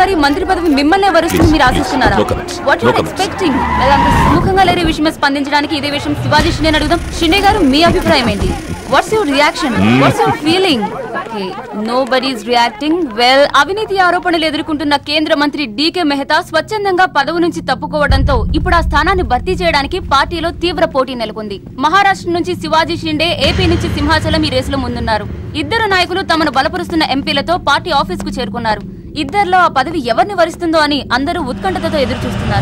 ఈసారి మంత్రి పదవి మిమ్మల్నే వరుస్తుంది మీరు ఆశిస్తున్నారా No comments. What No your comments. Expecting అంత సుముఖంగా లేని విషయమే స్పందించడానికి ఇదే విషయం శివాజీ షిండే అడుగుదాం షిండే గారు మీ అభిప్రాయం ఏంటి what's your reaction what's your feeling okay nobody's reacting well అవినీతి ఆరోపణలు ఎదుర్కొంటున్న కేంద్ర మంత్రి డీకే మెహతా స్వచ్ఛందంగా పదవి నుంచి తప్పుకోవడంతో ఇప్పుడు ఆ స్థానాన్ని భర్తీ చేయడానికి పార్టీలో తీవ్ర పోటీ నెలకొంది మహారాష్ట్ర నుంచి శివాజీ షిండే ఏపీ నుంచి సింహాచలం ఈ రేసులో ముందున్నారు ఇద్దరు నాయకులు తమను బలపరుస్తున్న ఎంపీలతో పార్టీ ఆఫీస్ కు చేరుకున్నారు ఇద్దరిలో ఆ పదవి ఎవరిని వరిస్తుందో అని అందరూ ఉత్కంఠతతో ఎదురు చూస్తున్నారు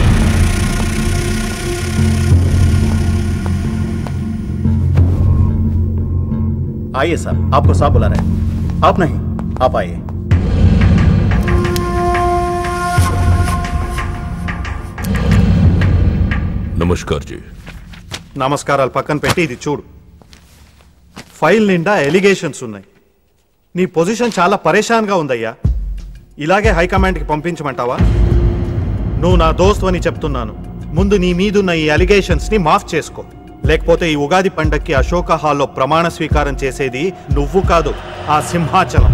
आइए साहब आपको साहब बुला रहे हैं आप नहीं आप आइए నమస్కార్ జీ నమస్కారాలు పక్కన పెట్టి ఇది చూడు ఫైల్ నిండా ఎలిగేషన్స్ ఉన్నాయి నీ పొజిషన్ చాలా పరేషాన్గా ఉందయ్యా ఇలాగే హైకమాండ్కి పంపించమంటావా నువ్వు నా దోస్తు అని చెప్తున్నాను ముందు నీ మీదున్న ఈ అలిగేషన్స్ని మాఫ్ చేసుకో లేకపోతే ఈ ఉగాది పండక్కి అశోక హాల్లో ప్రమాణ స్వీకారం చేసేది నువ్వు కాదు ఆ సింహాచలం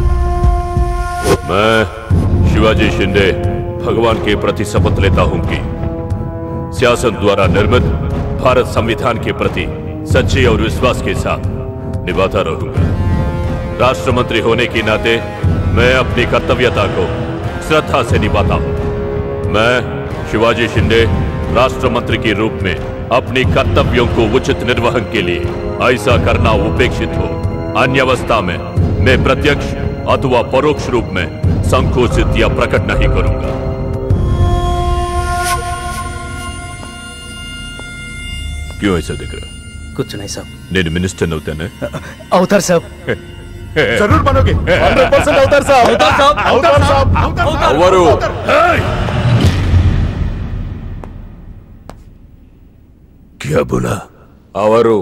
मैं शिवाजी शिंदे भगवान के प्रति शपथ लेता हूं कि सियासत द्वारा निर्मित भारत संविधान के प्रति सच्चे और विश्वास के साथ निभाता रहूंगा राष्ट्र मंत्री होने के नाते मैं अपनी कर्तव्यता को श्रद्धा से निभाता हूं मैं शिवाजी शिंदे राष्ट्र मंत्री के रूप में अपनी कर्तव्यों को उचित निर्वहन के लिए ऐसा करना उपेक्षित हो अन्य अवस्था में मैं प्रत्यक्ष अथवा परोक्ष रूप में संकोचित या प्रकट नहीं करूंगा क्यों ऐसा दिख रहा కూర్చున్నాయి సాబ్ నేను మినిస్టర్ అవుతానే అవుతారు సాబ్ जरूर बनोगे 100% అవుతారు సార్ అవుతారు సార్ అవుతారు సార్ ఎవరు क्या बोला అవరు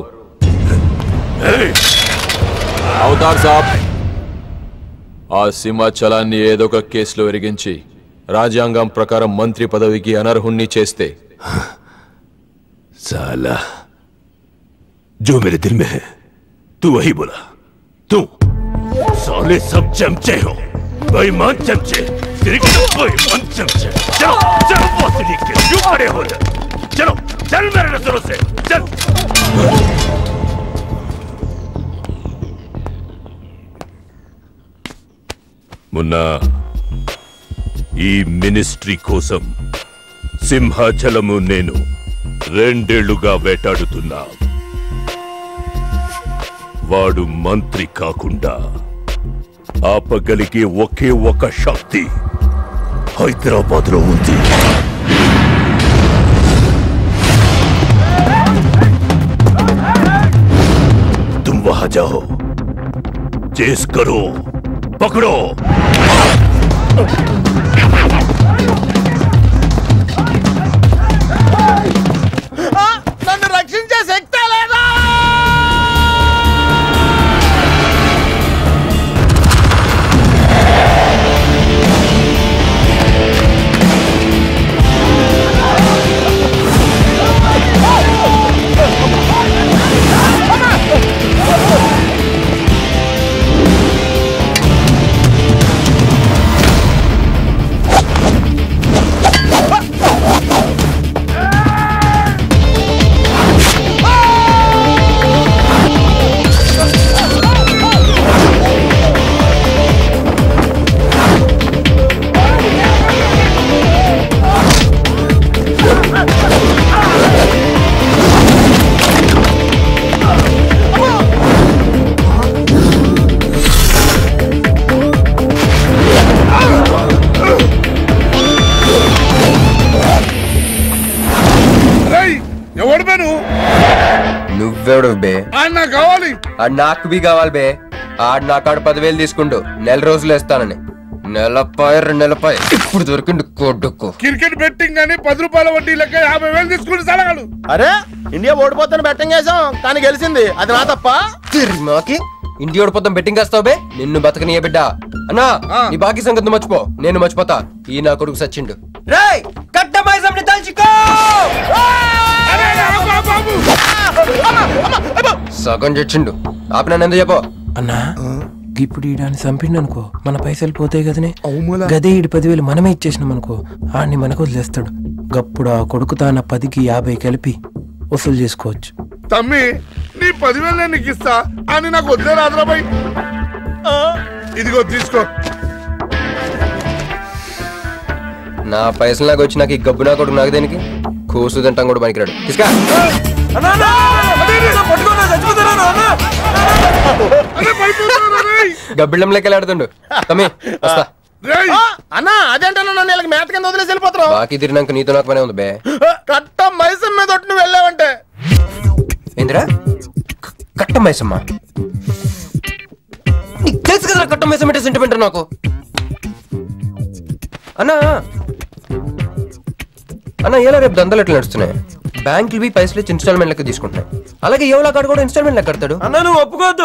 అవతార్ సాబ్ ఆ సింహాచలాన్ని ఏదో ఒక కేసులో ఎరిగించి రాజ్యాంగం ప్రకారం మంత్రి పదవికి అనర్హుణ్ణి చేస్తే साला जो मेरे दिल में है तू वही बोला तू साले सब चमचे हो बेईमान चमचे क्रिकेट बेईमान चमचे चलो चलो बॉस लीग के क्यों खड़े हो जा चलो चल मेरे नजरों से चल మున్నా ఈ మినిస్ట్రీ కోసం సింహాచలము నేను రెండేళ్లుగా వేటాడుతున్నా వాడు మంత్రి కాకుండా ఆపగలిగే ఒకే ఒక శక్తి హైదరాబాద్ లో ఉంది तुम वहां जाओ चेस करो पकड़ो నన్ను రక్షించే శక్తి లేదా ఎవడు బే నువ్వు నువ్వెవడు బే ఆయన నాకు కావాలి ఆడు నాకు బి కావాలి బే ఆడు నా కాడ పదివేలు తీసుకుంటూ నెల రోజులు వేస్తానని నెలపై రెండు నెలపై ఇప్పుడు దొరికిండు కొడుకు క్రికెట్ బెట్టింగ్ అని పది రూపాయల వడ్డీ లెక్క యాభై వేలు తీసుకుని సలగాడు అరే ఇండియా ఓడిపోతాను బెట్టింగ్ వేసాం కానీ గెలిచింది అది నా తప్ప మాకి ఇంటి ఓడిపోతాం బెట్టింగ్ వేస్తావు బే నిన్ను బతకనియ బిడ్డ అన్నా నీ బాకీ సంగతి మర్చిపో నేను మర్చిపోతా ఈ నా కొడుకు సచ్చిండు రేయ్ కట్ట మైసంని తలుచుకో సగం చచ్చిండు ఆపిన ఎందుకు చెప్పు అన్నా ఇప్పుడు ఈడాన్ని చంపిండు అనుకో మన పైసలు పోతాయి కదనే అవుమలా. గదే ఈడి పదివేలు మనమే ఇచ్చేసినాం అనుకో ఆడిని మనకు వదిలేస్తాడు గప్పుడు ఆ కొడుకు తాన పదికి యాభై కలిపి వసూలు చేసుకోవచ్చు తమ్మి నీ పదివేలు నేను నీకు ఇస్తా అని నాకు వద్దే రాదురాబాయ్ ఇదిగో తీసుకో నా పైసలు నాకు వచ్చి నాకు ఈ గబ్బు నా కొడుకు నాకు దేనికి కూసు తింటాం కూడా పనికిరాడు తీసుకా అరే పడిపోతున్నా రేయ్. గబ్బిళ్ళం లెక్క ఆడుతుండు తమ్మి వస్తా రేయ్ అన్నా అదేంటన్నా నన్ను వీళ్ళకి మేత కింద వదిలేసి వెళ్ళిపోతున్నావు బాకీ తిరిగినాక నీతో నాకు పనే ఉంది బే కట్ట మైసం మీద ఒట్టు నువ్వు వెళ్ళావంటే ఏందిరా క- కట్ట మైసమ్మ నీకు తెలుసు కదా కట్ట మైసం అంటే సెంటిమెంట్ నాకు అన్నా అన్న ఎలా రేపు దందలు ఎట్లా నడుస్తున్నాయి బ్యాంకులు బి పైసలు ఇచ్చి ఇన్స్టాల్మెంట్ లెక్క తీసుకుంటున్నాయి అలాగే ఎవలా కాడు కూడా ఇన్స్టాల్మెంట్ లెక్క కడతాడు అన్న నువ్వు ఒప్పుకోవద్దు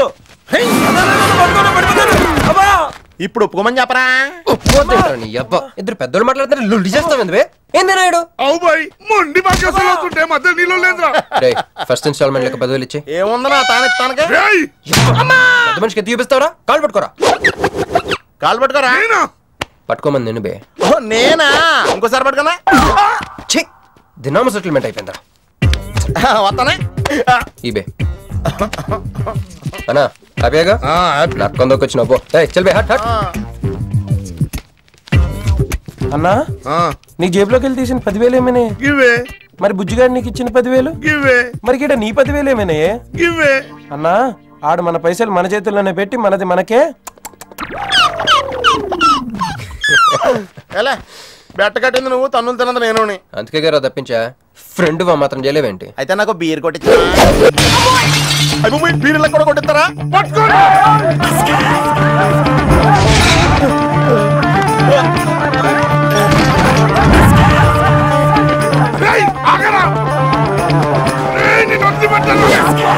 ఇప్పుడు ఒప్పుకోమని చెప్పరా ఒప్పుకోద్దేంట్రా నీ అబ్బా ఇద్దరు పెద్దోళ్ళు మాట్లాడుతున్నారు లుల్లి చేస్తావు ఎందువే ఏంది నాయుడు అవు బాయ్ మొండి బాకేసాలు వస్తుంటే మధ్య నీళ్ళు లేదురా రే ఫస్ట్ ఇన్స్టాల్మెంట్ లెక్క పదివేలు ఇచ్చి ఏముందన్నా తానెత్తానకే రేయ్ పెద్ద మనిషికి ఎత్తి చూపిస్తావరా కాల్ పట్టుకోరా కాలు పట్టుకోరా నేనా పట్టుకోమని నేను బే ఓ, నేనా ఇంకోసారి పట్టుకున్నా ఛీ దినామ సెటిల్మెంట్ అయిపోయిందా వస్తానే ఈ బే అన్నా హ్యాపీగా నక్కందోకి వచ్చిన పో ఏయ్, చల్ బే హట్ హట్ అన్నా నీ జేబులోకి వెళ్ళి తీసిన పదివేలు ఏమైనా గివే మరి బుజ్జిగాడు నీకు ఇచ్చిన పదివేలు గివే మరి గిట నీ పదివేలు ఏమైనా గివే అన్నా ఆడు మన పైసలు మన చేతుల్లోనే పెట్టి మనది మనకే ఎలా బెట్ట కట్టింది నువ్వు తన్నులు తిన్నది నేను అందుకే గారా తప్పించా ఫ్రెండ్ వా మాత్రం చేయలేవేంటి అయితే నాకు బీర్ కొట్టించా అయ్యి బీర్లకు కూడా కొట్టిస్తారా పట్టుకోండి రేయ్ ఆగరా రేయ్ నీ నొత్తి పట్టాను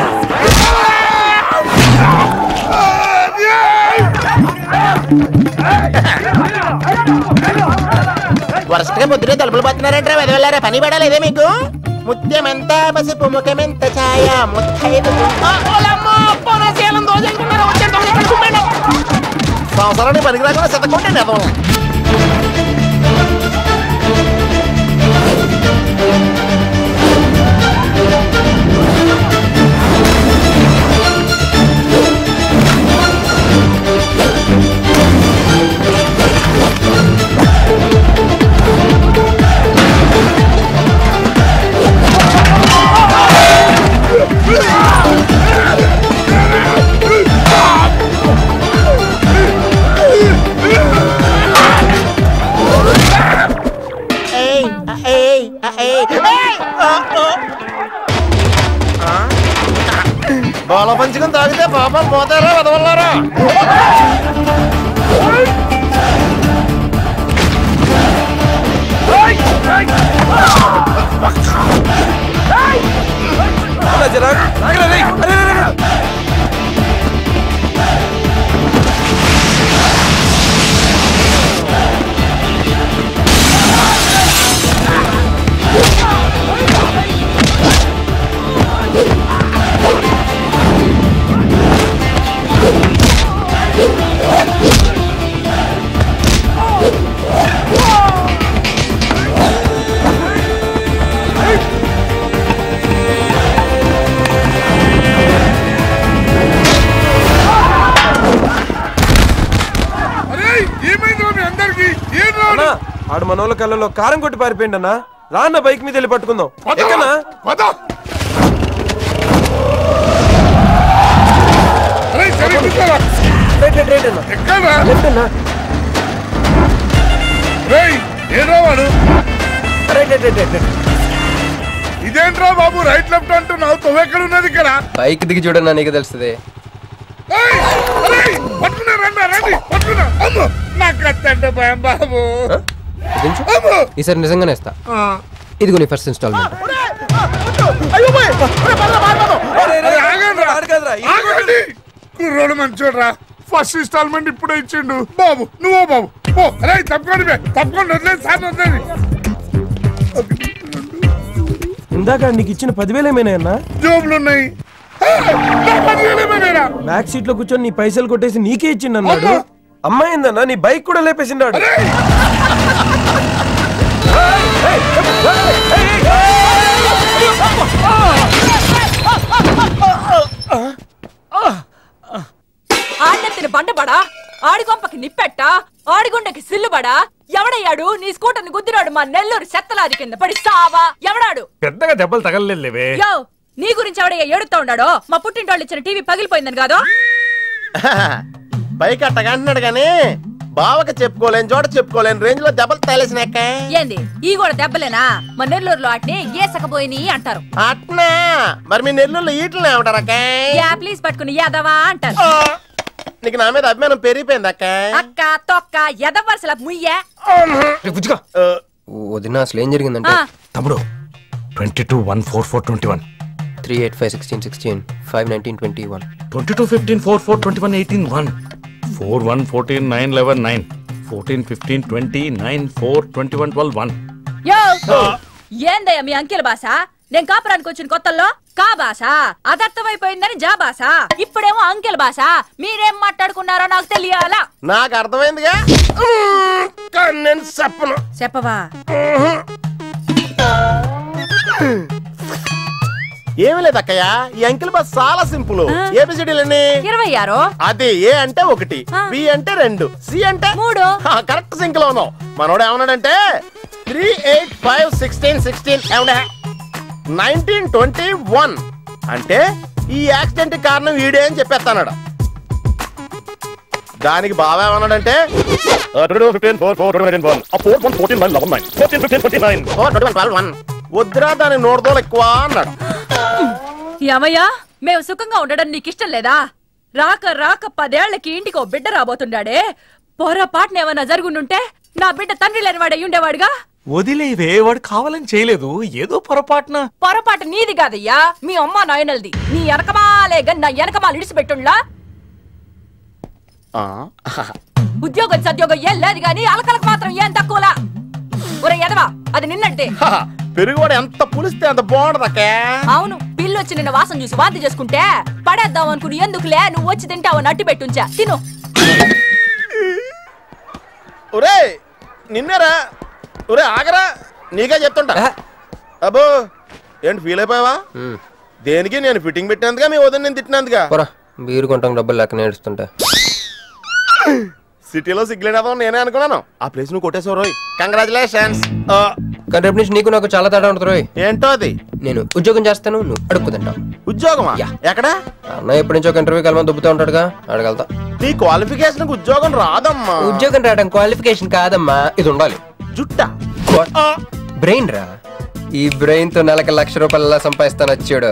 వరుసగా పొద్దునే తలుపులు పడుతున్నారంటే వెదవెళ్ళారా పని పడలేదే మీకు ముత్యమెంత పసుపు ముఖమెంత ఛాయ ముత్తైదు సంవత్సరానికి పనికి రాకుండా శతకొట్టండి అదం బాల పంచుకుని తాగితే పాపాలు పోతారా వదవల్లారా అన్నా, జరా, ఆగరా, రేయ్. అరే, అరే, అరే, అరే. అరే ఏమైందిరా మీ అందరికి ఏం అన్నా, రాడు ఆడు మనోళ్ళ కళ్ళలో కారం కొట్టి పారిపోయిండు అన్నా రాన్న బైక్ మీద వెళ్ళి పట్టుకుందాం పద ఎక్కనా పద అరే సరిగ్గా రైట్ రైట్ రైట్ అన్నా ఎక్కడా లెఫ్ట్ అన్నా రేయ్ ఏదో వాడు రైట్ రైట్ రైట్ రైట్ ఇదేంట్రా బాబు రైట్ లెఫ్ట్ అంటున్నావు తొవ్వెక్కడ ఉన్నది ఇక్కడ పైకి దిగి చూడన్నా నీకు తెలుస్తుంది ఏయ్, అరే, పట్టుకున్నా రండి రండి పట్టుకున్నా అమ్మో నాకు కత్తంటే భయం బాబు దించు అమ్మో ఈసారి నిజంగానే ఇస్తా ఇదిగో నీ ఫస్ట్ ఇన్స్టాల్మెంట్ అయ్యో పోయ్. ఒరే, పదరా, పారిపోదాం. అరే, ఆగండి రా. ఆడు కాదురా, ఈ ఆగండి కుర్రోడు మంచోడ్రా ఫస్ట్ ఇన్స్టాల్మెంట్ ఇప్పుడే ఇచ్చిండు బాబు నువ్వు బాబు పో అరే తప్పకుండా బే, తప్పకుండా వదిలేదు సార్ వదిలేదు ఇందాక నీకు ఇచ్చిన పదివేలు ఏమైనా అన్నా జోబులు ఉన్నాయి బ్యాక్ సీట్ లో కూర్చొని నీ పైసలు కొట్టేసి నీకే ఇచ్చిండు అన్నాడు అమ్మాయి ఏందన్నా నీ బైక్ కూడా లేపేసిండాడు ఆడెత్తిన బండబడా ఆడిగొంపకి నిప్పెట్ట ఆడిగుండకి సిల్లుబడా ఎవడయ్యాడు నీ స్కూటర్ని గుద్దిరాడు మా నెల్లూరు చెత్తలాది కింద పడి సావా ఎవడాడు పెద్దగా దెబ్బలు తగలలేవే యో నీ గురించి ఎవడయ్యా ఏడుతా ఉన్నాడో మా పుట్టింటోళ్ళు ఇచ్చిన టీవీ పగిలిపోయిందని కాదు పైకి అట్టగా అంటున్నాడు కానీ బావకి చెప్పుకోలేని చోట చెప్పుకోలేని రేంజ్ లో దెబ్బలు తగిలేసినాక ఏంది ఈ కూడా దెబ్బలేనా మా నెల్లూరులో ఆటిని ఏసకపోయిని అంటారు అట్నా మరి మీ నెల్లూరులో ఈటలు ఏమంటారక్క యా ప్లీజ్ పట్టుకుని యాదవా అంటారు నీకు నా మీద అభిమానం పెరిగిపోయింది అక్క అక్క తొక్క ఎదవరసల ముయ్యే బుజ్జిగా వదిన అసలు ఏం జరిగిందంటే ఆ. తమ్ముడు twenty two one four four twenty one three eight five sixteen sixteen five nineteen twenty one twenty two fifteen four four twenty one eighteen one four one fourteen nine eleven nine fourteen fifteen twenty nine four twenty one twelve one యో ఏందయ్యా మీ అంకెల భాష నేను కాపురానికి వచ్చిన కొత్తల్లో కా భాష అదర్థమైపోయిందని జా భాష ఇప్పుడేమో అంకెల భాష మీరేం మాట్లాడుకున్నారో నాకు తెలియాలా నాకు అర్థమైందిగా కానీ నేను చెప్పను చెప్పవా ఏమీ లేదు అక్కయ్య ఈ అంకిల్ బస్ చాలా సింపుల్ ఏబిసిడీలన్నీ ఇరవై ఆరు అది ఏ అంటే ఒకటి ఆ. బి అంటే రెండు సి అంటే మూడు. కరెక్ట్ సింక్ లో ఉన్నావు మనోడు ఏమన్నాడంటే three eight five sixteen sixteen ఏమన్నా నైన్టీన్ ట్వంటీ వన్ అంటే ఈ యాక్సిడెంట్ కారణం వీడే అని చెప్పేస్తాడు దానికి బాగా ఏమన్నాడంటే వన్ వద్దురా దాని నోడుదోలు ఎక్కువ అన్నాడు ఏమయ్యా మేము సుఖంగా ఉండడం నీకు ఇష్టం లేదా రాక రాక పదేళ్లకి ఇంటికి ఓ బిడ్డ రాబోతుండాడే పొరపాటున ఏమన్నా జరుగుండుంటే నా బిడ్డ తండ్రి లేని వాడు అయ్యుండేవాడుగా వదిలేవే వాడు కావాలని చేయలేదు ఏదో పొరపాటున పొరపాటు నీది కాదయ్యా మీ అమ్మ నాయనల్ది నీ వెనకమాలే గన్ నా వెనకమాల ఇడిచిపెట్టుండ్లా ఆ, ఉద్యోగం సద్యోగం ఏం లేదు గాని అలకలకు మాత్రం ఏం తక్కువలా ఒరే ఎదవా అది నిన్నటిదే హహ, పెరుగువాడు ఎంత పులిస్తే అంత బాగుండదు అక్కే అవును పిల్లు వచ్చి నిన్న వాసన చూసి వాంతి చేసుకుంటే పడేద్దాం అనుకుని ఎందుకులే నువ్వు వచ్చి తింటావు నట్టి పెట్టుంచా తిను ఒరే నిన్నేరా ఒరే ఆగరా నీకే చెప్తుంటా అబ్బో ఏంటి ఫీల్ అయిపోయావా దేనికి నేను ఫిట్టింగ్ పెట్టినందుగా మీ వదిన నేను తిట్టినందుగా పోరా బీరు కొంటాం డబ్బులు లేక నేడుస్తుంటా సిటీలో సిగ్గులేదా నేనే అనుకున్నాను ఆ ప్లేస్ నువ్వు కొట్టేసావు రోయ్ కంగ్రాచులేషన్స్ కానీ రేపు నుంచి నీకు నాకు చాలా తేడా ఉంటుంది రోయ్ ఏంటో అది నేను ఉద్యోగం చేస్తాను నువ్వు అడుక్కుతుంటావు ఉద్యోగమా యా. ఎక్కడా అన్న ఎప్పటి నుంచో ఒక ఇంటర్వ్యూ కలమని దుబ్బుతూ ఉంటాడుగా అడగలుగుతా నీ క్వాలిఫికేషన్ ఉద్యోగం రాదమ్మా ఉద్యోగం రావడం క్వాలిఫికేషన్ కాదమ్మా ఇది ఉండాలి జుట్ట బ్రెయిన్ రా ఈ బ్రెయిన్ తో నెలకి లక్ష రూపాయల సంపాదిస్తాను వచ్చాడు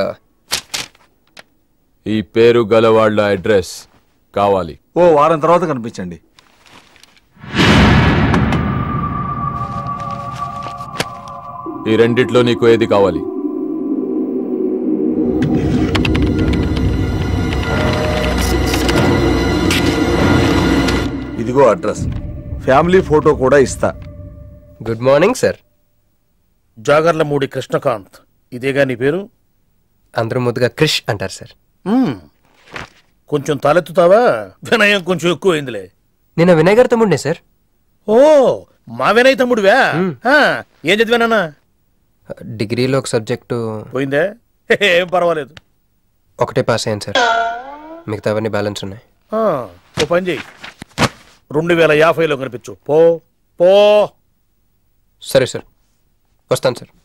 ఈ పేరు గలవాళ్ల అడ్రస్ కావాలి ఓ వారం తర్వాత కనిపించండి ఈ రెండిట్లో నీకు ఏది కావాలి ఇదిగో అడ్రస్ ఫ్యామిలీ ఫోటో కూడా ఇస్తా good morning sir Jagarlamudi Krishnakanth ఇదేగా నీ పేరు అందరూ ముద్దుగా క్రిష్ అంటారు సార్ మ్మ్. కొంచెం తలెత్తుతావా వినయం కొంచెం ఎక్కువైందిలే నేను వినయ్ గారి తమ్ముడినే సార్ ఓ మా వినయ్ తమ్ముడివా ఆ, ఏం చదివానా డిగ్రీలో ఒక సబ్జెక్టు పోయిందే హే, ఏం పర్వాలేదు ఒకటే పాస్ అయ్యాను సార్ మిగతావన్నీ బ్యాలెన్స్ ఉన్నాయి ఆ, ఓ పని చెయ్యి రెండు వేల యాభైలో కనిపించు పో పో సరే సార్ వస్తాను సార్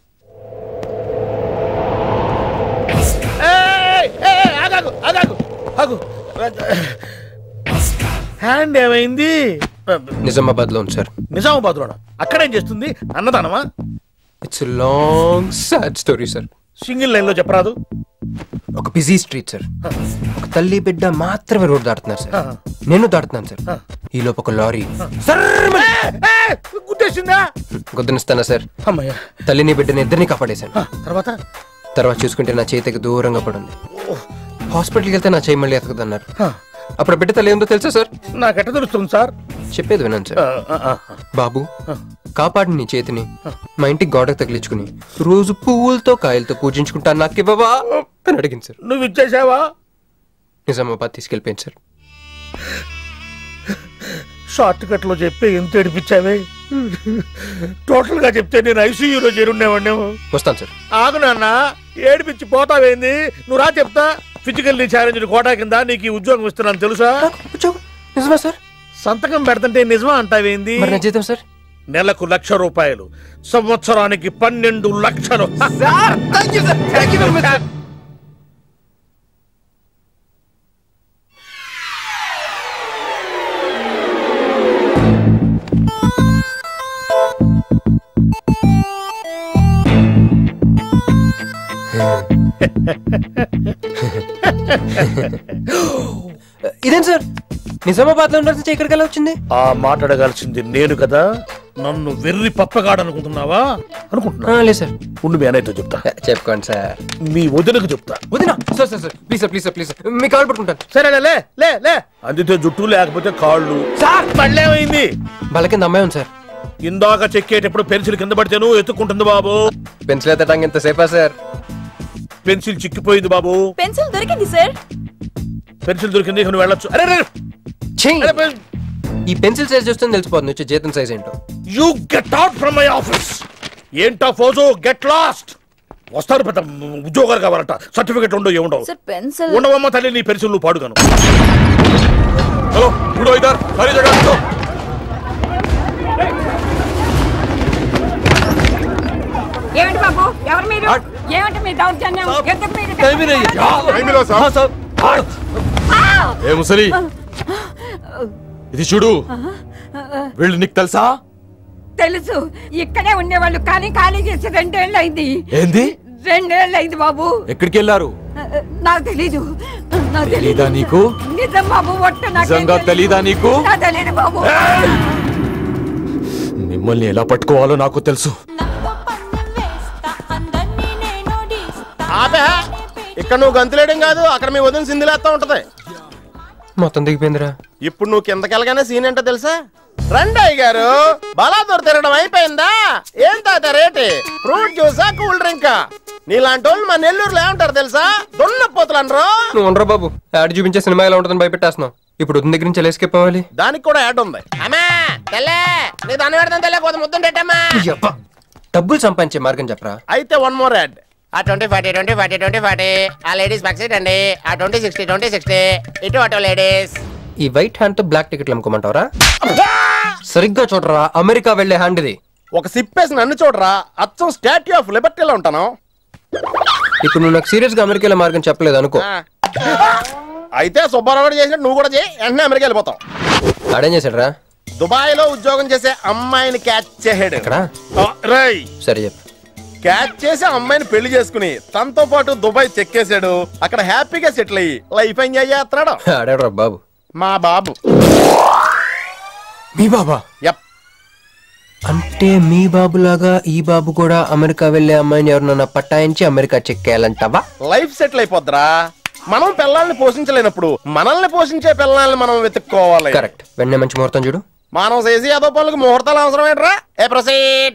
ఏయ్, ఏయ్, ఏయ్, ఆగాగు ఆగాగు ఆగు హ్యాండ్ ఏమైంది నిజామాబాద్లో ఉంది సార్ నిజామాబాద్ లోన అక్కడేం చేస్తుంది అన్నదానమా it's long sad story sir single line లో చెప్పరాదు ఒక బిజీ స్ట్రీట్ సార్ ఒక తల్లి బిడ్డ మాత్రమే రోడ్ దాటుతున్నారు సార్ నేను దాటుతున్నాను సార్ ఈ లోపు ఒక లారీ ఏయ్, గుద్దేసిందా గుద్దనిస్తానా సార్ అమ్మయ్య తల్లిని బిడ్డని ఇద్దరిని కాపాడేశాను తర్వాత తర్వాత చూసుకుంటే నా చేతికి దూరంగా పడింది హాస్పిటల్కి వెళ్తే నా చేయి మళ్ళీ ఎతకదన్నారు అప్పుడు బిడ్డ తల్లి ఏందో తెలుసా సార్ నాకెట్ట తెలుస్తుంది సార్ చెప్పేది వినండి సార్ ఆ, ఆ, ఆ. బాబు కాపాడి నీ చేతిని మా ఇంటికి గోడకు తగిలించుకుని రోజు పువ్వులతో కాయలతో పూజించుకుంటా నాకివ్వవా అని అడిగింది సార్ నువ్వు ఇచ్చేసావా నిజామాబాద్ తీసుకెళ్ళిపోయింది సార్ షార్ట్ కట్ లో చెప్పి ఎంత ఏడిపించావే టోటల్ గా చెప్తే నేను ఐసీయూలో చేరుండేవాడినేమో వస్తాను సార్ ఆగు నాన్న ఏడిపించి పోతావేంది నువ్వు రా చెప్తా ఫిజికల్లీ ఛాలెంజ్ కోటా కింద నీకు ఈ ఉద్యోగం ఇస్తున్నాను తెలుసా నిజమా సార్ సంతకం పెడుతుంటే నిజమా అంటావేంది మరి నా జీతం సార్ నెలకు లక్ష రూపాయలు సంవత్సరానికి పన్నెండు లక్షలు ఇదేం సార్ నిజామాబాద్ లో ఉండాల్సి ఇక్కడికి ఎలా వచ్చింది ఆ మాట్లాడగాల్సింది నేను కదా నన్ను వెర్రి పప్పగాడనుకుంటున్నావా అనుకుంటున్నా లేదు సార్ ఉండు మీ అన్నయ్యతో చెప్తా చెప్పుకోండి సార్ మీ వదినకు చెప్తా వదినా sir sir sir please sir please sir please sir మీ కాల్ పట్టుకుంటాను సరే లే లే లే అందితే జుట్టు లేకపోతే కాళ్ళు సార్ మళ్ళీ ఏమైంది వాళ్ళ కింద అమ్మాయి ఉంది సార్ ఇందాక చెక్కేటప్పుడు పెన్సిల్ కింద పడితే నువ్వు ఎత్తుకుంటుంది బాబు పెన్సిల్ ఎత్తడానికి ఎంతసేపా సార్ పెన్సిల్ చిక్కిపోయింది బాబు పెన్సిల్ దొరికింది సార్ పెన్సిల్ దొరికింది ఇక నువ్వు వెళ్ళొచ్చు అరే ఛీ! ఈ పెన్సిల్ సైజ్ చూస్తే తెలిసిపోతుంది వచ్చే జీతం సైజ్ ఏంటో you get out from my office ఏంటా ఫోజు గెట్ లాస్ట్ వస్తారు పెద్ద ఉద్యోగాలు కావాలంట సర్టిఫికెట్ ఉండవు ఏముండవు సార్ పెన్సిల్ ఉండవమ్మ తల్లి నీ పెన్సిల్ నువ్వు పాడుగాను హలో ఇప్పుడు ఇద్దరు హరి జగన్ ఏమిటి బాబు ఎవరు మీరు ఏమిటి మీ దౌర్జన్యం ఎందుకు మీరు ఏ ముసలి ఇది చూడు వీళ్ళు నీకు తెలుసా తెలుసు ఇక్కడే ఉండేవాళ్ళు కానీ ఖాళీ చేసి రెండేళ్ళు అయింది ఏంది రెండేళ్ళు అయింది బాబు ఎక్కడికి వెళ్ళారు నాకు తెలీదు నాకు తెలీదా నీకు నిజం బాబు ఒట్టు నాకు నిజంగా తెలీదా నీకు నాకు తెలీదు బాబు మిమ్మల్ని ఎలా పట్టుకోవాలో నాకు తెలుసు ఆపే ఇక్కడ నువ్వు గంతులేయడం కాదు అక్కడ మీ వదిన సింధులేస్తా ఉంటది మొత్తం దిగిపోయిందిరా ఇప్పుడు నువ్వు కిందకెళ్ళగానే సీన్ ఏంటో తెలుసా రండయ్య గారు బలాదూర్ తిరగడం అయిపోయిందా ఏం తాత రేటి ఫ్రూట్ జ్యూసా కూల్ డ్రింకా నీలాంటి వాళ్ళు మా నెల్లూరులో ఏమంటారు తెలుసా దున్నపోతులు అనరు నువ్వు ఉండరా బాబు యాడ్ చూపించే సినిమా ఎలా ఉంటుందని భయపెట్టేస్తున్నావు ఇప్పుడు వదిన దగ్గర నుంచి ఎలా escape అవ్వాలి దానికి కూడా యాడ్ ఉంది అమ్మా తెల్లే నీ దాన్ని పెడతాను తెల్లే కొద్ది ముద్దుండేటమ్మా యబ్బా. డబ్బులు సంపాదించే మార్గం చెప్పరా అయితే వన్ మోర్ యాడ్ ఆ twenty forty twenty forty twenty forty ఆ లేడీస్ బ్యాక్ సైడ్ అండి ఆ ట్వంటీ సిక్స్టీ ట్వంటీ సిక్స్టీ ఇటు అటు లేడీస్ ఈ వైట్ హ్యాండ్ తో బ్లాక్ టికెట్లు అమ్ముకోమంటావరా సరిగ్గా చూడరా అమెరికా వెళ్లే హ్యాండ్ ఇది ఒక సిప్పేసి నన్ను చూడరా అచ్చం స్టాట్యూ ఆఫ్ లిబర్టీలో ఉంటాను ఇప్పుడు నువ్వు నాకు సీరియస్ గా అమెరికా మార్గం చెప్పలేదు అనుకో అయితే సుబ్బారావు గారు చేసినట్టు నువ్వు కూడా చేయి వెంటనే అమెరికా వెళ్ళిపోతావు ఆడేం చేశాడరా దుబాయ్ లో ఉద్యోగం చేసే అమ్మాయిని క్యాచ్ చేసాడు ఎక్కడ రై సరే చెప్పు క్యాచ్ చేసి ఆ అమ్మాయిని పెళ్లి చేసుకుని తనతో పాటు దుబాయ్ చెక్కేశాడు అక్కడ హ్యాపీగా సెటిల్ అయ్యి లైఫ్ ఎంజాయ్ చేస్తున్నాడు ఆడాడు బాబు మా బాబు మీ బాబా యప్ అంటే మీ బాబులాగా ఈ బాబు కూడా అమెరికా వెళ్లే అమ్మాయిని ఎవరినన్నా పట్టాయించి అమెరికా చెక్కేయాలంటావా లైఫ్ సెటిల్ అయిపోద్దిరా మనం పిల్లల్ని పోషించలేనప్పుడు మనల్ని పోషించే పిల్లల్ని మనం వెతుక్కోవాలి కరెక్ట్ వెంటనే మంచి ముహూర్తం చూడు మనం చేసి అదో పనులకు ముహూర్తాలు అవసరం ఏంట్రా ఏ ప్రొసీడ్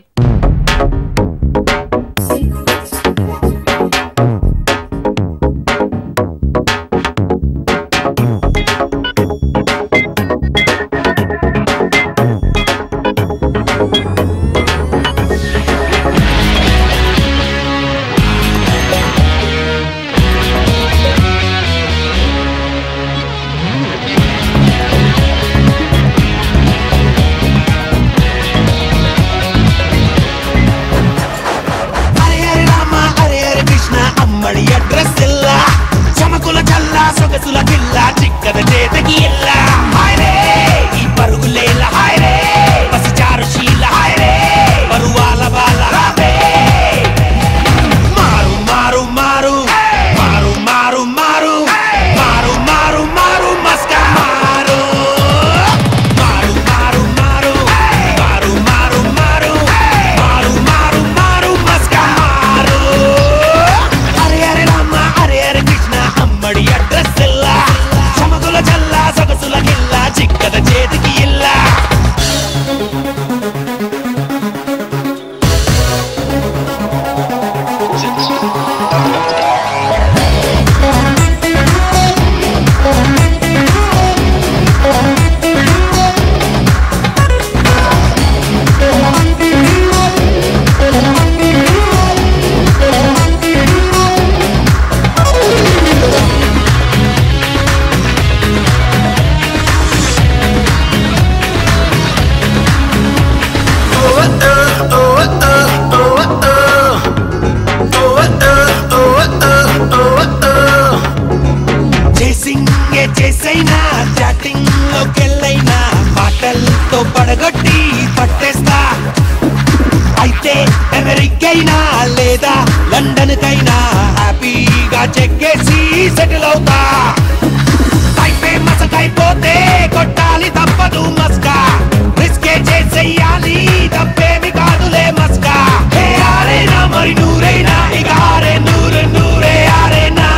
అయినా చాటింగ్ లోకెళ్ళైనా మాటలతో పడగొట్టి పట్టేస్తా అయితే అమెరికైనా లేదా లండన్ కైనా హ్యాపీగా చెక్కేసి సెటిల్ అవుతా అయిపే మసకైపోతే కొట్టాలి తప్పదు మస్కా రిస్కే చేసేయాలి తప్పేమి కాదులే మస్కా ఏ ఆరేనా మరి నూరైనా ఇక ఆరే నూరు నూరే ఆరేనా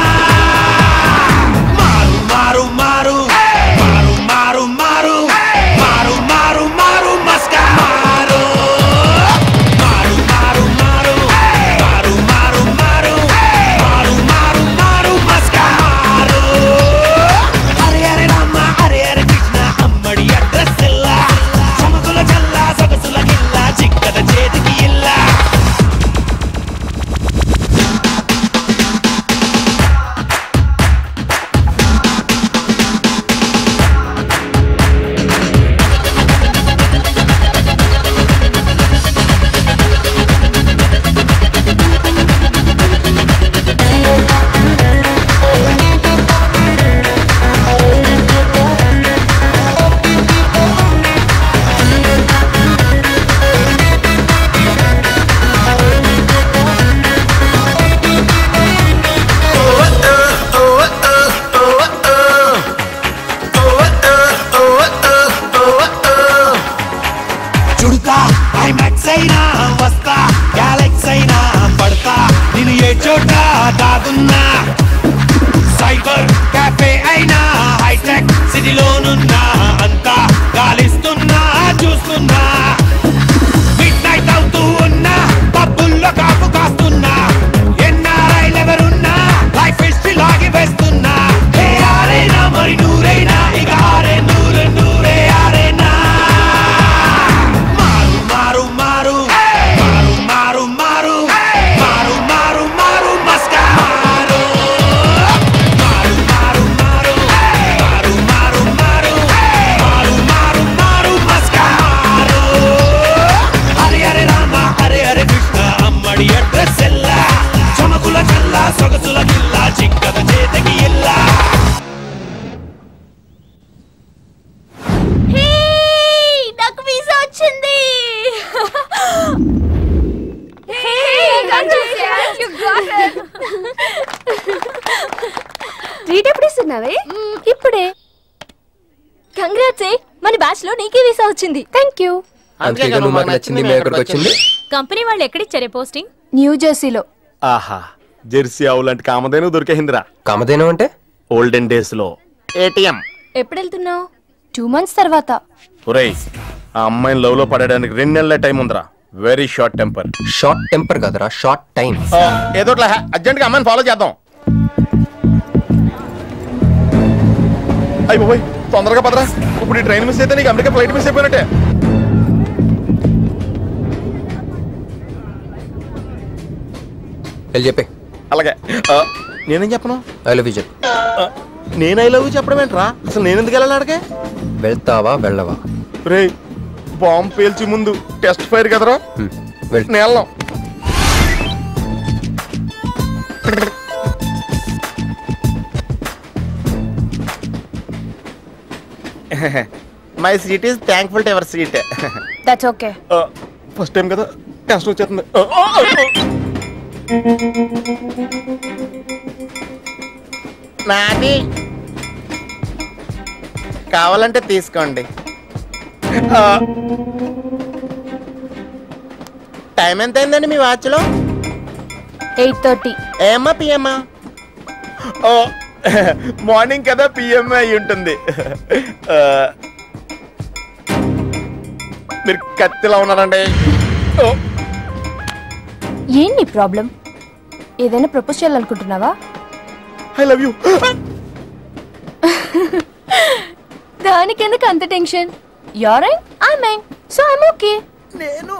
మారు మారు మారు మారు మారు మారు మారు మారు మారు మస్కా మారు మారు మారు మారు మారు మారు మారు మారు మారు మారు మస్కా మారు అరే అరే రామ అరే అరే కృష్ణ అమ్మడి అడ్రస్ ಇಲ್ಲ చమకుల చల్ల సొగసుల గిల్ల చిక్కద చేతికి ఇల్ల చుడుతా ఐమాక్స్ అయినా వస్తా గ్యాలక్స్ అయినా పడతా నేను ఏ చోట దాగున్నా సైబర్ క్యాఫే అయినా హైటెక్ సిటీలోనున్నా అంతా గాలిస్తున్నా చూస్తున్నా మిడ్ నైట్ అవుతూ ఉన్నా పబ్బుల్లో కాపు కాస్తున్నా ఎన్ఆర్ఐలు ఎవరున్నా లైఫ్ హిస్టరీ లాగి వేస్తున్నా ఏ ఆరేనా మరి నూరైనా ఇక ఆరే నూరు నూరే ఆరేనా మారు మారు మారు మారు మారు మారు మారు మారు మారు మస్కా మారు మారు మారు మారు మారు మారు మారు మారు మారు మారు మస్కా మారు హరి హరి రామ హరి హరి కృష్ణ అమ్మడి అడ్రస్ ಎಲ್ಲ చమకుల చల్ల సొగసుల గిల్ల చిక్కద చేతికి ఇల్ల నాకు వీసా వచ్చింది ట్రీట్ ఎప్పుడు ఇస్తున్నావే ఇప్పుడే కంగ్రాట్స్ మన బ్యాచ్ లో నీకే వీసా వచ్చింది థ్యాంక్ యూ అంతేగా నువ్వు మాకు నచ్చింది మేము ఎక్కడికి వచ్చింది కంపెనీ వాళ్ళు ఎక్కడిచ్చారే పోస్టింగ్ న్యూ జెర్సీలో ఆహా జెర్సీ ఆవు లాంటి కామధేను దొరికేహిందిరా కామధేను అంటే ఓల్డెన్ డేస్ లో ఏటీఎం ఎప్పుడు వెళ్తున్నావు టూ మంత్స్ తర్వాత ఒరేయ్ ఆ అమ్మాయిని లవ్ లో పడడానికి రెండు నెలల టైం ఉందిరా very short temper short temper కదరా షార్ట్ టైం ఏదో అర్జెంట్ గా అమ్మాయిని ఫాలో చేద్దాం అయ్యి బాబోయ్ తొందరగా పదరా ఇప్పుడు ఈ ట్రైన్ మిస్ అయితే నీకు అమెరికా ఫ్లైట్ మిస్ అయిపోయినట్టే వెళ్ళి చెప్పే అలాగే ఆ, నేనేం చెప్పను ఐ లవ్ యూ చెప్పు ఆ, నేను ఐ లవ్ యూ చెప్పడం ఏంట్రా అసలు నేను ఎందుకు వెళ్ళాలి అడిగే వెళ్తావా వెళ్ళవా రే బాంబు పేల్చి ముందు టెస్ట్ ఫైర్ కదరా నేను వెళ్ళాం my seat is thankful to ever seat that's okay first time కదా టెన్షన్ వచ్చేస్తుంది నాది కావాలంటే తీసుకోండి ఆ, టైం ఎంత అయిందండి మీ వాచ్లో ఎయిట్ థర్టీ ఏమ్మా పిఎమ్మా ఓ మార్నింగ్ కదా పిఎం అయి ఉంటుంది ఆ, మీరు కత్తిలా ఉన్నారండి ఓ ఏం నీ ప్రాబ్లం ఏదైనా ప్రపోజ్ చేయాలనుకుంటున్నావా ఐ లవ్ యూ దానికి ఎందుకు అంత tension your I I mine so I'm okay నేను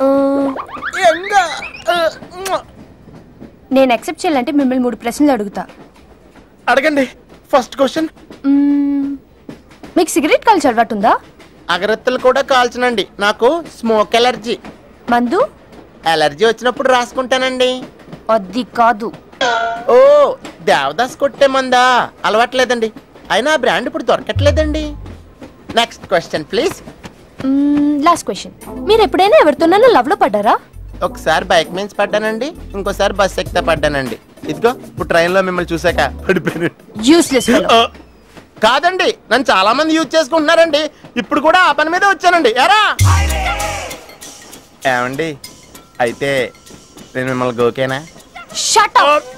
నేను యాక్సెప్ట్ చేయాలంటే మిమ్మల్ని మూడు ప్రశ్నలు అడుగుతా అడగండి ఫస్ట్ క్వశ్చన్ మ్మ్, మీకు సిగరెట్ కాల్చి అలవాటు ఉందా అగరత్తులు కూడా కాల్చనండి నాకు స్మోక్ ఎలర్జీ మందు ఎలర్జీ వచ్చినప్పుడు రాసుకుంటానండి అది కాదు ఓ దేవదాస్ కొట్టే మందా అలవాట్లేదండి అయినా ఆ బ్రాండ్ ఇప్పుడు దొరకట్లేదండి next question please last question మీరు ఎప్పుడైనా ఎవరితోనైనా లవ్ లో పడ్డారా ఒకసారి బైక్ మీద పడ్డానండి ఇంకోసారి బస్ ఎక్కితే పడ్డానండి ఇదిగో ఇప్పుడు ట్రైన్లో మిమ్మల్ని చూసాక పడిపోయాను యూస్లెస్ ఆ, కాదండి నన్ను చాలా మంది యూజ్ చేసుకుంటున్నారండి ఇప్పుడు కూడా ఆ పని మీద వచ్చానండి ఎరా ఏమండి అయితే నేను మిమ్మల్ని గోకేనా షట్ అప్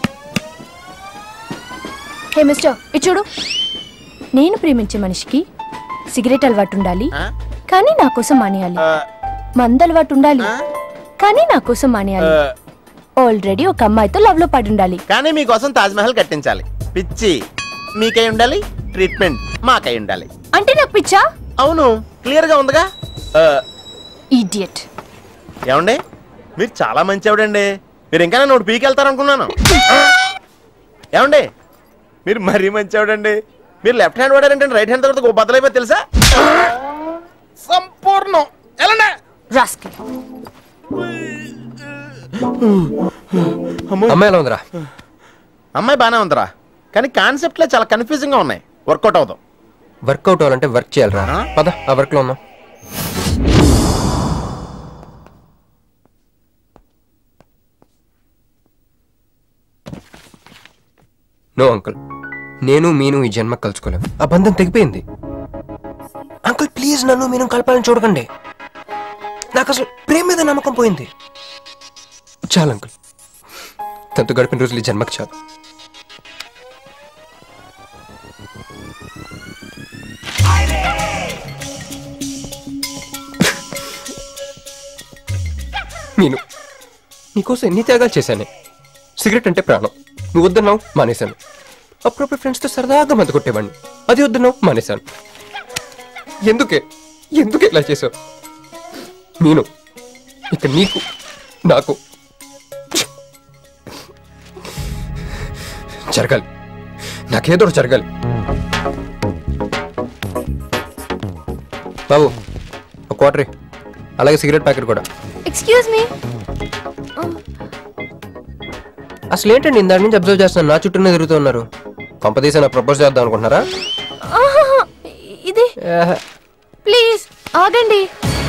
హే మిస్టర్ ఇటు చూడు నేను ప్రేమించే మనిషికి సిగరెట్ అలవాటు ఉండాలి కానీ నా కోసం మానేయాలి మందు అలవాటు ఉండాలి కానీ నా కోసం మానేయాలి ఆల్రెడీ ఒక అమ్మాయితో లవ్ లో పడి ఉండాలి కానీ మీకోసం తాజ్ మహల్ కట్టించాలి పిచ్చి మీకై ఉండాలి ట్రీట్మెంట్ మాకై ఉండాలి అంటే నాకు పిచ్చా అవును క్లియర్ గా ఉందిగా ఆ, ఈడియట్ ఏమండి మీరు చాలా మంచి ఆవిడండి మీరు ఇంకా నన్ను పీకి వెళ్తారనుకున్నాను ఏమండి మీరు మరీ మంచి ఆవిడండి మీరు లెఫ్ట్ హ్యాండ్ వాడారంటే రైట్ హ్యాండ్ తర్వాత బద్దలైపోయి తెలుసా సంపూర్ణం ఎలాండి రాస్కి అమ్మాయి ఎలా ఉందిరా అమ్మాయి బాగానే ఉందిరా కానీ కాన్సెప్ట్లే చాలా కన్ఫ్యూజింగ్ గా ఉన్నాయి వర్కౌట్ అవుతాం వర్కౌట్ అవ్వాలంటే వర్క్ చేయాలిరా పద ఆ వర్క్ లో ఉన్నాం నో అంకుల్ నేను మీను ఈ జన్మ కలుసుకోలేం ఆ బంధం తెగిపోయింది అంకుల్ ప్లీజ్ నన్ను మీను కలపాలని చూడకండి నాకు అసలు ప్రేమ మీద నమ్మకం పోయింది చాలు అంకుల్ తనతో గడిపిన రోజులు ఈ జన్మకి చాలు నేను నీకోసం ఎన్ని త్యాగాలు చేశానే సిగరెట్ అంటే ప్రాణం నువ్వు వద్దన్నావు మానేశాను అప్పుడప్పుడు ఫ్రెండ్స్తో సరదాగా మందు కొట్టేవాడిని అది వద్దన్నావు మానేశాను ఎందుకే ఎందుకు ఇలా చేసావు నేను ఇక నీకు నాకు జరగాలి నాకేదో ఒకటి జరగాలి బాబు ఒక క్వార్టర్ అలాగే సిగరెట్ ప్యాకెట్ కూడా ఎక్స్క్యూజ్ మీ అసలు ఏంటండి ఇందాక నుంచి అబ్జర్వ్ చేస్తున్నాను నా చుట్టూనే తిరుగుతూ ఉన్నారు కొంపదీసి నా ప్రపోజ్ చేద్దాం అనుకుంటున్నారా ఇది ప్లీజ్ ఆగండి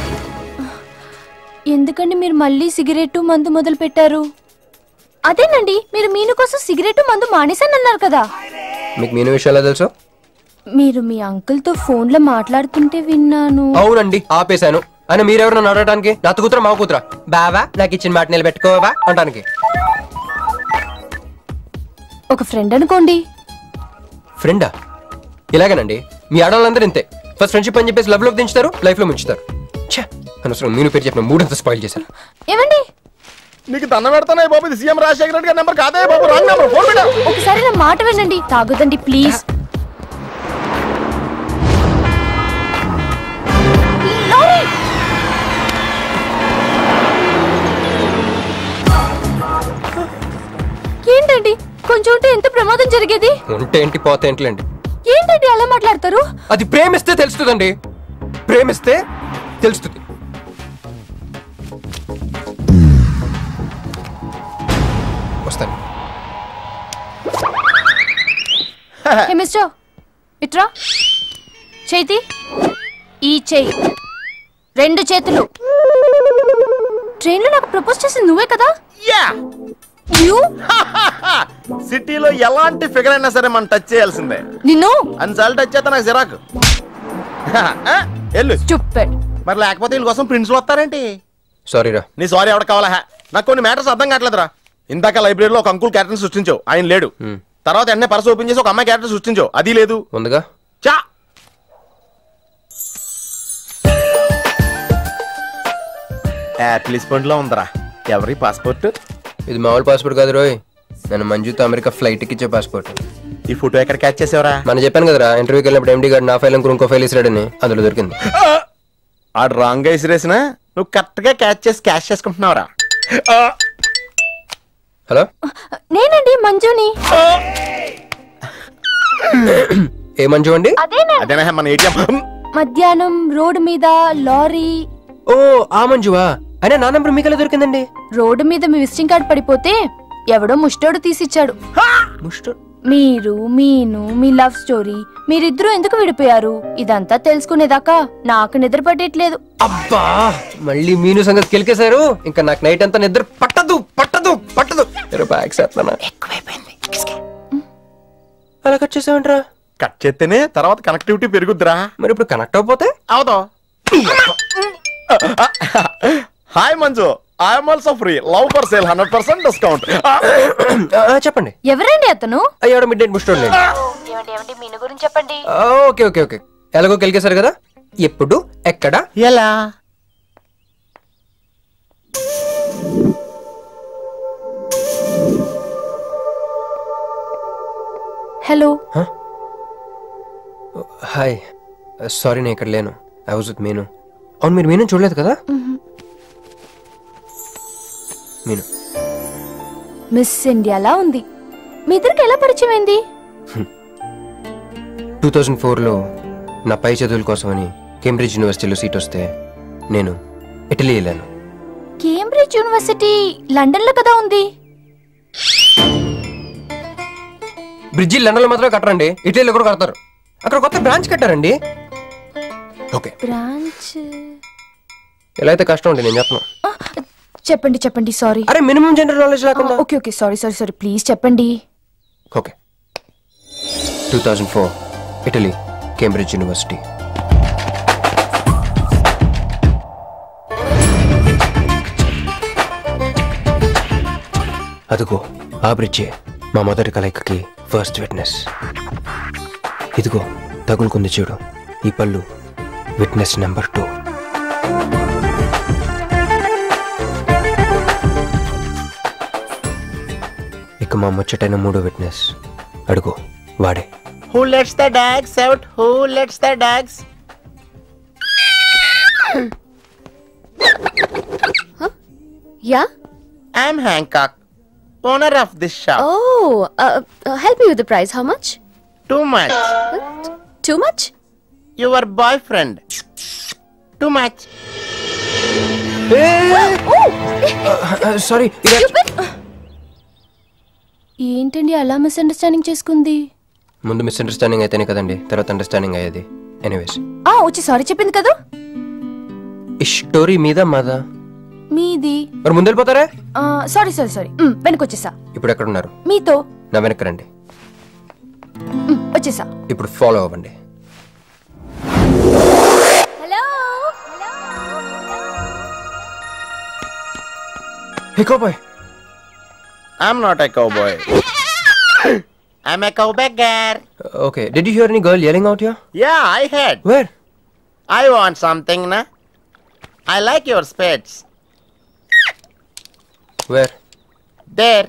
ఎందుకండి మీరు మళ్ళీ సిగరెట్ మందు మొదలు పెట్టారు అదేనండి మీరు మీను కోసం సిగరెట్ మందు మానేశానన్నారు కదా మీకు మీను విషయాలు తెలుసు మీరు మీ అంకుల్ తో ఫోన్ లో మాట్లాడుతుంటే విన్నాను అవునండి ఆపేశాను అని మీరెవరు నన్ను అడగడానికి నా కూతురా మా కూతురా బావా నాకు ఇచ్చిన మాట నిలబెట్టుకోవా అంటానికి ఒక ఫ్రెండ్ అనుకోండి ఫ్రెండా ఇలాగేనండి మీ ఆడవాళ్ళందరూ ఇంతే ఫస్ట్ ఫ్రెండ్షిప్ అని చెప్పేసి లవ్ లో దించుతారు లైఫ్ లో ముంచుతారు ఛే అనవసరం మీను పేరు చెప్పిన మూడంతా స్పాయిల్ చేశారు ఏమండి నీకు దండం పెడతానే బాబు ఇది సీఎం రాజశేఖర రెడ్డి గారి నెంబర్ కాదే బాబు రాంగ్ నెంబర్ ఫోన్ పెట్టా ఒకసారి నా మాట వినండి తాగొద్దండి ప్లీజ్ లారీ! ఏంటండి కొంచెం ఉంటే ఎంత ప్రమాదం జరిగేది ఉంటే ఏంటి పోతే ఏంటిలేండి ఏంటండి అలా మాట్లాడతారు అది ప్రేమిస్తే తెలుస్తుందండి ప్రేమిస్తే తెలుస్తుంది వస్తాను హే మిస్టర్ ఇట్రా చేతి ఈ చేయి రెండు చేతులు ట్రైన్లో నాకు ప్రపోజ్ చేసింది నువ్వే కదా యా యూ సిటీలో ఎలాంటి ఫిగర్ అయినా సరే మనం టచ్ చేయాల్సిందే నిన్ను అన్నిసార్లు టచ్ చేస్తే నాకు చిరాకు ఆ, వెళ్ళు చుప్పెడ్ మరి లేకపోతే వీళ్ళ కోసం ప్రిన్స్లు వస్తారేంటి సారీ రా నీ సారీ ఎవడ కావాలా హా? నాకు కొన్ని మ్యాటర్స్ అర్థం కావట్లేదురా ఇందాక లైబ్రరీలో ఒక అంకుల్ క్యారెక్టర్ సృష్టించావు ఆయన లేడు తర్వాత ఎన్నే పర్స్ ఓపెన్ చేసి ఒక అమ్మాయి క్యారెక్టర్ సృష్టించావు అది లేదు ఉందిగా చా యాపిల్ లో ఉందరా ఎవరి పాస్పోర్ట్ ఇది మామూలు పాస్పోర్ట్ కాదు రోయ్ నన్ను మంజుతో అమెరికా ఫ్లైట్ ఇచ్చే పాస్పోర్ట్ ఈ ఫోటో ఎక్కడ క్యాచ్ చేసావరా మనం చెప్పాను కదరా ఇంటర్వ్యూకి వెళ్ళినప్పుడు ఎండి గారు నా ఫైల్ ఇంకో ఇంకో ఫైల్ ఇసిరాడని అందులో దొరికింది ఆడు రాంగ్ గా ఇసిరేసిన నువ్వు కరెక్ట్ గా క్యాచ్ చేసి క్యాష్ చేసుకుంటున్నావురా హలో నేనండి మంజుని ఏ మంజు అండి అదేనా మన ఏటీఎం మధ్యాహ్నం రోడ్డు మీద లారీ ఓ ఆ మంజువా అయినా నా నంబర్ మీకు ఎలా దొరికిందండి రోడ్డు మీద మీ విజిటింగ్ కార్డ్ పడిపోతే ఎవడో ముష్టోడు తీసిచ్చాడు ముస్టర్ మీరు మీను మీ లవ్ స్టోరీ మీరిద్దరూ ఎందుకు విడిపోయారు ఇదంతా తెలుసుకునేదాకా నాకు నిద్ర పట్టేట్లేదు అబ్బా మళ్ళీ మీను సంగతి కెలికేశారు ఇంకా నాకు నైట్ అంతా నిద్ర పట్టదు పట్టదు పట్టదు ఎరా బ్యాగ్ చేస్తానా అలా కట్ చేసావంట్రా కట్ చేస్తేనే తర్వాత కనెక్టివిటీ పెరుగుద్దిరా మరి ఇప్పుడు కనెక్ట్ అవ్వకపోతే అవుతో hi Manju I'm also free love for sale hundred percent discount చెప్పండి ఎవరండి అతను అయ్యాడు మిడ్ నైట్ బుస్టోడ్ లేండి మీను గురించి చెప్పండి ఓకే ఓకే ఓకే ఎలాగో కెలికేశారు కదా ఎప్పుడు ఎక్కడ ఎలా హలో హాయ్ సారీ నేను ఇక్కడ లేను ఐ వాజ్ విత్ మీను అవును మీరు మీను చూడలేదు కదా మీను మిస్ ఇండియాలా ఉంది మీ ఇద్దరికి ఎలా పరిచయం అయింది టూ థౌజండ్ ఫోర్లో నా పై చదువుల కోసమని కేంబ్రిడ్జ్ యూనివర్సిటీలో సీట్ వస్తే నేను ఇటలీ వెళ్ళాను కేంబ్రిడ్జ్ యూనివర్సిటీ లండన్ లో కదా ఉంది బ్రిడ్జి లండన్లో మాత్రమే కట్టరండి ఇటలీలో కూడా కడతారు అక్కడ కొత్త బ్రాంచ్ కట్టారండి ఓకే బ్రాంచ్ ఎలా అయితే కష్టం అండి నేను చెప్పను చెప్పండి చెప్పండి సారీ అరే మినిమం జనరల్ నాలెడ్జ్ లేకుండా okay okay sorry sorry sorry please చెప్పండి okay two thousand four Italy Cambridge university అదిగో ఆ బ్రిడ్జే మా మొదటి కలయికకి ఫస్ట్ విట్నెస్ ఇదిగో తగులుకుంది చూడు ఈ పళ్ళు విట్నెస్ నెంబర్ టూ ఇక మా ముచ్చటైన మూడో విట్నెస్ అడుగు వాడే who lets the dogs out who lets the dogs Yeah? I'm Hancock owner of this shop Oh, uh, uh, help me with the price. How much? Too much Too much? Your boyfriend too much sorry ఏంటండి అలా misunderstanding చేసుకుంది ముందు misunderstanding అయితేనే కదండి తర్వాత understanding అయ్యేది anyways ఆ వచ్చి సారీ చెప్పింది కదా ఈ స్టోరీ మీద మాదా మీది మరి ముందు వెళ్ళిపోతారా సారీ సారీ సారీ వెనకొచ్చేసా ఇప్పుడు ఎక్కడ ఉన్నారు మీతో నా వెనక్కి రండి మ్, వచ్చేసా ఇప్పుడు ఫాలో అవ్వండి hey cowboy I'm not a cowboy I'm a cow beggar okay did you hear any girl yelling out here yeah I had where I want something నా I like your specs where there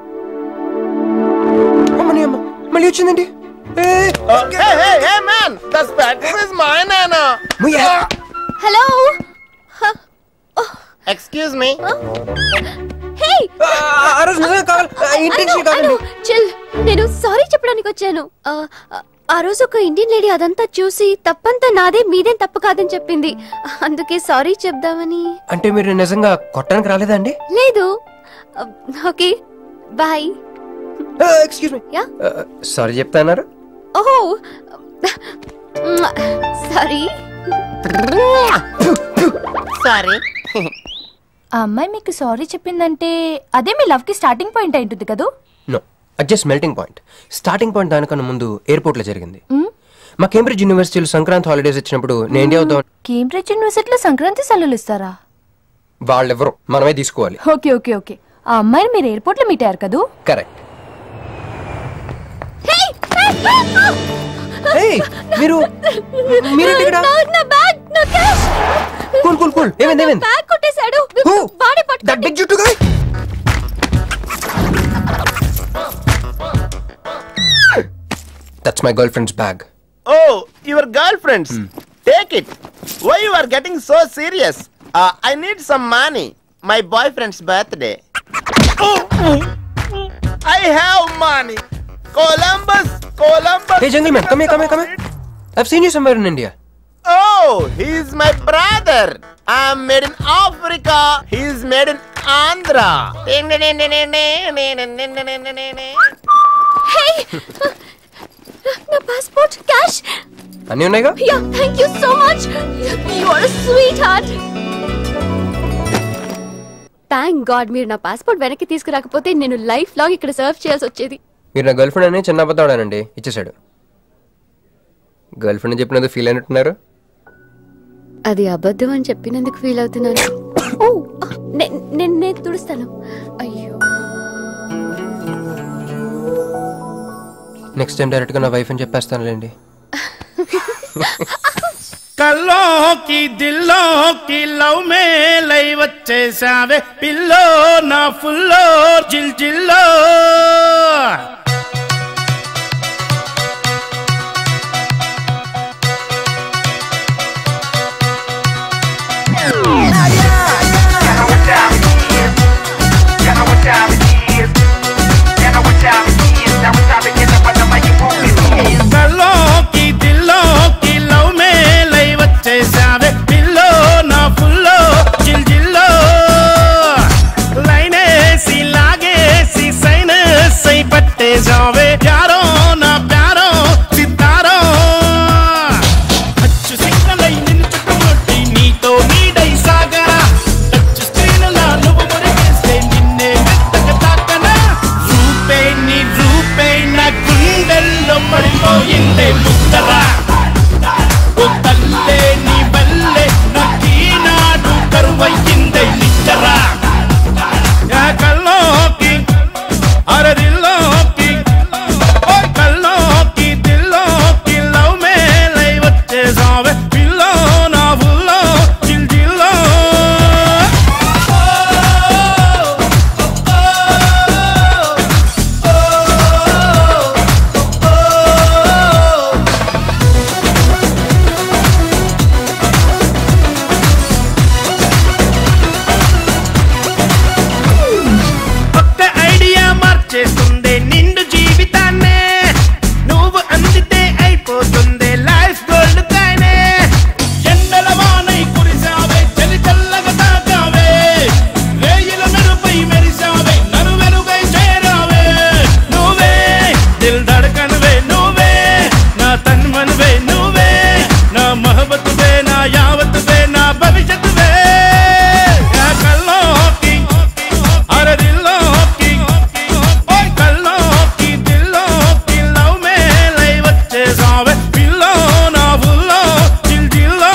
అమ్మని అమ్మ మళ్ళీ వచ్చిందండి Hey, hey, hey, man! The specs is mine, Anna. Hello? Excuse me. Hey! ఆ రోజు నిజంగా కావాలి intention కావాలి చిల్ నేను సారీ చెప్పడానికి వచ్చాను ఆ, ఆ, ఆ రోజు ఒక ఇండియన్ లేడీ అదంతా చూసి తప్పంతా నాదే మీదేం తప్పు కాదని చెప్పింది అందుకే సారీ చెప్దామని అంటే మీరు నిజంగా కొట్టడానికి రాలేదా అండి లేదు okay bye excuse me yeah sorry చెప్తా అన్నారు ఓహో సారీ సారీ ఆ అమ్మాయి మీకు సారీ చెప్పిందంటే అదే మీ లవ్ కి స్టార్టింగ్ పాయింట్ అయి ఉంటుంది కదా నో అది just melting point starting point దానికన్నా ముందు ఎయిర్పోర్ట్ లో జరిగింది మ్? మా కేంబ్రిడ్జ్ యూనివర్సిటీలో సంక్రాంతి హాలిడేస్ ఇచ్చినప్పుడు నేను ఇండియా వద్దాం కేంబ్రిడ్జ్ యూనివర్సిటీలో సంక్రాంతి సెలవులు ఇస్తారా వాళ్ళెవరు మనమే తీసుకోవాలి ఓకే ఓకే ఓకే ఆ అమ్మాయిని మీరు ఎయిర్పోర్ట్ లో మీట్ అయ్యారు కదూ కరెక్ట్ మీరు మీరేంటి ఇక్కడ? నా బ్యాగ్ నా క్యాష్ కూల్ కూల్ కూల్ ఏమైంది ఏమైంది బ్యాగ్ కొట్టేశాడు వాడే దట్ బిగ్ జుట్టు guy that's my girlfriend's bag Oh, your girlfriends. Take it. Why you are getting so serious? Uh, I need some money. My boyfriend's birthday. Oh, I have money. Columbus, Columbus. Hey jungle man, come here, come here, come here. I've seen you somewhere in India. Oh, he's my brother. I'm made in Africa. He's made in Andhra. Hey నా passport cash అన్నీ ఉన్నాయిగా yeah thank you so much you are sweetheart thank God మీరు నా passport వెనక్కి తీసుకురాకపోతే నేను life long ఇక్కడ serve చేయాల్సి వచ్చేది మీరు నా గర్ల్ ఫ్రెండ్ అని చిన్న అబద్ధాడానండి ఇచ్చేసాడు గర్ల్ ఫ్రెండ్ చెప్పినందుకు ఫీల్ అయినట్టున్నారు అది అబద్ధం అని చెప్పినందుకు ఫీల్ అవుతున్నాను ఓ నే- నేను నేను తుడుస్తాను అయ్యో నెక్స్ట్ టైం డైరెక్ట్గా నా వైఫ్ అని చెప్పేస్తానులేండి కల్లోకి దిల్లోకి లవ్ మేలై వచ్చేసావే పిల్లో నా ఫుల్లో జిల్ జిల్లో కల్లోకి దిల్లోకి లవ్ మేలై వచ్చేసావే పిల్లో నా ఫుల్లో జిల్ జిల్లో లైనేసి లాగేసి సైనస్ అయి పట్టేసావే ప్యారో నా ప్యారో సితారో అచ్చు సిగ్నలై నిన్ను చుట్టుముట్టి నీతో నీడై సాగరా టచ్ స్క్రీన్లా నువ్వు మురిగేస్తే నిన్నే మెత్తగా తాకనా రూపే నీ రూపే నా గుండెల్లో పడిపోయిందే ముద్దరా ఓ తల్లే నీ వల్లే నాకీనాడు కరువయ్యిందే నిచ్చరా యా కల్లోకి అరదిల్లోకి ఓ కల్లోకి దిల్లోకి లవ్ మేలై వచ్చేసావే పిల్లో నా ఊళ్ళో జిల్ జిల్లో కొత్త ఐడియా మార్చేస్తుంది నిండు జీవితాన్నే నువ్వు అందితే అయిపోతుంది లైఫ్ గోల్డ్ కాయనే ఎండల వానై కురిసావే చలి చల్లగా తాకావే రేయిల మెరుపై మెరిసావే నరు వెలుగై చేరావే నువ్వే దిల్ ధడకనువే నువ్వే నా తన్మనువే నువ్వే నా మహబతువే నా యావతువే నా భవిష్యత్తువే యా కల్లోకి అరదిల్లోకి ఓయ్ కల్లోకి దిల్లోకి లవ్ మేలై వచ్చేసావే పిల్లో నా ఊళ్ళో జిల్ జిల్లో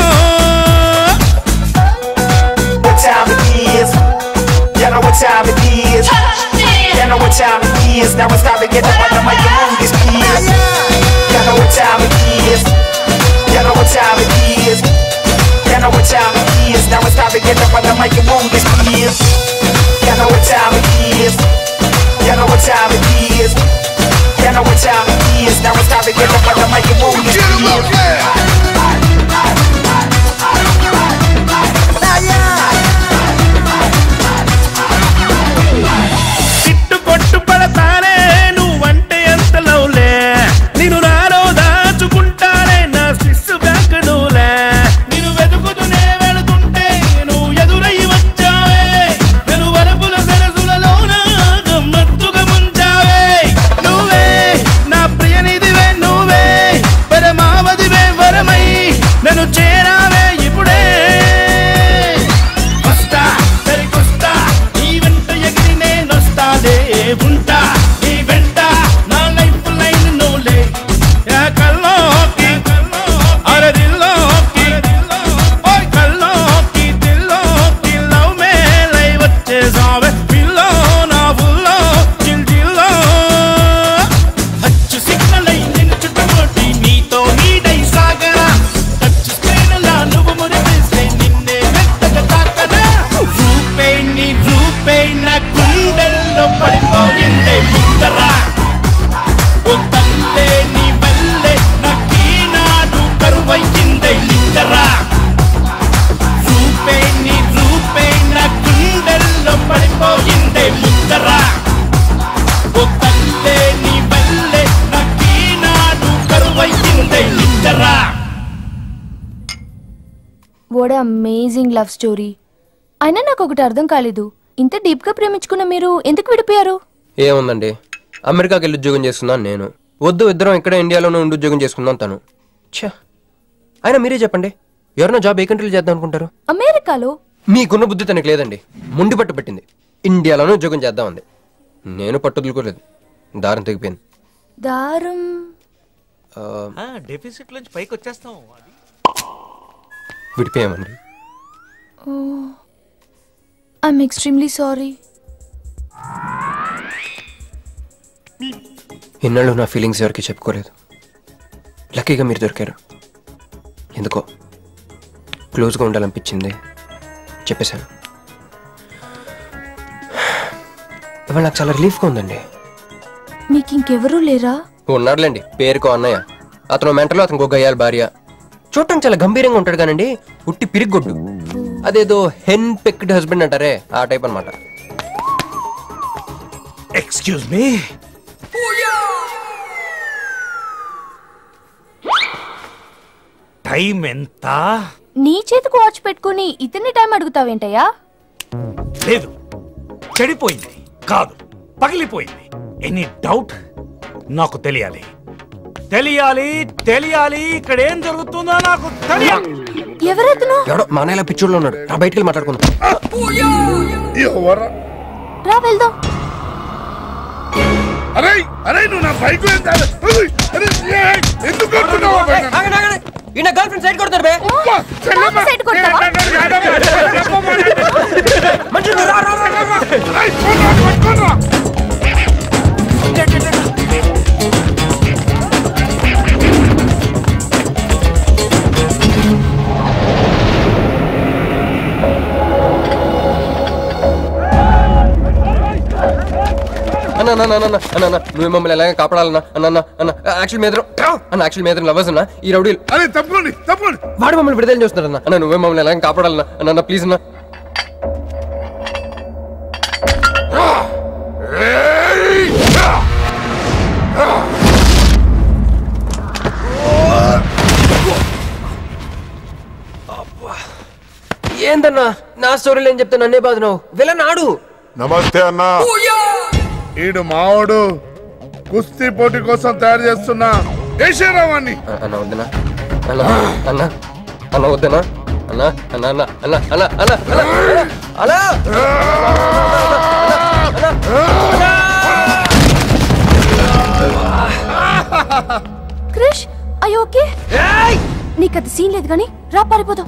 What time it is? You know what time it is? You know what time it is? Now it's time to get up on the mic and move this piece. You know what time it is? You know what time it is? You know what time it is? Now it's time to get up on the mic and move this piece. You know what time it is? You know what time it is? You know what time it is? Now it's time to get up on the mic and move this piece. తిట్టు కొట్టు పడతానే నువ్వంటే ఎంత లవ్లే నేను నాలో దాచుకుంటానే నా Swiss bank నువ్వులే నేను వెతుకుతూనే వెళుతుంటే నువ్వు ఎదురై వచ్చావే నేను వరపుల సరసులలో గమ్మత్తుగా ముంచావే నువ్వే నా ప్రియనిధివే నువ్వే పరమావధివే వరమై నన్ను చేరావే ఇప్పుడే వస్తా సరికొస్తా నీ వెంట ఎగిరి నేనొస్తాలే ఉంటా నీ వెంట నా లైఫ్ లైన్ నువ్వులే యా కల్లోకి అరదిల్లోకి ఓయ్ కల్లోకి దిల్లోకి లవ్ మేలై వచ్చేసావే పిల్లో నా ఊళ్ళో జిల్ జిల్లో అచ్చు సిగ్నలై నిన్ను చుట్టుముట్టి నీతో నీడై సాగరా టచ్ స్క్రీన్లా నువ్వు మురిపిస్తే నిన్నే మెత్తగా తాకనా రూపే నీ రూపే నా గుండెల్లో పడిపోయిందే ముద్దరా ఓ తల్లే నీ వల్లే నాకీనాడు కరువయ్యిందే నిద్దరా రూపే నీ రూపే నా గుండెల్లో పడిపోయిందే ముద్దరా ఓ తల్లే నీ వల్లే నాకీనాడు కరువయ్యిందే నిద్దరా వాట్ అమేజింగ్ లవ్ స్టోరీ అయినా నాకు ఒకటి అర్థం కాలేదు ఇంత డీప్ గా ప్రేమించుకున్న మీరు ఎందుకు విడిపోయారు ఏముందండి అమెరికాకి వెళ్ళి ఉద్యోగం చేసుకుందాం నేను వద్దు ఇద్దరం ఇక్కడ ఇండియాలోనే ఉండి ఉద్యోగం చేసుకుందాం తను ఛా అయినా మీరే చెప్పండి ఎవరైనా జాబ్ ఏ కంట్రీలో చేద్దాం అనుకుంటారు అమెరికాలో మీకున్న బుద్ధి తనకి లేదండి ముండి పట్టు పెట్టింది ఇండియాలోనే ఉద్యోగం చేద్దామంది నేను పట్టుదలుకోలేదు దారం తెగిపోయింది దారం ఆ, డెఫిసిట్ నుంచి పైకి వచ్చేస్తాం విడిపోయామండి ఐఎమ్ ఎక్స్ట్రీమ్లీ సారీ ఇన్నాళ్ళు నా ఫీలింగ్స్ ఎవరికి చెప్పుకోలేదు లక్కీగా మీరు దొరికారు ఎందుకో క్లోజ్గా ఉండాలనిపించింది చెప్పేశాను ఇవాళ నాకు చాలా రిలీఫ్గా ఉందండి మీకు ఇంకెవరూ లేరా ఉన్నాడులేండి పేరుకో అన్నయ్య అతను మెంటలో అతను గొయ్యాలి భార్య చూడటానికి చాలా గంభీరంగా ఉంటాడు కానండి ఉట్టి పిరిగొడ్డు అదేదో హెన్ పెక్డ్ హస్బెండ్ అంటారే ఆ టైప్ అన్నమాట ఎక్స్క్యూజ్ మీ టైం ఎంత నీ చేతికి వాచ్ పెట్టుకుని ఇతన్ని టైం అడుగుతావేంటయ్యా లేదు చెడిపోయింది కాదు పగిలిపోయింది ఎనీ డౌట్ నాకు తెలియాలి తెలియాలి తెలియాలి ఇక్కడ ఏం జరుగుతుందో నాకు తెలియాలి ఎవరతను ఎవడో మా అన్నయ్యలా పిచ్చోళ్ళు ఉన్నాడు రా బయటికి వెళ్ళి మాట్లాడుకుందాం రా వెళ్దాం అరే అరే నువ్వు నా బైక్ ఎందుకు కొడుతున్నావు ఆ బైక్? ఈయన గర్ల్ ఫ్రెండ్ సైడ్ కొడతారు బే చెల్లెమ్మ. సైడ్ కొడతావా? మనుషులు రా, రా, రా, రా, రా. అరే, కొనురా, కొనురా. అన్న అన్న అన్న అన్న అన్న అన్న నువ్వు మమ్మల్ని ఎలాగ కాపాడాలన్నా అన్న అన్న అన్న యాక్చువల్ మీద అన్న యాక్చువల్ మీద లవర్స్ అన్న ఈ రౌడీలు అరే తప్పండి తప్పండి వాడు మమ్మల్ని విడుదల చేస్తున్నారు అన్న అన్న నువ్వే మమ్మల్ని ఎలాగ కాపాడాలన్నా అన్న అన్న ప్లీజ్ అన్న ఏందన్నా నా స్టోరీలు ఏం చెప్తా నన్నే బాధ విలన్ ఆడు నమస్తే అన్నా ఈడు మావాడు కుస్తీ పోటీ కోసం తయారు చేస్తున్నా ఏషేరావాన్ని అన్న వద్దనా అన్న అన్న అన్న వద్దనా అన్న అన్న అన్న అన్న అన్న అన్న అన్న అన్న క్రిష్ అయ్యో ఓకే నీకు అది సీన్ లేదు కానీ రా పారిపోదాం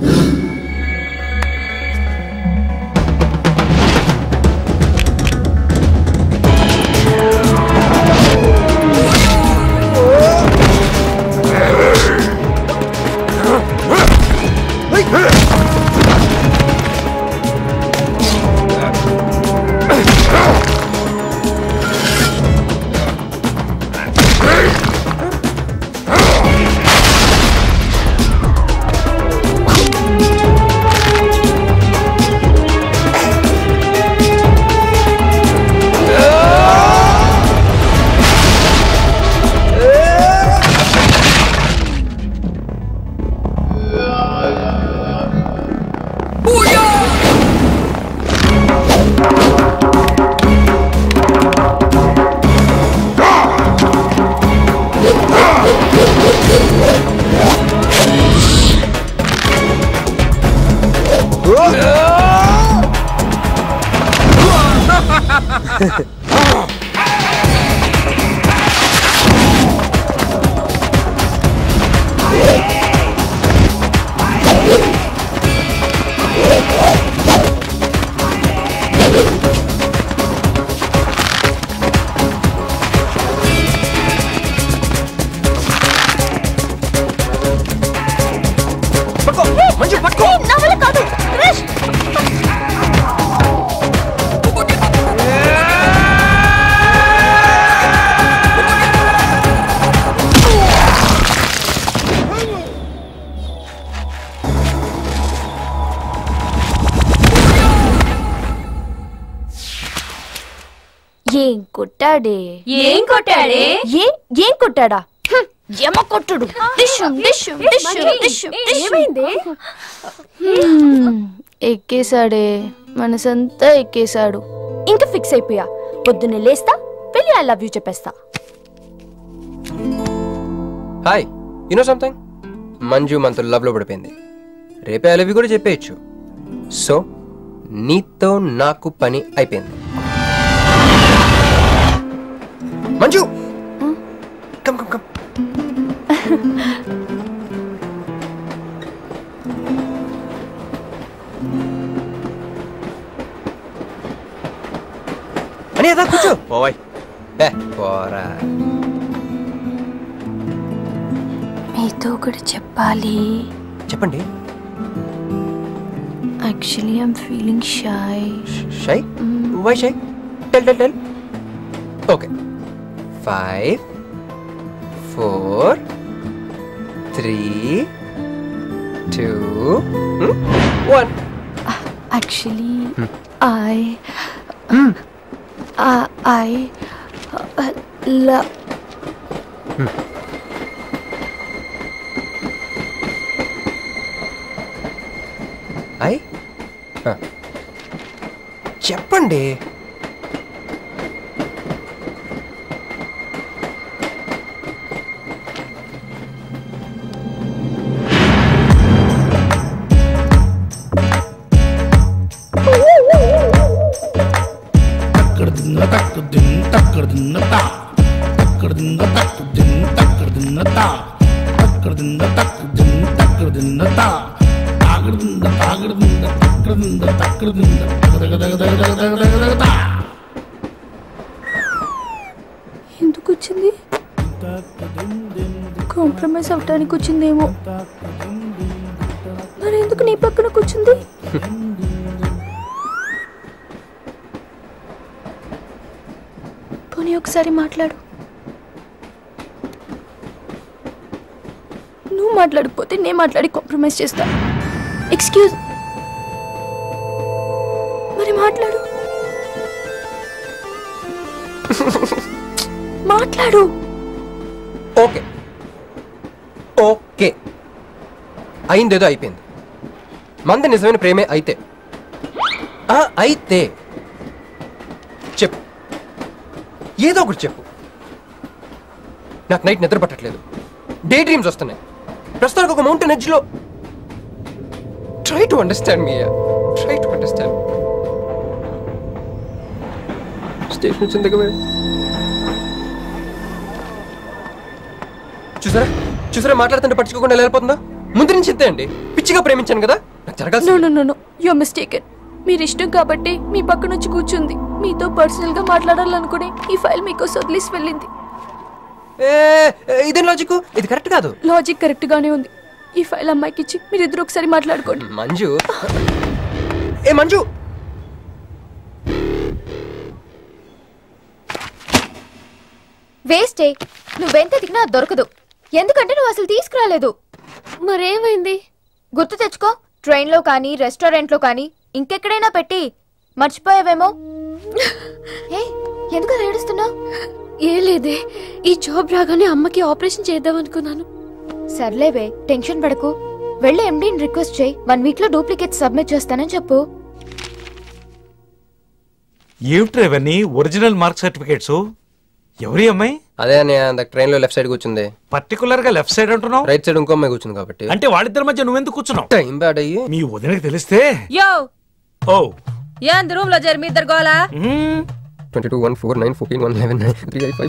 మంచి పట్టుకో నా వల్ల కాదు క్రిష్ ఏం కొట్టాడే ఏం కొట్టాడే? ఏ ఏం కొట్టాడా హ్మ్, ఎమ కొట్టుడు డిష్షుం, డిష్షుం, డిష్షుం, డిష్షుం, డిష్షుం. హ్మ్, ఎక్కేశాడే మనసంతా ఎక్కేశాడు ఇంకా ఫిక్స్ అయిపోయా పొద్దున్నే లేస్తా రియల్లీ ఐ లవ్ యూ చెప్పేస్తా హాయ్ యూనో సంథింగ్ మంజు మనతో లవ్ లో పడిపోయింది రేపే ఐ లవ్ యూ కూడా చెప్పేయచ్చు సో నీతో నాకు పని అయిపోయింది మంజు కమ్ కమ్ కమ్ అని అదా కూర్చో పోవాయ్ ఏ పోరా మీతో కూడా చెప్పాలి చెప్పండి actually I'm feeling shy shy why shy tell tell tell okay five four three two one actually I I love I చెప్పండి తక్కడిదిన్న తక్కుదిన్ తక్కడిదిన్న తా తక్కడిదిన్న తక్కుదిన్ తక్కడిదిన్న తా తక్కడిదిన్న తక్కుదిన్ తక్కడిదిన్న తా తాగడిదిన్న తాగడిదిన్న తక్కడిదిన్న తక్కడిదిన్న తగదగదగదగదగదగదగ తా ఎందుకు వచ్చింది కాంప్రమైజ్ అవటానికి వచ్చిందేమో మరి ఎందుకు నీ పక్కన కూర్చుంది పోనీ ఒకసారి మాట్లాడు నువ్వు మాట్లాడకపోతే నేను మాట్లాడి కాంప్రమైజ్ చేస్తా ఎక్స్క్యూజ్ మరి మాట్లాడు మాట్లాడు ఓకే ఓకే అయిందేదో అయిపోయింది మంది నిజమైన ప్రేమే అయితే ఆ, అయితే చెప్పు ఏదో ఒకటి చెప్పు నాకు నైట్ నిద్ర పట్టట్లేదు డే డ్రీమ్స్ వస్తున్నాయి ప్రస్తుతానికి ఒక మౌంటైన్ ఎడ్జ్లో try to understand me try to understand station వచ్చింది దగ్గర చూసారా చూసారా మాట్లాడుతుంటే పట్టించుకోకుండా ఎలా వెళ్ళిపోతుందో ముందు నుంచి ఇంతే అండి పిచ్చిగా ప్రేమించాను కదా నాకు జరగాల్సి no no no no you mistaken మీరు ఇష్టం కాబట్టి మీ పక్కన వచ్చి కూర్చుంది మీతో పర్సనల్ గా మాట్లాడాలనుకుని ఈ ఫైల్ మీకోసం వదిలేసి వెళ్ళింది ఏ, ఏ, ఇదేం లాజిక్ ఇది కరెక్ట్ కాదు లాజిక్ కరెక్ట్ గానే ఉంది ఈ ఫైల్ అమ్మాయికి ఇచ్చి మీరిద్దరు ఒకసారి మాట్లాడుకోండి మంజు ఏ మంజు వేస్టే నువ్వెంత ఎతికినా అది దొరకదు ఎందుకంటే నువ్వు అసలు తీసుకురాలేదు మరేమైంది గుర్తు తెచ్చుకో ట్రైన్లో కానీ రెస్టారెంట్లో కానీ ఇంకెక్కడైనా పెట్టి మర్చిపోయావేమో ఏ ఎందుకు అలా ఏడుస్తున్నావు ఏ లేదే ఈ జాబ్ రాగానే అమ్మకి ఆపరేషన్ చేద్దాం అనుకున్నాను సర్లేవే టెన్షన్ పడకు వెళ్ళి ఎండీని రిక్వెస్ట్ చేయి వన్ వీక్ లో డూప్లికేట్ సబ్మిట్ చేస్తానని చెప్పు ఏమిట్రా ఇవన్నీ ఒరిజినల్ మార్క్ సర్టిఫికేట్స్ ఎవరి అమ్మాయి అదే అన్నయ్య ట్రైన్ లో లెఫ్ట్ సైడ్ కూర్చుంది పర్టికులర్ గా లెఫ్ట్ సైడ్ అంటున్నావు రైట్ సైడ్ ఇంకో అమ్మాయి కూర్చుంది కాబట్టి అంటే వాళ్ళిద్దరి మధ్య నువ్వెందుకు కూర్చున్నావు టైం బ్యాడ్ అయ్యి మీ వదినకి తెలిస్తే యో ఓ ఏంది రూమ్ లో చేరి మీ ఇద్దరు గోలా twenty two one four nine fourteen one eleven nine three eight five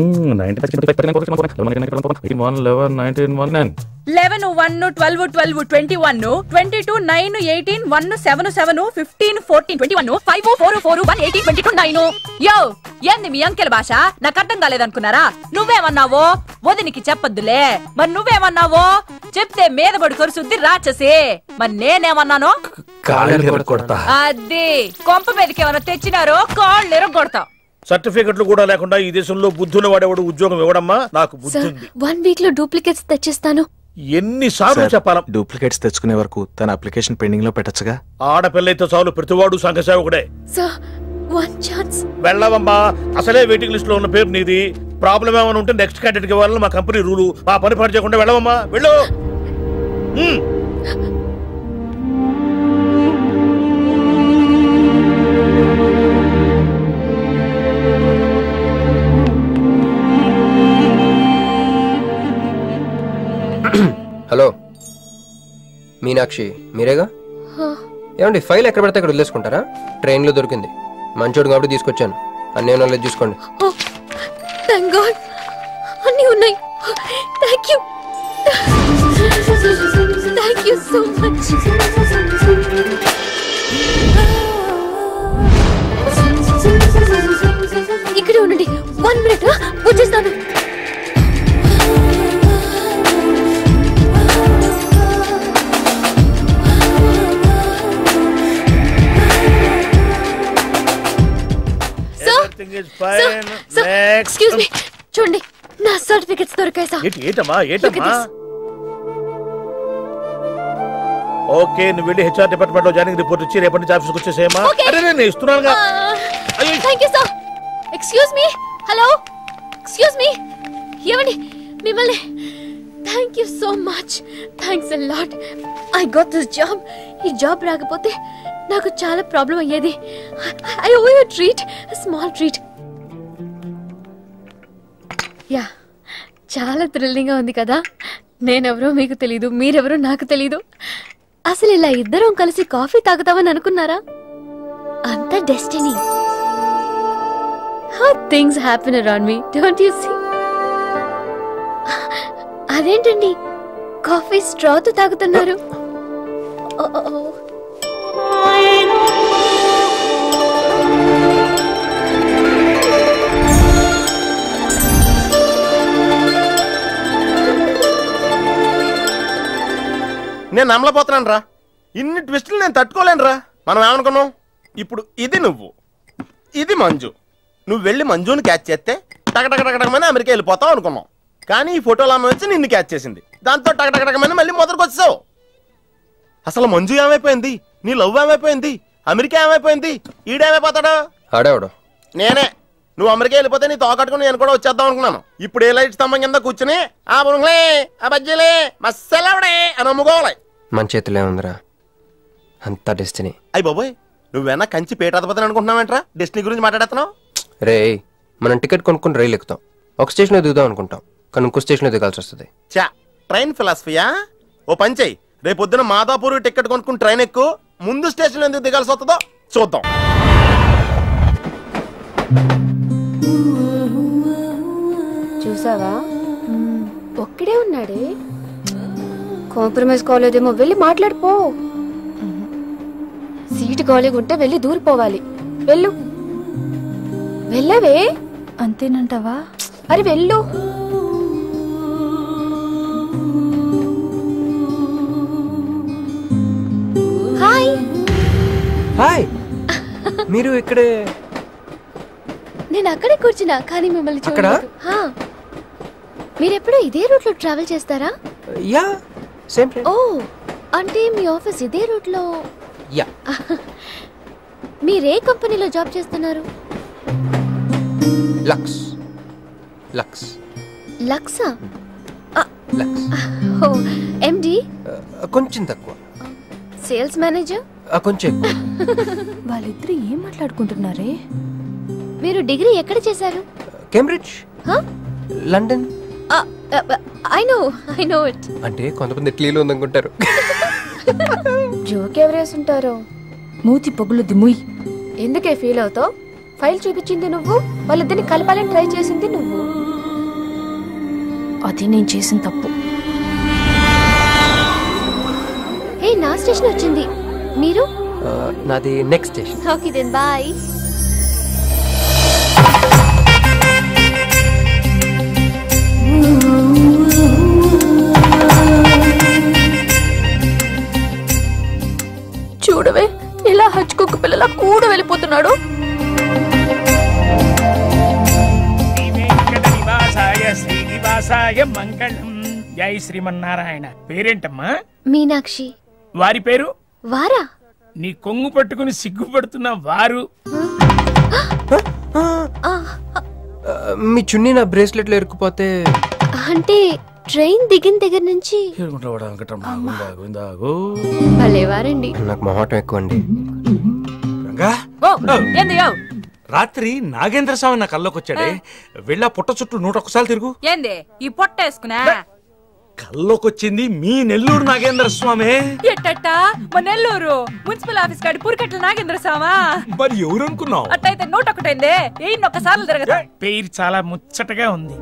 sixteen eleven one twelve twelve twenty one twenty two nine eighteen one seven seven fifteen fourteen twenty one five four four one eighteen twenty two nine యో ఏంది మీ అంకెల భాష నాకు అర్థం కాలేదనుకున్నారా నువ్వేమన్నావో వదినికి చెప్పొద్దులే మరి నువ్వేమన్నావో చెప్తే మీద పడి కరుసుద్ది రాచసి మరి నేనేమన్నాను కాళ్ళు కొడతా అది కొంప మీదకి ఏమైనా తెచ్చినారో కాళ్ళు ఎరగొడతా సర్టిఫికెట్లు కూడా లేకుండా ఈ దేశంలో బుద్ధున్న వాడేవాడు ఉద్యోగం ఇవ్వడమ్మా నాకు బుద్ధి ఉంది వన్ వీక్ లో డూప్లికేట్స్ తెచ్చిస్తాను ఎన్నిసార్లు సార్, చెప్పాలా డూప్లికేట్స్ తెచ్చుకునే వరకు తన అప్లికేషన్ పెండింగ్ లో పెట్టచ్చుగా ఆడపిల్లైతే చాలు ప్రతివాడు సంఘ సేవకుడే సార్ వన్ ఛాన్స్ వెళ్ళవమ్మా అసలే వెయిటింగ్ లిస్ట్ లో ఉన్న పేరు నీది ప్రాబ్లం ఏమైనా ఉంటే నెక్స్ట్ క్యాండిడేట్ కి ఇవ్వాలని మా కంపెనీ రూలు ఆ పని పాటు చేయకుండా వెళ్ళవమ్మా వెళ్ళు హ్మ్. మీనాక్షి మీరేగా ఏమండి ఫైల్ ఎక్కడ పడితే అక్కడ వదిలేసుకుంటారా ట్రైన్లో దొరికింది మంచోడు కాబట్టి తీసుకొచ్చాను అన్నీ నాలెడ్జ్ చూసుకోండి థ్యాంక్ గాడ్ అన్నీ ఉన్నాయి thank you thank you so much ఇక్కడే ఉండండి వన్ మినిట్ వచ్చేస్తాను sir Everything is fine. Sir Next. Excuse me చూడండి నా సర్టిఫికెట్స్ దొరికాయి సార్ ఏంటి ఏంటమ్మా Look at ఏంటమ్మా this. ఓకే నువ్వు వెళ్ళి హెచ్ఆర్ డిపార్ట్మెంట్ లో జాయినింగ్ రిపోర్ట్ ఇచ్చి రేపటి నుంచి ఆఫీస్కి వచ్చేసేయమ్మా Okay. అరే నేను ఇస్తున్నానుగా thank you sir excuse me hello excuse me ఏమండి మిమ్మల్ని thank you so much thanks a lot I got this job ఈ జాబ్ రాకపోతే నాకు చాలా ప్రాబ్లం అయ్యేది I owe you treat small treat yeah చాలా థ్రిల్లింగ్గా ఉంది కదా నేనెవరో మీకు తెలీదు మీరెవరో నాకు తెలీదు అసలు ఇలా ఇద్దరం కలిసి కాఫీ తాగుతామని అనుకున్నారా అంత destiny how things happen around me don't you see అదేంటండి కాఫీ స్ట్రాతో తాగుతున్నారు ఓ, ఓ, ఓ. నేను నమ్మలేకపోతున్నాను రా ఇన్ని ట్విస్టులు నేను తట్టుకోలేను రా మనం ఏమనుకున్నాం ఇప్పుడు ఇది నువ్వు ఇది మంజు నువ్వు వెళ్ళి మంజుని క్యాచ్ చేస్తే టకటకటకటకమని అమెరికా వెళ్ళిపోతావు అనుకున్నాం కానీ ఈ ఫోటోలు ఆమె వచ్చి నిన్ను క్యాచ్ చేసింది దాంతో టకటకటకమని మళ్ళీ మొదటికి వచ్చావు అసలు మంజు ఏమైపోయింది నీ లవ్ ఏమైపోయింది అమెరికా ఏమైపోయింది ఈడేమైపోతాడు ఆడేవాడు నేనే నువ్వు అమెరికా వెళ్ళిపోతే నీ తోకట్టుకుని నేను కూడా వచ్చేద్దాం అనుకున్నాను ఇప్పుడు ఏ లైట్ స్తంభం కింద కూర్చుని ఆ బురుంగ్లే ఆ బజ్జీలే మస్సలవడే అని అమ్ముకోవాలి మన చేతిలో ఉందిరా అంతా డెస్టినీ అయ్యి బాబోయ్ నువ్వేనా కంచి పేటాధిపతిని అనుకుంటున్నావేంట్రా డెస్టినీ గురించి మాట్లాడుతున్నావు రే మనం టికెట్ కొనుక్కుని రైలు ఎక్కుతాం ఒక స్టేషన్లో దిగుదాం అనుకుంటాం కానీ ఇంకో స్టేషన్లో దిగాల్సి వస్తుంది చా ట్రైన్ ఫిలాసఫియా ఓ పని చెయ్యి రేపు పొద్దున మాదాపూర్ టికెట్ కొనుక్కుని ట్రైన్ ఎక్కు ముందు స్టేషన్ ఎందుకు దిగాల్సి వస్తుందో చూద్దాం చూసావా ఒక్కడే ఉన్నాడే కాంప్రమైజ్ కాలేదేమో వెళ్ళి మాట్లాడిపో సీటు ఖాళీగా ఉంటే వెళ్ళి దూరిపోవాలి వెళ్ళు వెళ్ళవే అంతేనంటావా అరే వెళ్ళు హాయ్ హాయ్ మీరు ఇక్కడే నేను అక్కడే కూర్చున్నా కానీ మిమ్మల్ని అక్కడ? చూడలేదు హా. మీరెప్పుడు ఇదే రూట్ లో ట్రావెల్ చేస్తారా యా సేమ్ ఓ అంటే మీ ఆఫీస్ ఇదే రూట్ లో యా మీరే కంపెనీలో జాబ్ చేస్తున్నారు లక్స్ లక్స్ లక్సా లక్స్ ఓ ఎండి కొంచెం తక్కువ సేల్స్ మేనేజర్ ఆ, కొంచెం ఎక్కువ వాళ్ళిద్దరు ఏం మాట్లాడుకుంటున్నారే మీరు డిగ్రీ ఎక్కడ చేశారు Cambridge London I know I know it అంటే కొంతమంది ఇటలీలో ఉందనుకుంటారు జోక్ ఎవరేసుంటారో మూతి పొగులు దిముయ్ ఎందుకే ఫీల్ అవుతావు ఫైల్ చూపించింది నువ్వు వాళ్ళిద్దరిని కలపాలని ట్రై చేసింది నువ్వు అది నేను చేసిన తప్పు ఏ నా స్టేషన్ వచ్చింది మీరు ఆ, నాది next station okay then bye చూడవే ఇలా హచ్చుకుక్క పిల్లల కూడా వెళ్ళిపోతున్నాడు నివాసాయ శ్రీనివాసాయ మంగళం జై శ్రీమన్నారాయణ పేరేంటమ్మా మీనాక్షి వారి పేరు వారా నీ కొంగు పట్టుకుని సిగ్గుపడుతున్న వారు ఆ, ఆ, మీ చున్నీ నా బ్రేస్లెట్లో ఇరుక్కుపోతే అంటే ట్రైన్ దిగిన దగ్గర నుంచి భలేవారండి నాకు మొహాటం ఎక్కువ అండి ఏంది యో రాత్రి నాగేంద్ర స్వామి నా కల్లోకి వచ్చాడే వెళ్ళా పుట్ట చుట్టూ నూట ఒక్కసారి తిరుగు ఏంది ఈ పొట్ట వేసుకున్నా కల్లోకొచ్చింది మీ నెల్లూరు నాగేంద్ర స్వామి ఎట్టట్ట మా నెల్లూరు మున్సిపల్ ఆఫీస్ కాడి పురికట్ల నాగేంద్ర స్వామా మరి ఎవరు అనుకున్నావు అట్టయితే నూట ఒకటైందే ఏ ఒక్కసార్లు తిరగదు పేరు చాలా ముచ్చటగా ఉంది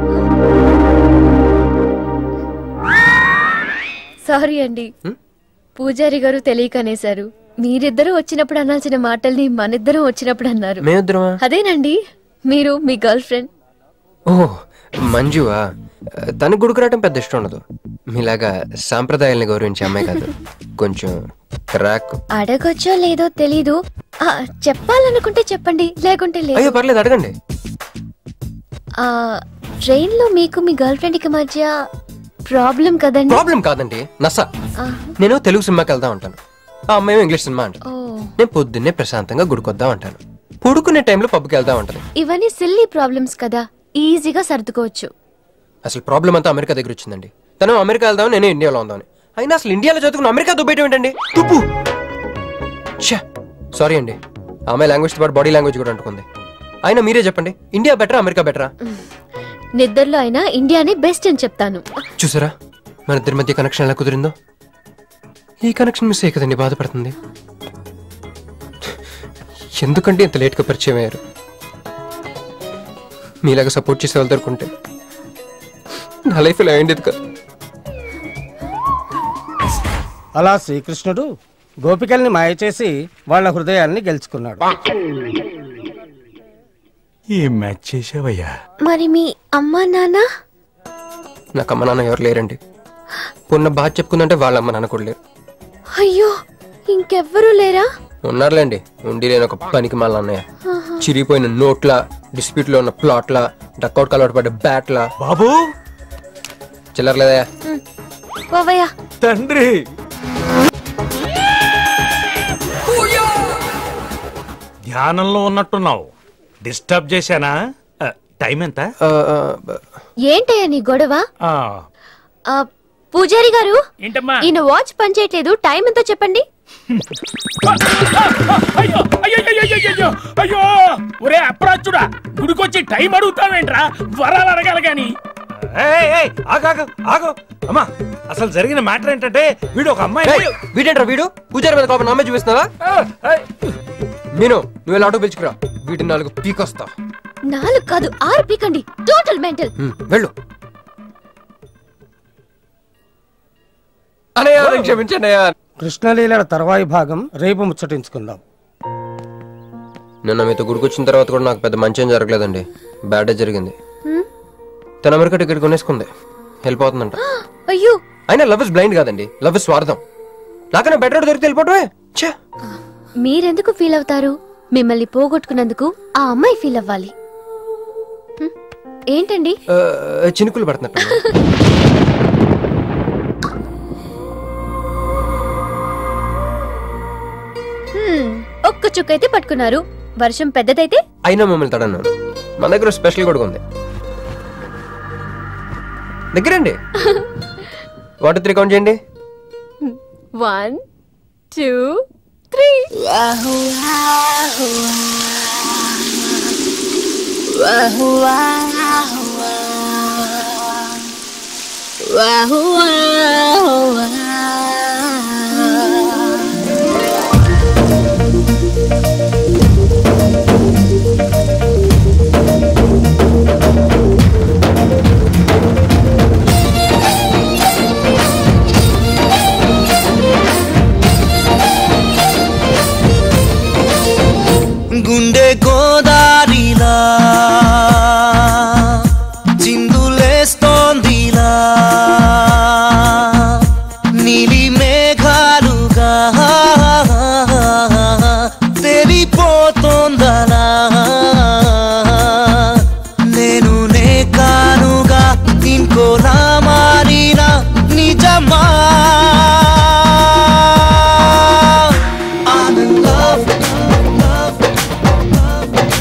సారీ అండి పూజారి గారు తెలియక అనేశారు మీరిద్దరూ వచ్చినప్పుడు అనాల్సిన మాటల్ని మనిద్దరం వచ్చినప్పుడు అన్నారు మేమిద్దరమా అదేనండి మీరు మీ గర్ల్ ఫ్రెండ్ ఓ మంజువా తనకు గుడికి రావడం పెద్ద ఇష్టం ఉండదు మీలాగా సాంప్రదాయాల్ని గౌరవించే అమ్మాయి కాదు కొంచెం క్రాక్ అడగొచ్చో లేదో తెలీదు ఆ, చెప్పాలనుకుంటే చెప్పండి లేకుంటే అయ్యో లేదు పర్లేదు అడగండి ఆ, ట్రైన్ లో మీకు మీ గర్ల్ ఫ్రెండ్ కి మధ్య ప్రాబ్లం కదండి ప్రాబ్లం కాదండి నస ఆ, నేను తెలుగు సినిమాకి వెళ్దాం అంటాను ఆ అమ్మాయి ఇంగ్లీష్ సినిమా అంట ఓ నేను పొద్దున్నే ప్రశాంతంగా గుడికొద్దాం అంటాను పడుకునే టైంలో పబ్కి వెళ్దాం అంటది ఇవన్నీ సిల్లీ ప్రాబ్లమ్స్ కదా ఈజీగా సర్దుకోవచ్చు అసలు ప్రాబ్లం అంతా అమెరికా దగ్గర వచ్చిందండి తను అమెరికా వెళ్దాం నేను ఇండియాలో ఉందామని అయినా అసలు ఇండియాలో చదువుకుని అమెరికా దుబ్బేయటం ఏంటండి తుప్పు సారీ అండి ఆ అమ్మాయి లాంగ్వేజ్ పాటు బాడీ లాంగ్వేజ్ కూడా అంటుకుంది అయినా మీరే చెప్పండి ఇండియా బెటరా అమెరికా బెటరా నిద్రలో అయినా ఇండియానే బెస్ట్ అని చెప్తాను చూసారా మన ఇద్దరి మధ్య కనెక్షన్ ఎలా కుదిరిందో ఈ కనెక్షన్ మిస్ అయ్యి కదండి బాధపడుతుంది ఎందుకంటే ఇంత లేట్గా పరిచయం అయ్యారు మీలాగా సపోర్ట్ చేసే వాళ్ళు దొరుకుంటే నా లైఫ్ ఇలా అయింది కదా అలా శ్రీకృష్ణుడు గోపికల్ని మాయ చేసి వాళ్ళ హృదయాల్ని గెలుచుకున్నాడు ఏం మ్యాచ్ చేసావయ్యా మరి మీ అమ్మా నాన్న నాకు అమ్మ నాన్న ఎవరు లేరండి పొన్న బాధ చెప్పుకుందంటే వాళ్ళ అమ్మ నాన్న కూడా లేరు అయ్యో ఇంకెవ్వరూ లేరా ఉన్నారులేండి ఉండి లేని ఒక పనికి మళ్ళీ అన్నయ్య ఆహా. చిరిగిపోయిన నోట్ల డిస్ప్యూట్ లో ఉన్న ప్లాట్ల డక్అవుట్ కలవట పడ్డ బ్యాట్ల బాబు చిల్లర్లేదయా పోవయ్యా తండ్రి ధ్యానంలో ఉన్నట్టున్నావు డిస్టర్బ్ చేశానా ఆ, టైం ఎంత ఏంటయ్యా నీ గొడవ ఆ, ఆ, పూజారి గారు ఏంటమ్మా ఈయన వాచ్ పనిచేయట్లేదు టైం ఎంతో చెప్పండి అయ్యో అయ్యో అయ్యో అయ్యో, అయ్యో అయ్యో ఒరే అప్రాచుడా గుడికొచ్చి టైం అడుగుతావేంట్రా వరాలు అడగాలి గాని ఏయ్, ఏయ్, ఆగు, ఆగు, ఆగు. అమ్మా అసలు జరిగిన మ్యాటర్ ఏంటంటే వీడు ఒక అమ్మాయి వీడేంట్రా వీడు పూజారి మీద కోపం నామే చూపిస్తున్నావా నేను నువ్వు ఇలా ఆటో పిలుచుకురా వీటిని నాలుగు పీకొస్తా నాలుగు కాదు ఆరు పీకండి టోటల్ మెంటల్ హ్మ్, వెళ్ళు అనయ్య నన్ను క్షమించండి అయ్యా కృష్ణలీలల తర్వాయి భాగం రేపు ముచ్చటించుకుందాం నిన్న మీతో గుడికొచ్చిన తర్వాత కూడా నాకు పెద్ద మంచి ఏం జరగలేదండి బ్యాడే జరిగింది హ్మ్? తన అమెరికా టికెట్ కొనేసుకుంది వెళ్ళిపోతుందంట అయ్యో అయినా లవ్ ఇస్ బ్లైండ్ కాదండి లవ్ ఇస్ స్వార్థం నాకన్నా బెటర్ దొరికితే వెళ్ళిపోవటమే ఛే మీరెందుకు ఫీల్ అవుతారు మిమ్మల్ని పోగొట్టుకున్నందుకు ఆ అమ్మాయి ఫీల్ అవ్వాలి హ్మ్? ఏంటండి ఆ, చినుకులు పడుతున్నట్టు హ్మ్, ఒక్క చుక్కైతే పట్టుకున్నారు వర్షం పెద్దదైతే అయినా మమ్మల్ని తడన్నాను మన దగ్గర స్పెషల్ కూడా ఉంది దగ్గరండి వాటర్ త్రీ కౌంట్ చేయండి వన్ టూ త్రీ గుండె గోదారిలా చిందులేస్తోందిలా నీలి మేఘాలుగా తెలిపోతోందలా నేను నే కానుగా ఇంకోలా మారిన నిజమా I'm in love, love, love.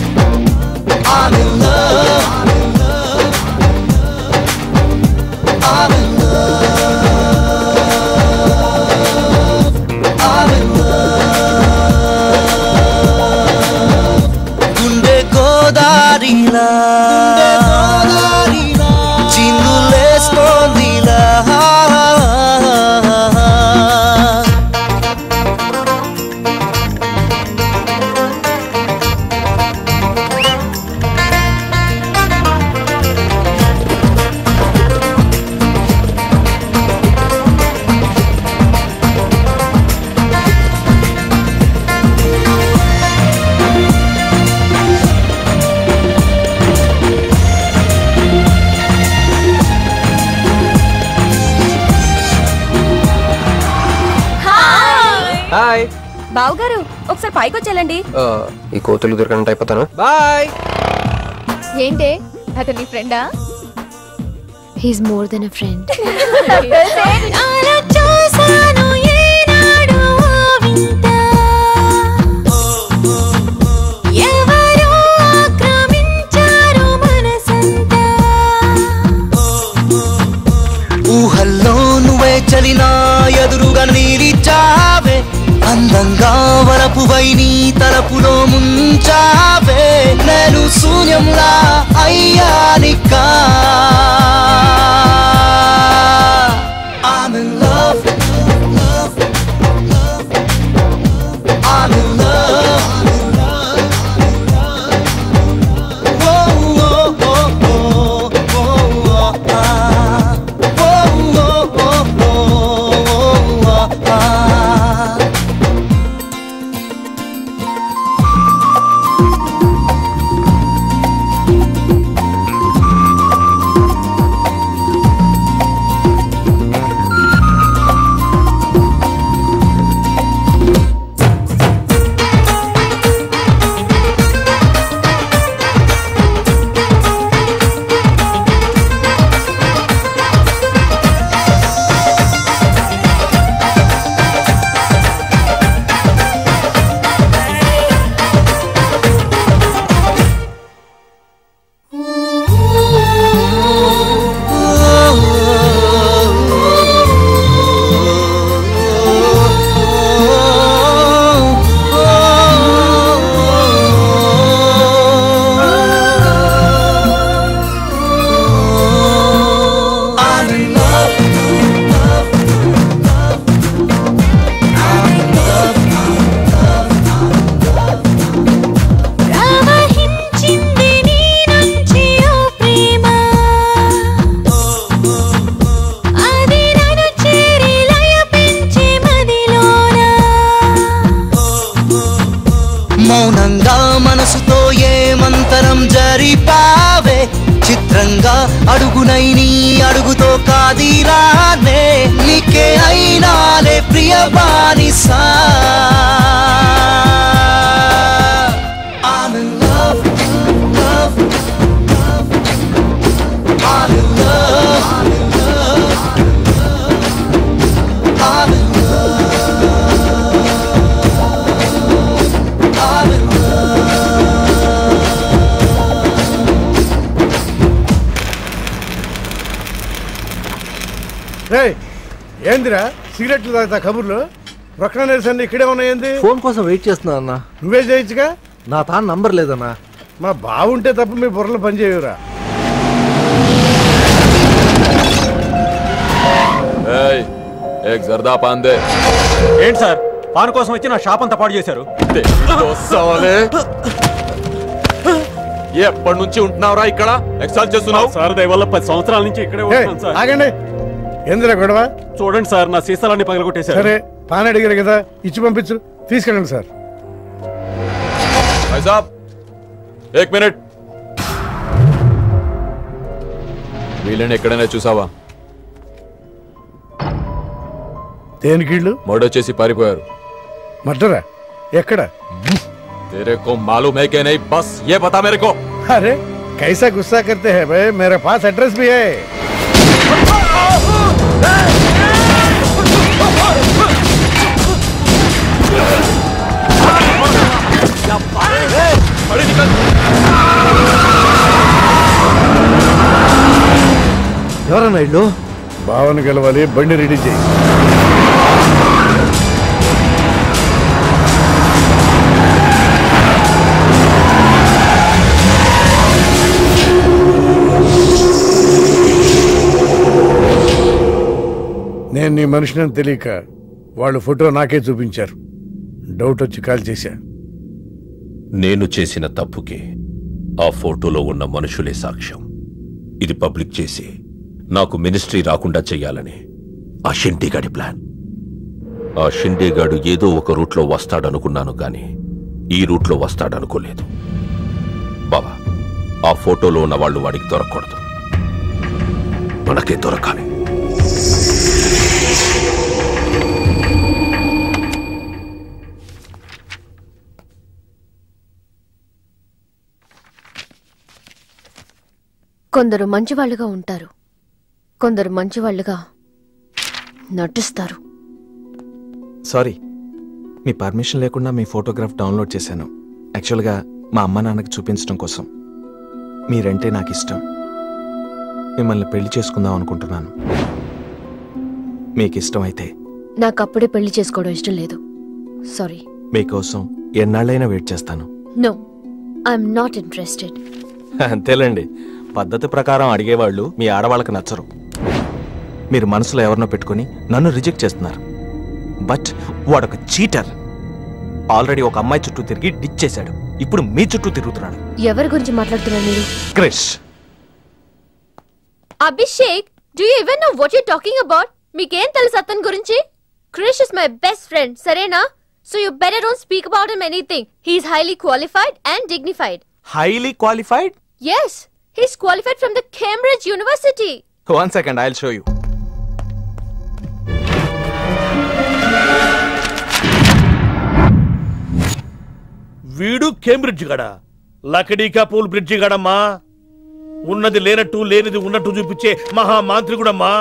హాయ్ బావు గారు ఒకసారి పైకి వచ్చేయాలండి ఈ కోతులు దొరకనంటే అయిపోతాను బాయ్ ఏంటే అతని నీ ఫ్రెండా he's more than a friend ఊహల్లో నువ్వే చలినా ఎదురుగా నీరిచ్చావే అందంగా వలపువై నీ తలపులో ముంచావే నేను శూన్యంలా అయ్యానికా I'm in love. I'm in love. Whoa, whoa, whoa, whoa, whoa, ah. Whoa, whoa, whoa, whoa, whoa, ah. I'm in love. ప్రవహించింది నీ నుంచి ఓ ప్రేమ అది నన్ను చేరి లయ పెంచి మదిలోన మౌనంగా మనసుతో ఏ మంతరం జరిపావే చిత్రంగా అడుగునై నీ అడుగుతో కాదిరానే నీకే అయినాలే ప్రియ బానిసా I'm in love, love, love. I'm in love, I'm in love. I'm in I'm in రే ఏందిరా సిగరెట్లు తాగుతా కబుర్లు ప్రక్కన నిరసన ఇక్కడే ఉన్నాయంది ఫోన్ కోసం వెయిట్ చేస్తున్నా అన్న నువ్వే చేయొచ్చుగా నా తాను నంబర్ లేదన్నా మా బావుంటే తప్ప మీ బుర్రలు పనిచేయవురా ఏయ్, ఏక్ జర్దా పాన్ దే ఏంటి సార్ పాన్ కోసం వచ్చి నా షాప్ అంతా పాడు చేశారు దోసవాలే. ఎప్పటి నుంచి ఉంటున్నావురా ఇక్కడ ఎక్సైజ్ చేస్తున్నావు సార్ దయవల్ల పది సంవత్సరాల నుంచి ఇక్కడే ఉంటున్నాను సార్ ఆగండి ఏందిరా గొడవ చూడండి సార్ నా సీసాలన్నీ పగలగొట్టేశారు సరే పాన్ అడిగారు కదా ఇచ్చి పంపించు తీసుకెళ్ళండి సార్ भाई साहब एक మినిట్ వీళ్ళని ఎక్కడైనా చూసావా దేనికిళ్ళు మర్డర్ చేసి పారిపోయారు మర్డరా ఎక్కడ तेरे को मालूम है कि नहीं बस ये बता मेरे को अरे कैसा गुस्सा करते हैं भाई मेरे पास एड्रेस भी है ఎవరన్నా ఇల్లు భావన గెలవాలి బండి రెడీ చేయి నేను నీ మనిషిని తెలియక వాళ్ళు ఫోటో నాకే చూపించారు డౌట్ వచ్చి కాల్ చేశా నేను చేసిన తప్పుకి ఆ ఫోటోలో ఉన్న మనుషులే సాక్ష్యం ఇది పబ్లిక్ చేసి నాకు మినిస్ట్రీ రాకుండా చెయ్యాలని ఆ షిండేగాడి ప్లాన్ ఆ షిండేగాడు ఏదో ఒక రూట్లో వస్తాడనుకున్నాను కానీ ఈ రూట్లో వస్తాడనుకోలేదు బాబా ఆ ఫోటోలో ఉన్న వాళ్ళు వాడికి దొరకకూడదు మనకే దొరకాలి కొందరు మంచివాళ్ళుగా ఉంటారు కొందరు మంచివాళ్ళుగా నటిస్తారు సారీ మీ పర్మిషన్ లేకుండా మీ ఫోటోగ్రాఫ్ డౌన్లోడ్ చేశాను యాక్చువల్గా మా అమ్మ నాన్నకి చూపించడం కోసం మీరంటే నాకు ఇష్టం మిమ్మల్ని పెళ్లి చేసుకుందాం అనుకుంటున్నాను మీకు ఇష్టం అయితే నాకు అప్పుడే పెళ్లి చేసుకోవడం ఇష్టం లేదు సారీ మీకోసం ఎన్నాళ్ళైనా వెయిట్ చేస్తాను నో ఐఎమ్ నాట్ ఇంట్రెస్టెడ్ అంతేలేండి పద్ధతి ప్రకారం అడిగేవాళ్ళు మీ ఆడవాళ్ళకి నచ్చరు మీరు మనసులో ఎవరినో పెట్టుకుని నన్ను రిజెక్ట్ చేస్తున్నారు బట్ వాడొక చీటర్ ఆల్రెడీ ఒక అమ్మాయి చుట్టూ తిరిగి డిచ్ చేశాడు ఇప్పుడు మీ చుట్టూ తిరుగుతున్నాడు ఎవరి గురించి మాట్లాడుతున్నారు మీరు Krish Abhishek do you even know what you talking about మీకేం తెలుసు అతని గురించి Krish is my best friend సరేనా so you better don't speak about him anything he's highly qualified and dignified highly qualified yes he's qualified from the Cambridge university one second I show you వీడు Cambridge గడ లకడీ కపూల్ bridge గడమ్మా ఉన్నది లేనట్టు లేనిది ఉన్నట్టు చూపించే మహా మాంత్రికుడమ్మా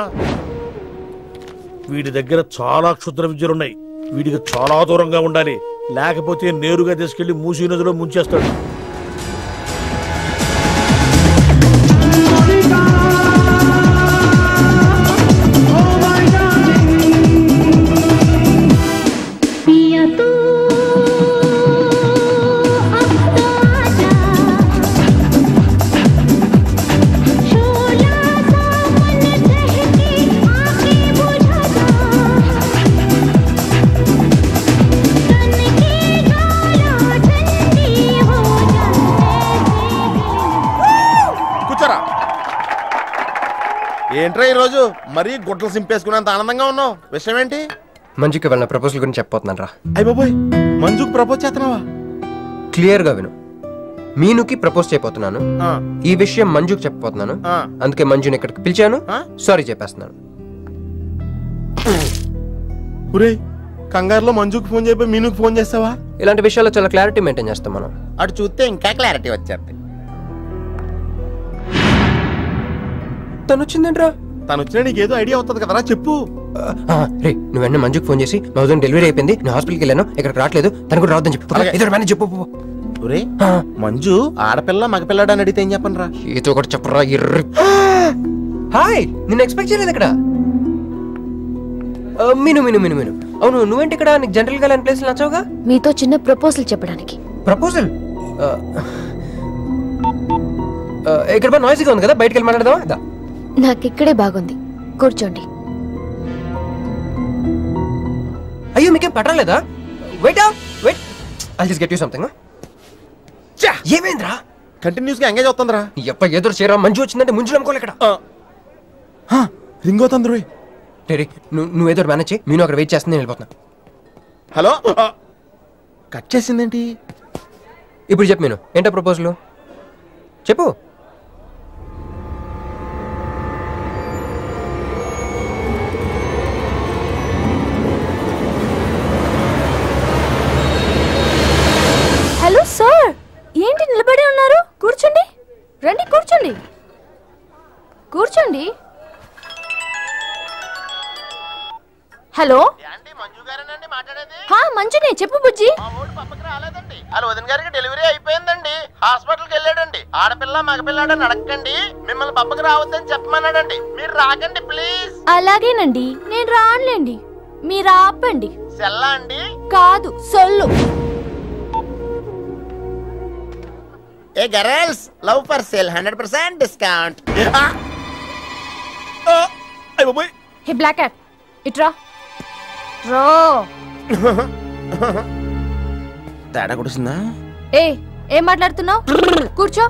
వీడి దగ్గర చాలా క్షుద్ర విద్యలున్నాయి వీడికి చాలా దూరంగా ఉండాలి లేకపోతే నేరుగా తీసుకెళ్లి మూసీ నదిలో ముంచేస్తాడు కూర్చోరా ఏంట్రా ఈరోజు మరీ గుడ్లు సింపేసుకున్నంత ఆనందంగా ఉన్నావు విషయం ఏంటి మంజుకి వాళ్ళ ప్రపోజల్ గురించి చెప్పబోతున్నాను రా అయ్య బాబోయ్ మంజుకు ప్రపోజ్ చేస్తున్నావా క్లియర్ గా విను మీనుకి ప్రపోజ్ చేయబోతున్నాను ఈ విషయం మంజుకి చెప్పబోతున్నాను అందుకే మంజుని ఇక్కడికి పిలిచాను సారీ చెప్పేస్తున్నాను ఒరేయ్ కంగారులో మంజుకు ఫోన్ చేయబోయి మీనుకు ఫోన్ చేస్తావా ఇలాంటి విషయాల్లో చాలా క్లారిటీ మెయింటైన్ చేస్తాం మనం అటు చూస్తే ఇంకా క్లారిటీ వచ్చేది తను వచ్చిందేంట్రా తను వచ్చినా నీకేదో ఐడియా అవుతుంది కదరా చెప్పు ఆ, రే నువ్వు వెంటనే మంజుకి ఫోన్ చేసి మా వదిన డెలివరీ అయిపోయింది నేను హాస్పిటల్కి వెళ్ళాను ఇక్కడికి రావట్లేదు తను కూడా రావద్దని చెప్పు అలాగే. ఏదో మేనేజ్ చెప్పు పో. ఒరే మంజు ఆడపిల్ల మగపిల్లడు అని అడిగితే ఏం చెప్పను రా ఏదో ఒకటి చెప్పరా ఎర్రి హాయ్ నిన్ను ఎక్స్పెక్ట్ చేయలేదు ఇక్కడ ఆ, మిను మిను మిను మిను అవును నువ్వేంటి ఇక్కడ నీకు జనరల్ గా లేని ప్లేస్ నచ్చావుగా మీతో చిన్న ప్రపోజల్ చెప్పడానికి ప్రపోజల్ ఇక్కడ బాగా నాయిసీగా ఉంది కదా బయటికి వెళ్ళి మాట్లాడదామా దా. నాకు ఇక్కడే బాగుంది కూర్చోండి అయ్యో మీకేం పట్టలేదా wait wait I just get you something ఏమైందిరా కంటిన్యూస్ గా ఎంగేజ్ అవుతుందిరా ఎప్ప ఎదురు చేరా మంజు వచ్చిందంటే ముంజు నమ్ముకోలే ఇక్కడ రింగ్ అవుతుంది రోయ్ టెరీ నువ్వు నువ్వు ఏదో మేనేజ్ చేయి నేను అక్కడ వెయిట్ చేస్తుంది నేను వెళ్ళిపోతున్నా హలో కట్ చేసిందేంటి ఇప్పుడు చెప్పు నేను ఏంటో ప్రపోజల్ చెప్పు హలో సార్ ఏంటి నిలబడి ఉన్నారు కూర్చోండి రండి కూర్చోండి కూర్చోండి హలో హా మంజునే చెప్పు బుజ్జి వాళ్ళ వదిన గారికి డెలివరీ అయిపోయిందండి హాస్పిటల్కి వెళ్ళాడండి ఆడపిల్ల మగపిల్లాడని అడగండి మిమ్మల్ని పప్పకి రావద్దని చెప్పమన్నాడండి మీరు రాకండి ప్లీజ్ అలాగేనండి నేను రానులేండి మీరు ఆపండి సెల్లా అండి కాదు సొల్లు ఏ girls love for sale hundred percent discount hey black cat ఇట్రా రో తేడా కుడిసిందా ఏ ఏం మాట్లాడుతున్నావు కూర్చో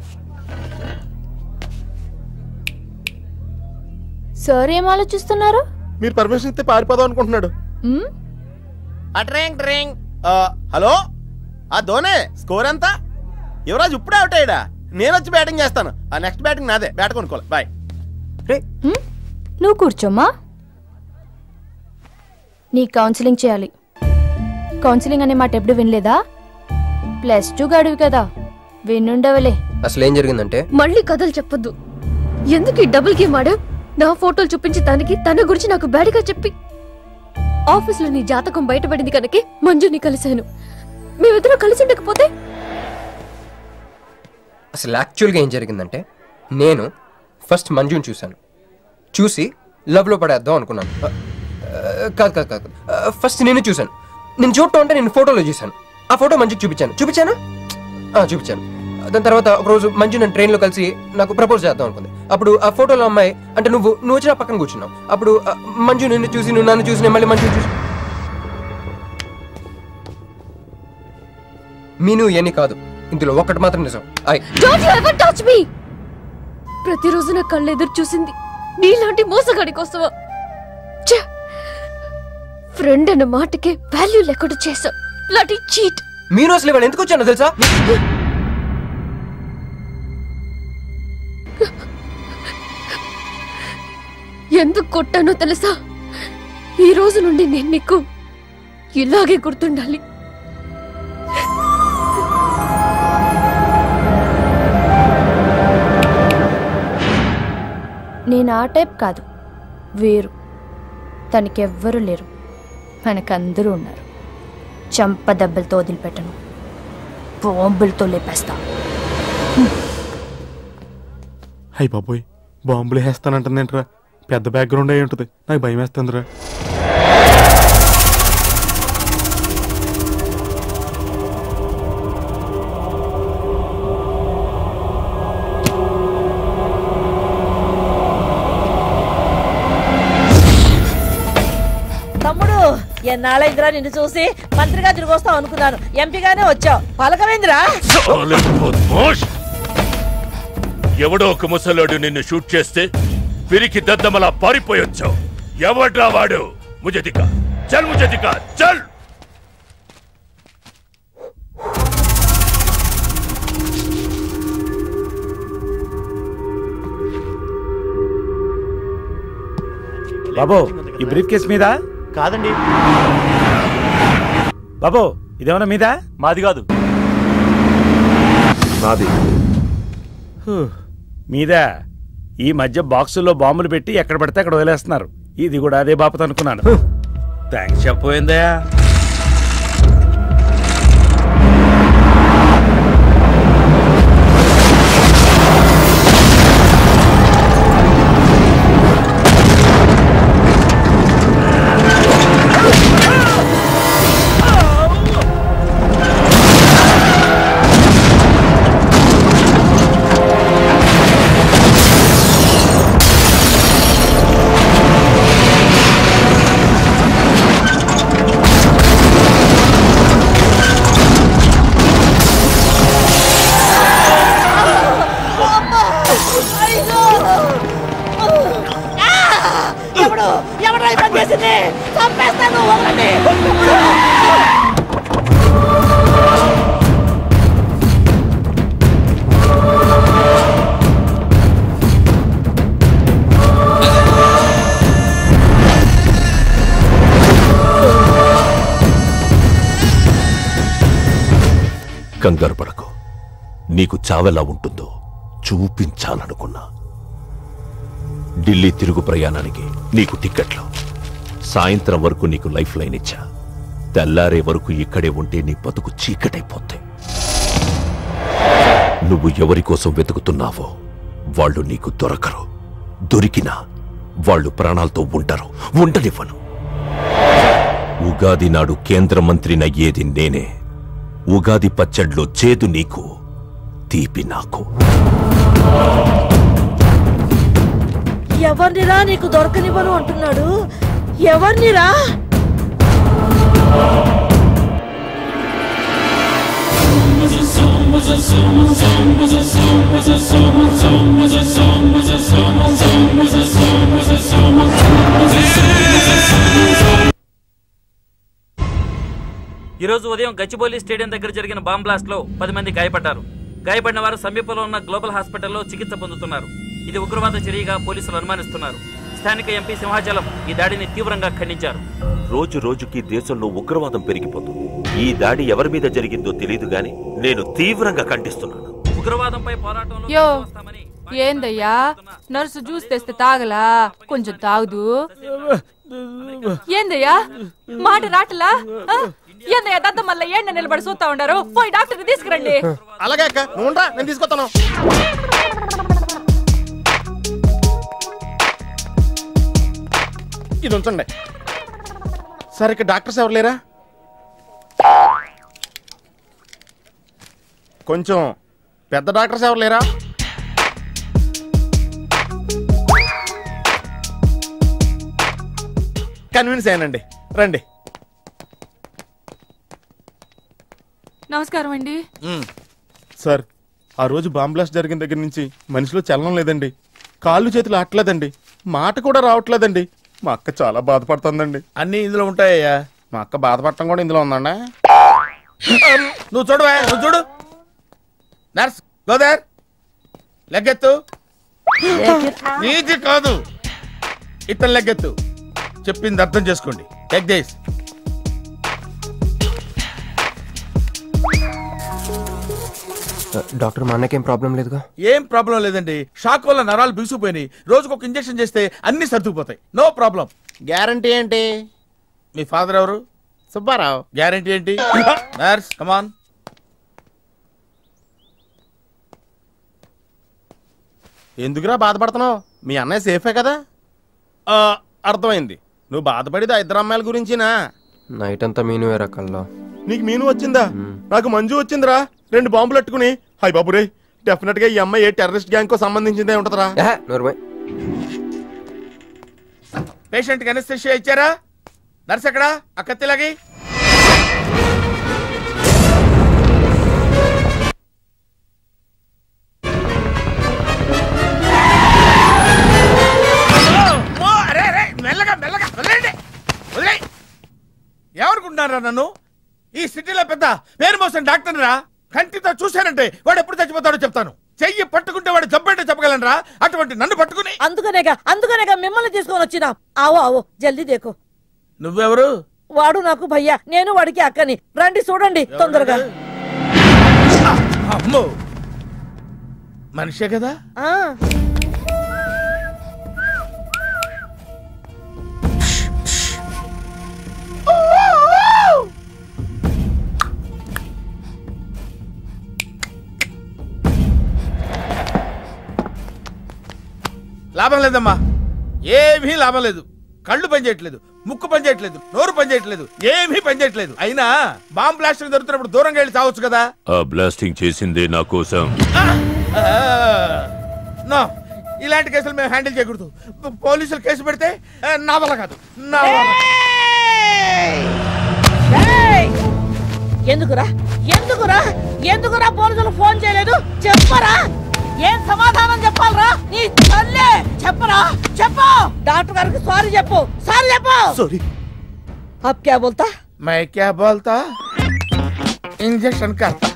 సార్ ఏం ఆలోచిస్తున్నారు మీరు పర్మిషన్ ఇస్తే పారిపోదాం అనుకుంటున్నాడు మ్? డ్రింక్ డ్రింక్ హలో ఆ ధోనే స్కోర్ ఎంత యువరాజ్ ఇప్పుడే అవుట్ అయ్యాడా నేను వచ్చి బ్యాటింగ్ చేస్తాను ఆ నెక్స్ట్ బ్యాటింగ్ నాదే బ్యాట్ కొనుక్కోవాలి బాయ్ మ్? నువ్వు కూర్చోమ్మా నీ కౌన్సిలింగ్ చేయాలి కౌన్సిలింగ్ అనే మాట ఎప్పుడు వినలేదా ప్లస్ టూ గడివి కదా వినుండవలే అసలు ఏం జరిగిందంటే మళ్ళీ కథలు చెప్పొద్దు ఎందుకు ఈ డబుల్ గేమ్ ఆడా నా ఫోటోలు చూపించి దానికి తన గురించి నాకు బ్యాడ్గా చెప్పి ఆఫీస్లో నీ జాతకం బయటపడింది కనుకే మంజుని కలిశాను మేమిద్దరం కలిసి ఉండకపోతే అసలు యాక్చువల్గా ఏం జరిగిందంటే నేను ఫస్ట్ మంజుని చూశాను చూసి లవ్లో పడేద్దాం అనుకున్నాను ఆ, ఆ, కాదు కాదు కాదు ఆ, ఫస్ట్ నేను చూశాను నేను చూడటం అంటే నేను ఫోటోలో చూశాను ఆ ఫోటో మంజుకి చూపించాను చూపించాను ఆ, చూపించాను దాని తర్వాత ఒకరోజు మంజు నేను ట్రైన్లో కలిసి నాకు ప్రపోజ్ చేద్దాం అనుకుంది అప్పుడు ఆ ఫోటోలో అమ్మాయి అంటే నువ్వు నువ్వు వచ్చి నా పక్కన కూర్చున్నావు అప్పుడు ఆ, మంజు నిన్ను చూసి నువ్వు నన్ను చూసి నేను మళ్ళీ మంజు చూసి మీను ఇవన్నీ కాదు ఇందులో ఒక్కటి మాత్రం నిజం I don't you ever touch me ప్రతిరోజు నా కళ్ళు ఎదురు చూసింది నీలాంటి మోసగాడి కోసమా ఛే! ఫ్రెండ్ అన్న మాటకే వాల్యూ లేకుండా చేసా లాంటి చీట్ మీను అసలు ఇవాళ ఎందుకు వచ్చానో తెలుసా ఎందుకు కొట్టానో తెలుసా ఈ రోజు నుండి నేను నీకు ఇలాగే గుర్తుండాలి నేను ఆ టైప్ కాదు వేరు తనకెవ్వరూ లేరు మనకందరూ ఉన్నారు చంప దెబ్బలతో వదిలిపెట్టను బాంబులతో లేపేస్తా అయ్యి బాబోయ్ బాంబులు వేస్తానంటుందేంట్రా పెద్ద బ్యాక్గ్రౌండ్ అయి ఉంటుంది నాకు భయం వేస్తుందిరా తమ్ముడు ఎన్నాళ్ళైందిరా నిన్ను చూసి మంత్రిగా తిరిగి వస్తావు అనుకున్నాను ఎంపీగానే వచ్చావు పలకమైందిరా చాలే బద్మాష్. ఎవడో ఒక ముసలోడు నిన్ను షూట్ చేస్తే పిరికి దద్దమలా పారిపోయొచ్చావు ఎవడ్రా వాడు ముజదిక చల్ ముజదిక చల్ బాబు ఈ బ్రీఫ్ కేస్ మీద కాదండి బాబు ఇదేమన్నా మీద మాది కాదు నాది మీద ఈ మధ్య బాక్సుల్లో బాంబులు పెట్టి ఎక్కడ పడితే అక్కడ వదిలేస్తున్నారు ఇది కూడా అదే బాపత అనుకున్నాను థ్యాంక్స్ చెప్పబోయిందా ఎవడు ఎవడు ఈ పని చేసింది చంపేస్తాను వదలండి కంగారు పడకు నీకు చావెలా ఉంటుందో చూపించాలనుకున్నా ఢిల్లీ తిరుగు ప్రయాణానికి నీకు టిక్కెట్లు సాయంత్రం వరకు నీకు లైఫ్ లైన్ ఇచ్చా తెల్లారే వరకు ఇక్కడే ఉంటే నీ బతుకు చీకటైపోతే నువ్వు ఎవరి కోసం వెతుకుతున్నావో వాళ్ళు నీకు దొరకరు దొరికినా వాళ్ళు ప్రాణాలతో ఉంటారు ఉండనివ్వను ఉగాది నాడు కేంద్ర మంత్రినయ్యేది నేనే ఉగాది పచ్చడ్లో చేదు నీకు తీపి నాకు ఎవరినిరా నీకు దొరకనివ్వను అంటున్నాడు ఎవరినిరా ఈ రోజు ఉదయం గచ్చిబౌలి స్టేడియం దగ్గర జరిగిన బాంబ్ బ్లాస్ట్ లో పది మంది గాయపడ్డారు గాయపడిన వారు సమీపంలో ఉన్న గ్లోబల్ హాస్పిటల్లో చికిత్స పొందుతున్నారు ఇది ఉగ్రవాద చర్యగా పోలీసులు అనుమానిస్తున్నారు స్థానిక ఎంపీ సింహాచలం ఈ దాడిని తీవ్రంగా ఖండించారు రోజు రోజుకి దేశంలో ఉగ్రవాదం పెరిగిపోతుంది ఈ దాడి ఎవరి మీద జరిగిందో తెలియదు గాని నేను తీవ్రంగా ఖండిస్తున్నాను ఉగ్రవాదంపై పోరాటంలో యో ఏందయ్యా నర్సు జ్యూస్ తెస్తే తాగలా కొంచెం తాగుదు ఏందయ్యా మాట రాటలా ఆ? ఏందయ్యా దద్ద మళ్ళీ ఏండ నిలబడి చూస్తా ఉండారు పోయి డాక్టర్ తీసుకురండి అలాగే అక్క నువ్వు ఉండరా, నేను తీసుకొస్తాను ఇది ఉంచండి సార్ ఇక్కడ డాక్టర్స్ ఎవరు లేరా కొంచెం పెద్ద డాక్టర్స్ ఎవరు లేరా కన్విన్స్ అయ్యానండి రండి నమస్కారం అండి సార్ ఆ రోజు బాంబ్ బ్లాస్ట్ జరిగిన దగ్గర నుంచి మనిషిలో చలనం లేదండి కాళ్ళు చేతులు ఆటలేదండి మాట కూడా రావట్లేదండి మా అక్క చాలా బాధపడుతుందండి అన్ని ఇందులో ఉంటాయ్యా మా అక్క బాధపడటం కూడా ఇందులో ఉందండి నువ్వు చూడవా నువ్వు చూడు నర్స్ గోదర్ లెగ్గెత్తు నీది కాదు ఇతను లెగ్గెత్తు చెప్పింది అర్థం చేసుకోండి టెక్ దిస్ డాక్టర్ మా అన్నకేం ప్రాబ్లం లేదుగా ఏం ప్రాబ్లం లేదండి షాక్ వల్ల నరాలు బిగుసిపోయినాయి రోజుకు ఒక ఇంజెక్షన్ చేస్తే అన్ని సర్దుకుపోతాయి నో ప్రాబ్లం గ్యారంటీ ఏంటి మీ ఫాదర్ ఎవరు సుబ్బారావు గ్యారంటీ ఏంటి నర్స్ కమాన్ ఎందుకురా బాధపడుతున్నావు మీ అన్నయ్య సేఫే కదా ఆ, అర్థమైంది నువ్వు బాధపడేది ఆ ఇద్దరు అమ్మాయిల గురించినా నైట్ అంతా మీను వేరే కల్లా నీకు మీను వచ్చిందా నాకు మంజు వచ్చిందిరా రెండు బాంబులు అట్టుకుని హాయ్ బాబు రే డెఫినెట్ గా ఈ అమ్మాయి ఏ టెర్రరిస్ట్ గ్యాంగ్ కో సంబంధించిందే ఉంటదరా పేషెంట్ కి అనస్థిషియా ఇచ్చారా నర్స్ ఎక్కడా ఆ కత్తిలాగి అమ్మో, అరే, అరే, మెల్లగా మెల్లగా వదిలేయండి వదిలేయ్ ఏమనుకుంటున్నారా నన్ను ఈ సిటీలో పెద్ద పేరు మోసిన డాక్టర్ రా కంటితో చూశానంటే వాడు ఎప్పుడు చచ్చిపోతాడో చెప్తాను చెయ్యి పట్టుకుంటే వాడు జబ్బేంటో చెప్పగలనరా అటువంటి నన్ను పట్టుకుని అందుకనేగా అందుకనేగా మిమ్మల్ని తీసుకొని వచ్చినా ఆవో ఆవో జల్దీ దేకో నువ్వెవరు వాడు నాకు భయ్యా నేను వాడికి అక్కని రండి చూడండి తొందరగా అమ్మో మనిషే కదా ఆ లాభం లేదమ్మా ఏమీ లాభం లేదు కళ్ళు పనిచేయట్లేదు ముక్కు పనిచేయట్లేదు నోరు పనిచేయట్లేదు ఏమీ పనిచేయట్లేదు అయినా బాంబ్ బ్లాస్ట్ జరుగుతున్నప్పుడు దూరంగా వెళ్ళి తావచ్చు కదా ఆ బ్లాస్టింగ్ చేసిందే నా కోసం నో ఇలాంటి కేసులు మేము హ్యాండిల్ చేయకూడదు పో- పోలీసులు కేసు పెడితే ఆ, నా వల్ల కాదు నా వల్ల ఏయ్! ఎందుకురా ఎందుకురా ఎందుకురా పోలీసులు ఫోన్ చేయలేదు చెప్పరా ఏం సమాధానం చెప్పాలరా నీ తల్లే చెప్పరా చెప్పు డాక్టర్ గారికి సారీ చెప్పు సారీ చెప్పు సారీ అబ్ క్యా బోల్తా मैं क्या बोलता इंजेक्शन करता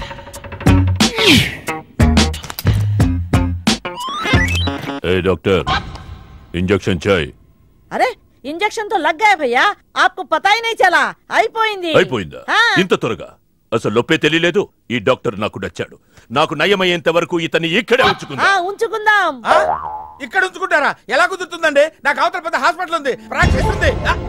ఏ డాక్టర్ ఇంజెక్షన్ చాయ్ అరే ఇంజెక్షన్ తో లగ్ గయా భయ్యా ఆప్కు పతా హీ नहीं చలా అయిపోయింది అయిపోయిందా ఆ. ఇంత త్వరగా అసలు నొప్పే తెలియలేదు ఈ డాక్టర్ నాకు నచ్చాడు నాకు నయమయ్యేంత వరకు ఇతన్ని ఇక్కడే ఉంచుకుందా ఆ ఉంచుకుందాం ఇక్కడ ఉంచుకుంటారా ఎలా కుదురుతుందండి నాకు అవతల పెద్ద హాస్పిటల్ ఉంది ప్రాక్టీస్ ఉంది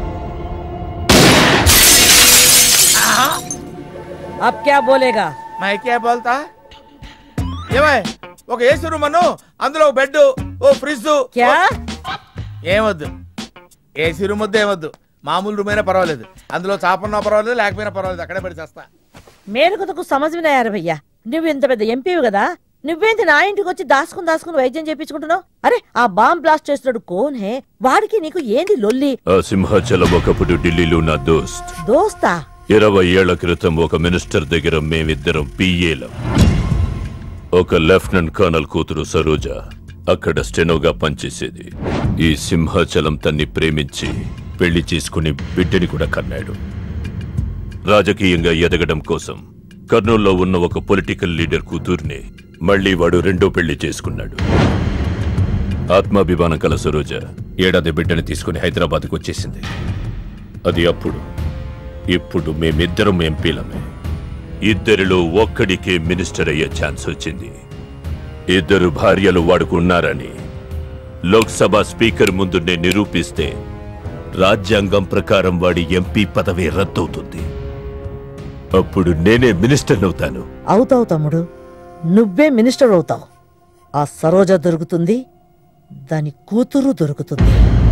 ఆ, అబ్ క్యా బోలేగా मैं क्या बोलता ఏమై ఒక ఏసీ రూమ్ అను అందులో ఒక బెడ్ ఓ ఫ్రిడ్జ్ క్యా ఏమొద్దు ఏసీ రూమ్ వద్దు ఏమొద్దు మామూలు రూమ్ అయినా పర్వాలేదు అందులో చాపన్నా పర్వాలేదు లేకపోయినా పర్వాలేదు అక్కడే పడి చేస్తా మేలుకుతకు సమజమైనారు భయ్యా నువ్వు ఇంత పెద్ద ఎంపీవి కదా నువ్వేంటి నా ఇంటికి వచ్చి దాసుకుని దాసుకుని వైద్యం చేపించుకుంటున్నావు అరే ఆ బాంబ్ బ్లాస్ట్ చేస్తున్నాడు కోన్ హే వాడికి నీకు ఏంది లొల్లి ఆ సింహాచలం ఒకప్పుడు ఢిల్లీలో నా దోస్త్ దోస్తా ఇరవై ఏళ్ల క్రితం ఒక మినిస్టర్ దగ్గర మేమిద్దరం పిఏలం ఒక లెఫ్టినెంట్ కర్నల్ కూతురు సరోజ అక్కడ స్టెనోగా పనిచేసేది ఈ సింహాచలం తన్ని ప్రేమించి పెళ్లి చేసుకుని బిడ్డని కూడా కన్నాడు రాజకీయంగా ఎదగడం కోసం కర్నూల్లో ఉన్న ఒక పొలిటికల్ లీడర్ కూతుర్ని మళ్ళీ వాడు రెండో పెళ్లి చేసుకున్నాడు ఆత్మాభిమానం కల సరోజ ఏడాది బిడ్డని తీసుకుని హైదరాబాద్కు వచ్చేసింది అది అప్పుడు ఇప్పుడు మేమిద్దరం ఎంపీలమే ఇద్దరిలో ఒక్కడికే మినిస్టర్ అయ్యే ఛాన్స్ వచ్చింది ఇద్దరు భార్యలు వాడుకున్నారని లోక్సభ స్పీకర్ ముందు నేను నిరూపిస్తే రాజ్యాంగం ప్రకారం వాడి ఎంపీ పదవి రద్దవుతుంది అప్పుడు నేనే మినిస్టర్ అవుతాను అవుతావు తమ్ముడు నువ్వే మినిస్టర్ అవుతావు ఆ సరోజ దొరుకుతుంది దాని కూతురు దొరుకుతుంది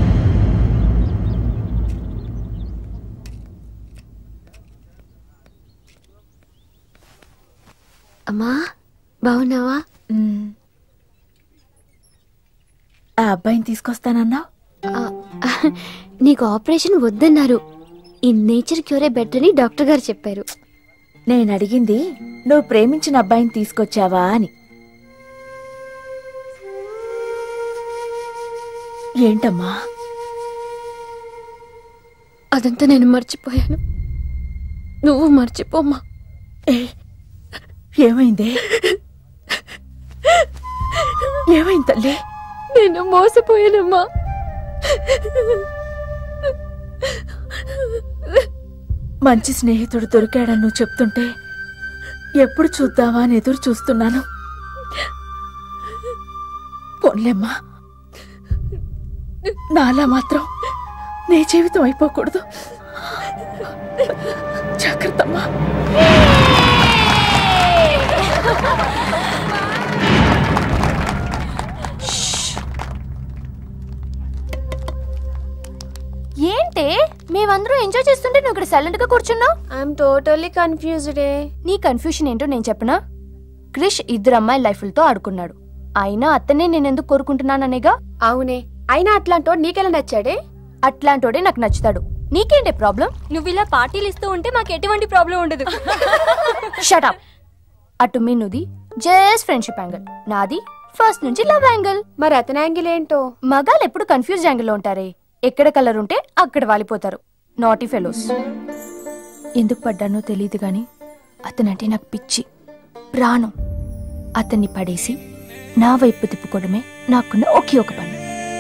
అమ్మా బాగున్నావా ఆ అబ్బాయిని తీసుకొస్తానన్నావు నీకు ఆపరేషన్ వద్దన్నారు ఈ నేచర్ క్యూరే బెటర్ అని డాక్టర్ గారు చెప్పారు నేను అడిగింది నువ్వు ప్రేమించిన అబ్బాయిని తీసుకొచ్చావా అని ఏంటమ్మా అదంతా నేను మర్చిపోయాను నువ్వు మర్చిపోమ్మా ఏమైందే ఏమైంది తల్లి నేను మోసపోయానమ్మా మంచి స్నేహితుడు దొరికాడని నువ్వు చెప్తుంటే ఎప్పుడు చూద్దామా అని ఎదురు చూస్తున్నాను పోన్లేమ్మా నాలా మాత్రం నీ జీవితం అయిపోకూడదు జాగ్రత్తమ్మా ఏంటే మేమందరం ఎంజాయ్ చేస్తుంటే నువ్వు ఇక్కడ సైలెంట్ గా కూర్చున్నావు ఐఎమ్ టోటల్లీ కన్ఫ్యూజ్డ్ నీ కన్ఫ్యూషన్ ఏంటో నేను చెప్పనా క్రిష్ ఇద్దరు అమ్మాయి లైఫ్లతో ఆడుకున్నాడు అయినా అతనే నేను ఎందుకు కోరుకుంటున్నాననేగా అవునే అయినా అట్లాంటో నీకెలా నచ్చాడే అట్లాంటోడే నాకు నచ్చుతాడు నీకేంటే ప్రాబ్లం నువ్వు ఇలా పార్టీలు ఇస్తూ ఉంటే మాకు ఎటువంటి ప్రాబ్లం ఉండదు షటప్ అటు మీనుది జస్ట్ ఫ్రెండ్షిప్ యాంగిల్ నాది ఫస్ట్ నుంచి లవ్ యాంగిల్ మరి అతని యాంగిల్ ఏంటో మగాలు ఎప్పుడు కన్ఫ్యూజ్ యాంగిల్ లో ఉంటారే ఎక్కడ కలర్ ఉంటే అక్కడ వాలిపోతారు నాటీ ఫెలోస్ ఎందుకు పడ్డానో తెలియదు గాని అతనంటే నాకు పిచ్చి ప్రాణం అతన్ని పడేసి నా వైపు తిప్పుకోవడమే నాకున్న ఒకే ఒక పని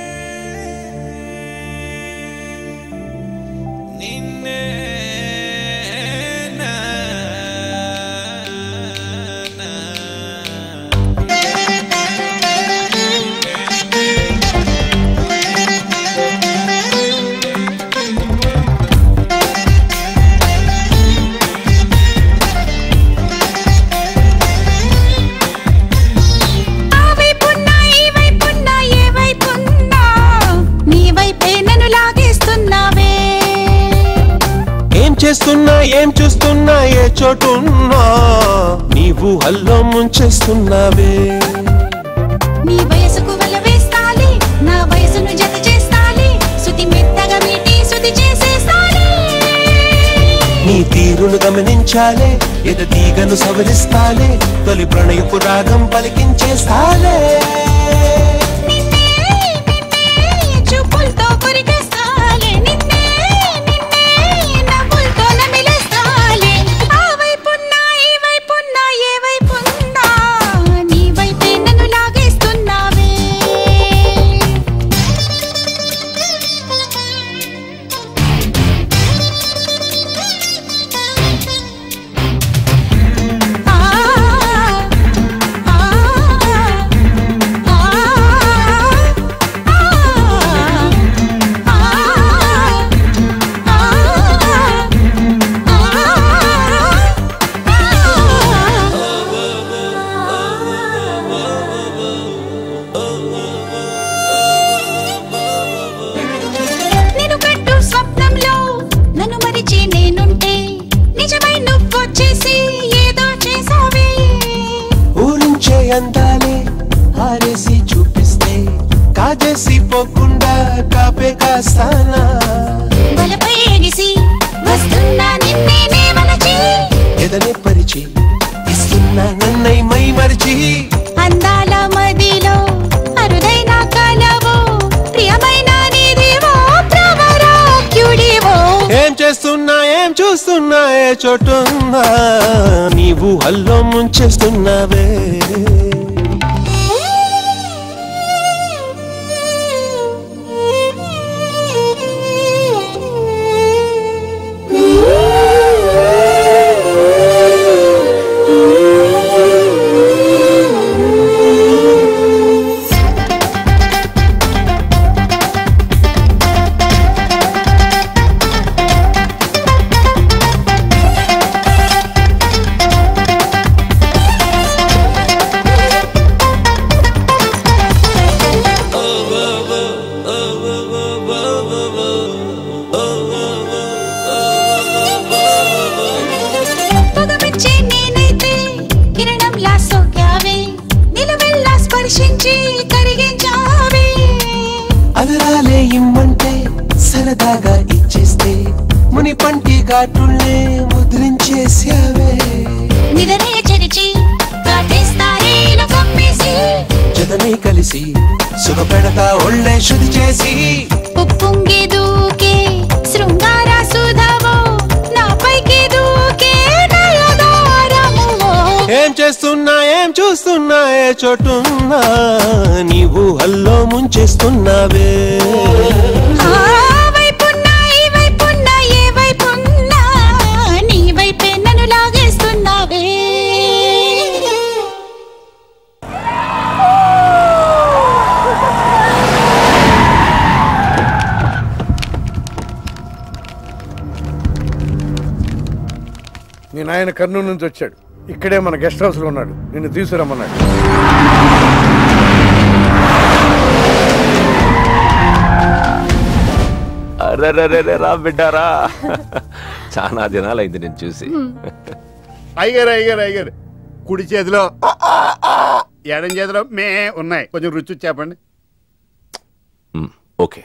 ఆ వైపున్నా ఈ వైపున్నా ఏ వైపున్నా నీ వైపే నన్ను లాగేస్తున్నావే ఏం చేస్తున్నా ఏం చూస్తున్నా ఏ చోటున్నా నీవు హల్లో ముంచేస్తున్నావే నీ వయసుకు వల వేస్తాలి నా వయసును జత చేస్తాలి శృతి మెత్తగా మీటి శృతి చేసేస్తాలి నీ తీరును గమనించాలే ఎద తీగను సవరిస్తాలే తొలి ప్రణయపు రాగం పలికించేస్తాలే నిన్నే నిన్నే చూపులతో కొరికేస్తాలి నిన్నే నిన్నే నవ్వులతో నమిలేస్తాలి ఆ వైపున్నా ఈ వైపున్నా ఏ వైపున్నా నీ వైపే నన్ను లాగేస్తున్నావే నేను కట్టు స్వప్నంలో నన్ను మరిచి నేనుంటే నిజమై నువ్వొచ్చేసి ఏదో చేసావే ఊరించే అందాలే హారేసి చూపిస్తే కాజేసి పోకుండా కాపే కాస్తానా బలపై ఎగిసి వస్తున్నా నిన్నే వలచి ఎదనే పరిచి ఇస్తున్నా నన్నై మై మరిచి అందాల మదిలో అరుదైన కలవో ప్రియమైన నీదివో ప్రవరాక్యుడివో ఏం చేస్తున్నా ఏం చూస్తున్నా ఏ చోటున్నా నీవు హల్లో ముంచేస్తున్నావే ఆ ఘాటుల్నే ముద్రించేసావే నిదనే చెరిచి కాటేస్తారేను కమ్మేసి జతనే కలిసి సుఖపెడతా ఒళ్ళే శుద్ధి చేసి ఉప్పొంగి దూకే శృంగార సుధవో నాపైకి దూకే నయగారమువో ఏం చేస్తున్నా ఏం చూస్తున్నా ఏ చోటున్నా నీవు హల్లో ముంచేస్తున్నావే ఆ వైపున్నా ఈ వైపున్నా ఏ వైపున్నా నీ వైపే నన్ను లాగేస్తున్నావే మీ నాయన కర్నూలు నుంచి వచ్చాడు ఇక్కడే మన గెస్ట్ హౌస్ లో ఉన్నాడు నిన్ను తీసుకురమ్మన్నాడు అరెరెరెరె రా బిడ్డారా చాలా దినాలైంది నేను చూసి అయ్యారు అయ్యారు అయ్యారు కుడి చేతిలో ఎడం చేతిలో మే ఉన్నాయి కొంచెం రుచి చెప్పండి ఓకే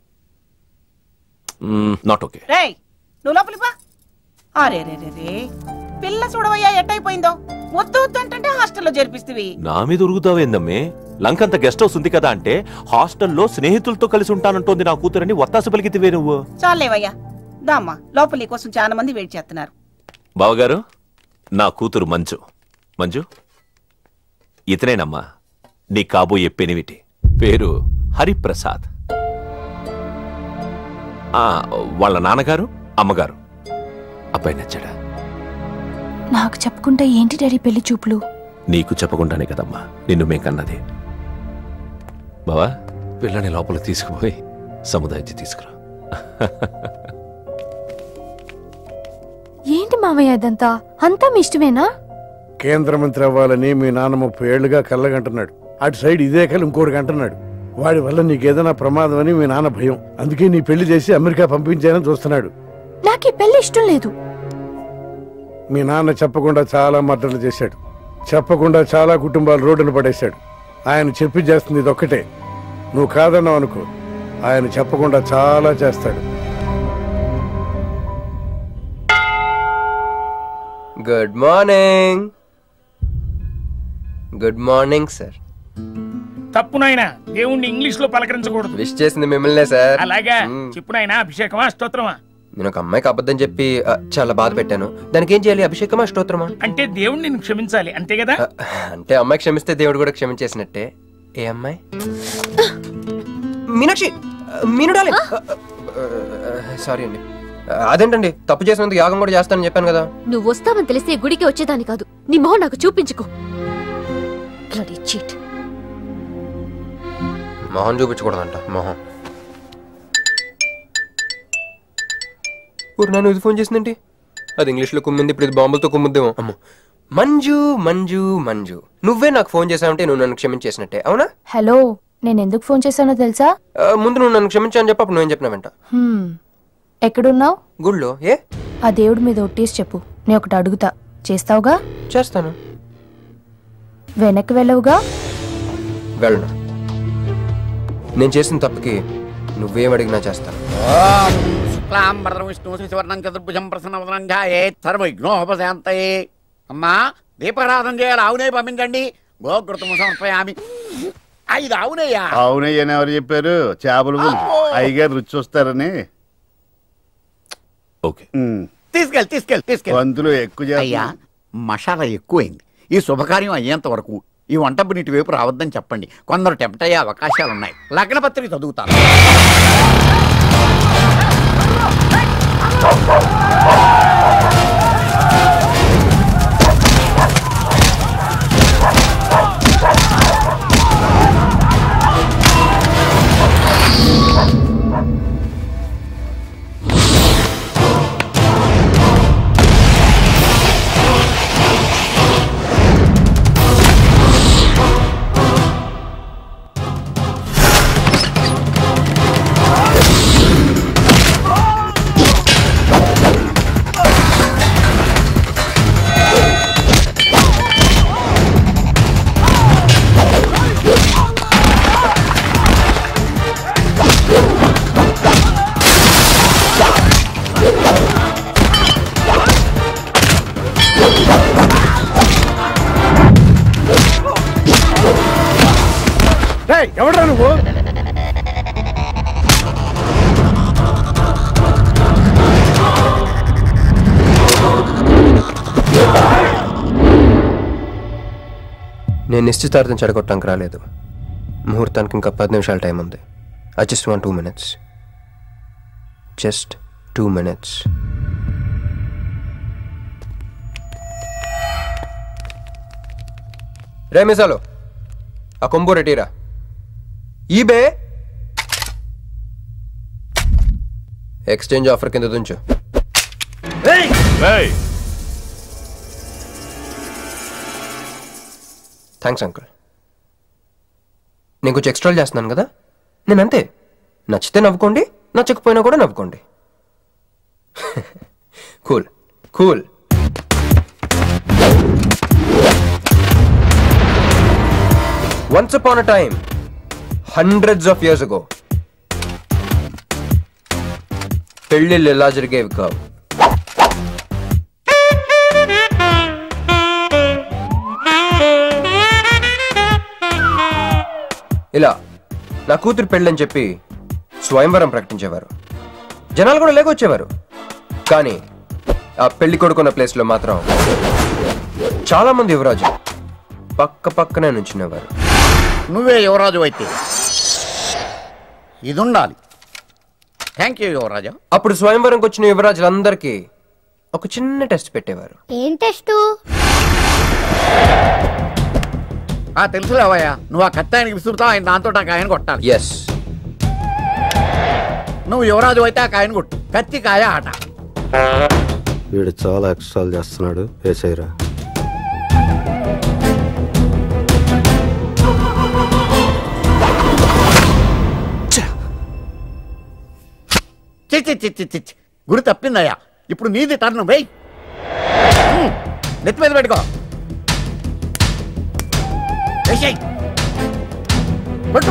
నాట్ ఓకే రేయ్ నువ్వు లోపలికి పా అరే రే రే రే పిల్ల చూడవయ్యా ఎట్టయిపోయిందో వద్దు వద్దు అంటే హాస్టల్లో చేర్పిస్తేవి నా మీద ఉరుగుతావేందమ్మే లంకంత గెస్ట్ హౌస్ ఉంది కదా అంటే హాస్టల్లో స్నేహితులతో కలిసి ఉంటానంటోంది నా కూతురని ఒత్తాస పలికితివే నువ్వు చాలేవయ్యా దామ్మా లోపలి కోసం చాలా మంది వెయిట్ చేస్తున్నారు బావగారు నా కూతురు మంజు మంజు ఇతనేనమ్మా నీ కాబోయే పెనివిటి పేరు హరిప్రసాద్ ఆ, వాళ్ళ నాన్నగారు అమ్మగారు అబ్బాయి నచ్చాడా నాకు చెప్పుకుంటే ఏంటి డాడీ పెళ్లి చూపులు నీకు చెప్పకుండానే కదమ్మా నిన్ను మేం కన్నది బావా పిల్లని లోపల తీసుకుపోయి సముదాయించి తీసుకురా ఏంటి మావయ్య అదంతా అంతా మీ ఇష్టమేనా కేంద్ర మంత్రి అవ్వాలని మీ నాన్న ముప్పై ఏళ్లుగా కళ్ళగంటున్నాడు అటు సైడ్ ఇదే కళ్ళు ఇంకోటి అంటున్నాడు వాడి వల్ల నీకేదైనా ప్రమాదం అని మీ నాన్న భయం అందుకే నీ పెళ్లి చేసి అమెరికా పంపించానని చూస్తున్నాడు నాకు ఈ పెళ్లి ఇష్టం లేదు మీ నాన్న చెప్పకుండా చాలా మర్డర్లు చేశాడు చెప్పకుండా చాలా కుటుంబాలు రోడ్డున పడేశాడు ఆయన చెప్పి చేస్తుంది ఇదొక్కటే నువ్వు కాదన్నావు అనుకో ఆయన చెప్పకుండా చాలా చేస్తాడు good morning good morning sir తప్పు నాయన దేవుణ్ణి ఇంగ్లీష్ లో పలకరించకూడదు విష్ చేసింది మిమ్మల్నే సార్ అలాగా చెప్పు నాయన అభిషేకమా స్తోత్రమా నేను ఒక అమ్మాయికి అబద్ధం చెప్పి ఆ, చాలా బాధ పెట్టాను దానికి ఏం చేయాలి అభిషేకమా స్తోత్రమా అంటే దేవుణ్ణి నిన్ను క్షమించాలి అంతే కదా అంటే అమ్మాయి క్షమిస్తే దేవుడు కూడా క్షమించేసినట్టే ఏ అమ్మాయి మీనాక్షి మీను డార్లింగ్ సారీ అండి అదేంటండి తప్పు చేసినందుకు యాగం కూడా చేస్తానని చెప్పాను కదా నువ్వు వస్తావని తెలిస్తే గుడికి వచ్చేదాని కాదు నీ మొహం నాకు చూపించుకో Bloody cheat. మొహం చూపించకూడదంట మొహం ఊరు నన్ను ఇది ఫోన్ చేసిందేంటి అది ఇంగ్లీష్లో కుమ్మింది ఇప్పుడు ఇది బాంబులతో కుమ్ముద్దేమో అమ్మో మంజు మంజు మంజు నువ్వే నాకు ఫోన్ చేసావంటే నువ్వు నన్ను క్షమించేసినట్టే అవునా హలో నేను ఎందుకు ఫోన్ చేశానో తెలుసా ఆ, ముందు నువ్వు నన్ను క్షమించాలని చెప్పి అప్పుడు నువ్వేం చెప్పినావంట హ్మ్. ఎక్కడున్నావు గుళ్ళో ఏ ఆ దేవుడి మీద ఒట్టేసి చెప్పు నేను ఒకటి అడుగుతా చేస్తావుగా చేస్తాను వెనక్కి వెళ్ళవుగా వెళ్ళను నేను చేసిన తప్పుకి నువ్వేం అడిగినా చేస్తాను శుక్లాంబరం విష్ణు శివర్ణం చతుర్భుజం ప్రసన్నవదనం ధ్యాయే సర్వవిఘ్నోపశాంతయే అమ్మా దీపారాధన చేయాలి ఆవునే పంపించండి గోకృతము సమర్పయామి ఐదు ఆవునయ్యా అవునయ్య అని ఎవరు చెప్పారు చేపలు పులుసు అయ్యగారు రుచి చూస్తారని ఓకే తీసుకెళ్ళి తీసుకెళ్ళి తీసుకెళ్ళి వంతులు ఎక్కువ చేస్తున్నారు. అయ్యా మసాలా ఎక్కువైంది ఈ శుభకార్యం అయ్యేంత వరకు ఈ వంటపు నీటి వైపు రావద్దని చెప్పండి కొందరు టెంప్ట్ అయ్యే అవకాశాలు ఉన్నాయి లగ్న పత్రిక చదువుతాను ఆ ఎవడరా నువ్వు నేను నిశ్చితార్థం చెడగొట్టడానికి రాలేదు ముహూర్తానికి ఇంకా పది నిమిషాల టైం ఉంది I just one two minutes just two minutes రే మిసాలో ఆ కొంబు రెటీరా ఈ బే ఎక్స్చేంజ్ ఆఫర్ కింద దుంచు థ్యాంక్స్ అంకుల్ నేను కొంచెం ఎక్స్ట్రా చేస్తున్నాను కదా నేను అంతే నచ్చితే నవ్వుకోండి నచ్చకపోయినా కూడా నవ్వుకోండి cool cool once upon a time hundreds of years ago పెళ్ళిళ్ళు ఎలా జరిగేవి కావు ఇలా నా కూతురు పెళ్ళని చెప్పి స్వయంవరం ప్రకటించేవారు జనాలు కూడా లేకొచ్చేవారు కానీ ఆ పెళ్లి కొడుకున్న ప్లేస్లో మాత్రం చాలా మంది యువరాజు పక్క పక్కనే నుంచునేవారు నువ్వే యువరాజు అయితే ఇది ఉండాలి థ్యాంక్ యూ యువరాజా అప్పుడు స్వయంవరంకి వచ్చిన యువరాజులందరికీ ఒక చిన్న టెస్ట్ పెట్టేవారు ఏం టెస్టు ఆ తెలుసులేవయ్యా నువ్వు ఆ కత్తి ఆయనకి విసురుతావు ఆయన దాంతో ఆ కాయను కొట్టాలి ఎస్ నువ్వు యువరాజు అయితే ఆ కాయను కొట్టు కత్తి కాయ ఆట వీడు చాలా ఎక్స్ట్రాలు చేస్తున్నాడు వేసేయరా చి చి చి చి చి చి. గురి తప్పిందయ్యా ఇప్పుడు నీది టర్న్ వెయ్ హ్మ్. నెత్తి మీద పెట్టుకో వేసేయ్. పట్టు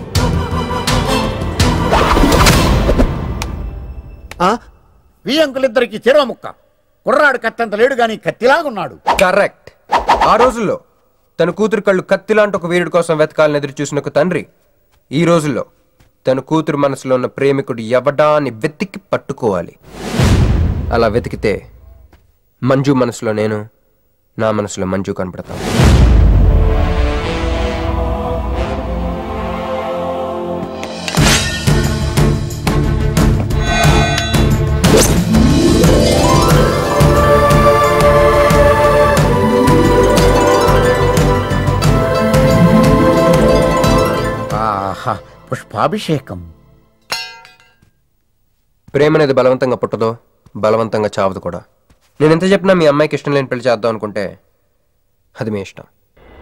వి అంకులిద్దరికి చెరువ ముక్క కుర్రాడు కత్తంత లేడు గాని కత్తిలాగున్నాడు కరెక్ట్ ఆ రోజుల్లో తన కూతురు కళ్ళు కత్తిలాంటి ఒక వీరుడి కోసం వెతకాలని ఎదురు చూసిన ఒక తండ్రి ఈ రోజుల్లో తన కూతురు మనసులో ఉన్న ప్రేమికుడు ఎవడా అని వెతికి పట్టుకోవాలి అలా వెతికితే మంజు మనసులో నేను నా మనసులో మంజు కనపడతాను ఆహా పుష్పాభిషేకం ప్రేమ అనేది బలవంతంగా పుట్టదో బలవంతంగా చావదు కూడా నేను ఎంత చెప్పినా మీ అమ్మాయికి ఇష్టం లేని పెళ్లి చేద్దాం అనుకుంటే అది మీ ఇష్టం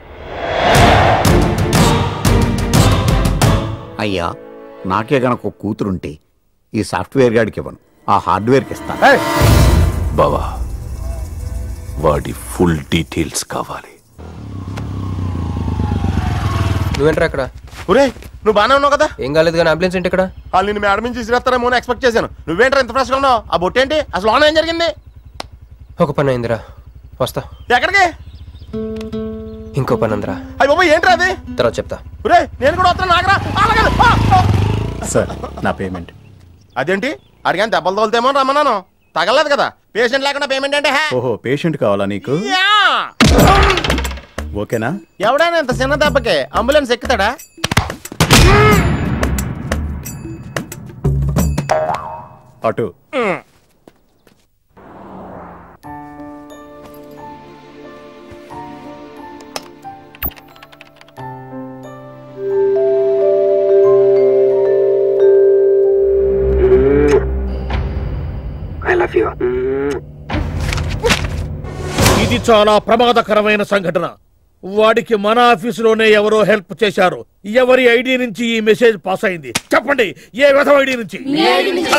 అయ్యా నాకే గనక ఒక కూతురుంటే ఈ సాఫ్ట్వేర్ గాడికి ఇవ్వను ఆ హార్డ్వేర్కి ఇస్తాను బావా వాడి ఫుల్ డీటెయిల్స్ కావాలి నువ్వేంట్రా అక్కడ ఒరే నువ్వు బానే ఉన్నావు కదా ఏం కాలేదు కానీ అంబులెన్స్ ఏంటి ఇక్కడ వాళ్ళు నిన్ను మేడం నుంచి తీసుకురేస్తారేమో అని ఎక్స్పెక్ట్ చేశాను నువ్వేంట్రా ఇంత ఫ్రెష్గా ఉన్నావు ఆ బొట్టేంటి అసలు లోన ఏం జరిగింది ఒక పని అయిందిరా వస్తా ఎక్కడికి ఇంకో పని ఉందిరా అయ్యి బాబు ఏంట్రా అది తర్వాత చెప్తా ఒరే నేను కూడా వస్తాను నాగరా అలాగే ఆ, ఆ. సార్ నా పేమెంట్ అదేంటి అడిగాను దెబ్బలు తోలుతేమో అని రమ్మన్నాను తగలలేదు కదా పేషెంట్ లేకుండా పేమెంట్ అంటే హే ఓహో పేషెంట్ కావాలా నీకు యా! ఓకేనా ఎవడైనా ఇంత చిన్న దెబ్బకి అంబులెన్స్ ఎక్కుతాడా అటు ఉమ్. ఐ లవ్ యూ ఇది చాలా ప్రమాదకరమైన సంఘటన వాడికి మన ఆఫీసులోనే ఎవరో హెల్ప్ చేశారు ఎవరి ఐడి నుంచి ఈ మెసేజ్ పాస్ అయింది చెప్పండి ఏ విధం ఐడి నుంచి మీ ID నుంచి.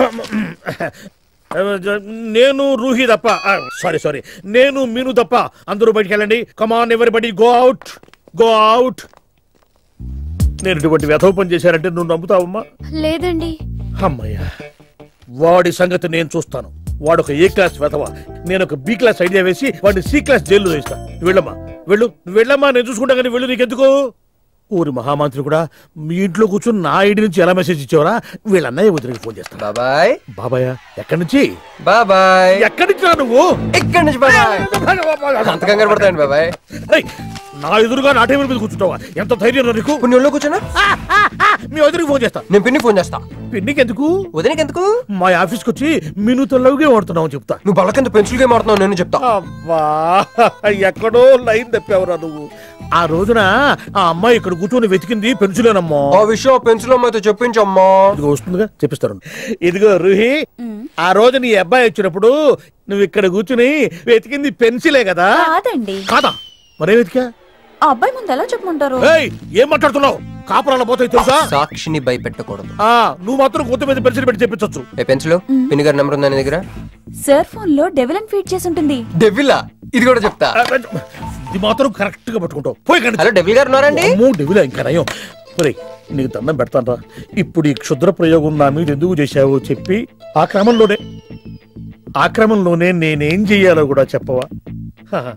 నేను రూహి తప్ప సారీ సారీ నేను మీను తప్ప అందరూ బయటికి వెళ్ళండి come on everybody go out go out నేను ఇటువంటి వ్యధవ పని చేశారంటే నువ్వు నమ్ముతావమ్మా లేదండి అమ్మయ్యా వాడి సంగతి నేను చూస్తాను వాడు ఒక ఏ క్లాస్ వెతవ నేను ఒక బి క్లాస్ ఐడియా వేసి వాడిని సి క్లాస్ జైల్లో వేస్తా నువ్వు వెళ్ళమ్మా వెళ్ళు నువ్వు వెళ్ళమ్మా నేను చూసుకుంటా కానీ వెళ్ళు నీకెందుకు ఊరి మహామంత్రి కూడా మీ ఇంట్లో కూర్చొని నా ఐడి నుంచి ఎలా మెసేజ్ ఇచ్చావరా వీళ్ళ అన్నయ్య వదిలికి ఫోన్ చేస్తా బాబాయ్ బాబాయ్ ఎక్కడి నుంచి బాబాయ్ ఎక్కడి నుంచి రా నువ్వు ఇక్కడి నుంచి బాబాయ్ అంత కంగారు పడతాయండి బాబాయ్ ఏయ్, నా ఎదురుగా నా టేబుల్ మీద కూర్చుంటావా ఎంత ధైర్యం రా నీకు ఇప్పుడు నువ్వు కూర్చున్నా మీ వదిలికి ఫోన్ చేస్తా నేను పిన్ని ఫోన్ చేస్తా పిన్నికి ఎందుకు వదినకి ఎందుకు మా ఆఫీస్కి వచ్చి మినుతో లవ్గే వాడుతున్నావు చెప్తా నువ్వు బల్ల కింద పెన్సిల్ గేమ్ ఆడుతున్నావు నేను చెప్తా అబ్బా ఎక్కడో లైన్ తప్పావురా నువ్వు ఆ రోజున ఆ అమ్మాయి ఇక్కడ కూర్చొని వెతికింది పెన్సిలేనమ్మా ఆ విషయం ఆ పెన్సిల్ అమ్మాయితో చెప్పించమ్మా ఇదిగో వస్తుందిగా చెప్పిస్తాను ఇదిగో రుహి ఆ రోజు నీ అబ్బాయి వచ్చినప్పుడు నువ్వు ఇక్కడ కూర్చుని వెతికింది పెన్సిలే కదా కాదండి కాదా మరే వెతికా ఆ అబ్బాయి ముందు ఎలా చెప్పమంటారు ఏయ్ ఏం మాట్లాడుతున్నావు కాపురాల పోతాయి తెలుసా సాక్షిని భయపెట్టకూడదు ఆ నువ్వు మాత్రం కొత్త మీద పెన్సిల్ పెట్టి చెప్పించొచ్చు ఏ పెన్సిల్ పిన్ని గారి నెంబర్ ఉందా నీ దగ్గర సార్ ఫోన్ లో డెవిల్ అని ఫీడ్ చేసి ఉంటుంది డెవిలా ఇది కూడా చెప్తా ఇది మాత్రం కరెక్ట్ గా పట్టుకుంటావు పోయి కండి హలో డెవిల్ గారు ఉన్నారండి అమ్మో డెవిలా ఇంకా నయం ఒరేయ్ నీకు దండం పెడతాను ఇప్పుడు ఈ క్షుద్ర ప్రయోగం నా మీద ఎందుకు చేశావో చెప్పి ఆ క్రమంలోనే ఆ క్రమంలోనే నేనేం చెయ్యాలో కూడా చెప్పవా హహ.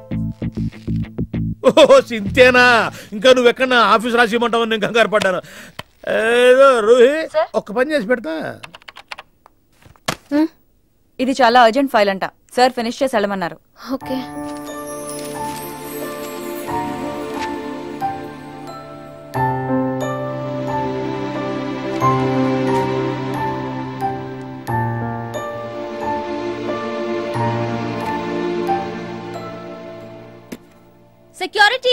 ఓహో సింతేనా ఇంకా నువ్వు ఎక్కడ ఆఫీస్ రాసి ఇవ్వమంటావు నేను కంగారు పడ్డాను ఏదో రోహి ఒక్క పని చేసి పెడతా ఇది చాలా అర్జెంట్ ఫైల్ అంట సార్ ఫినిష్ చేసి వెళ్ళమన్నారు ఓకే సెక్యూరిటీ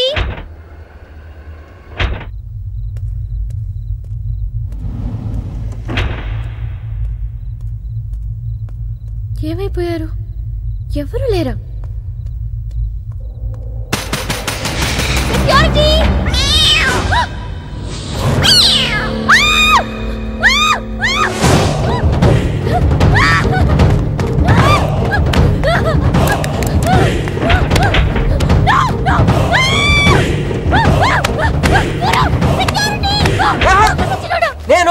ఏమైపోయారు ఎవరు లేరా సెక్యూరిటీ నేను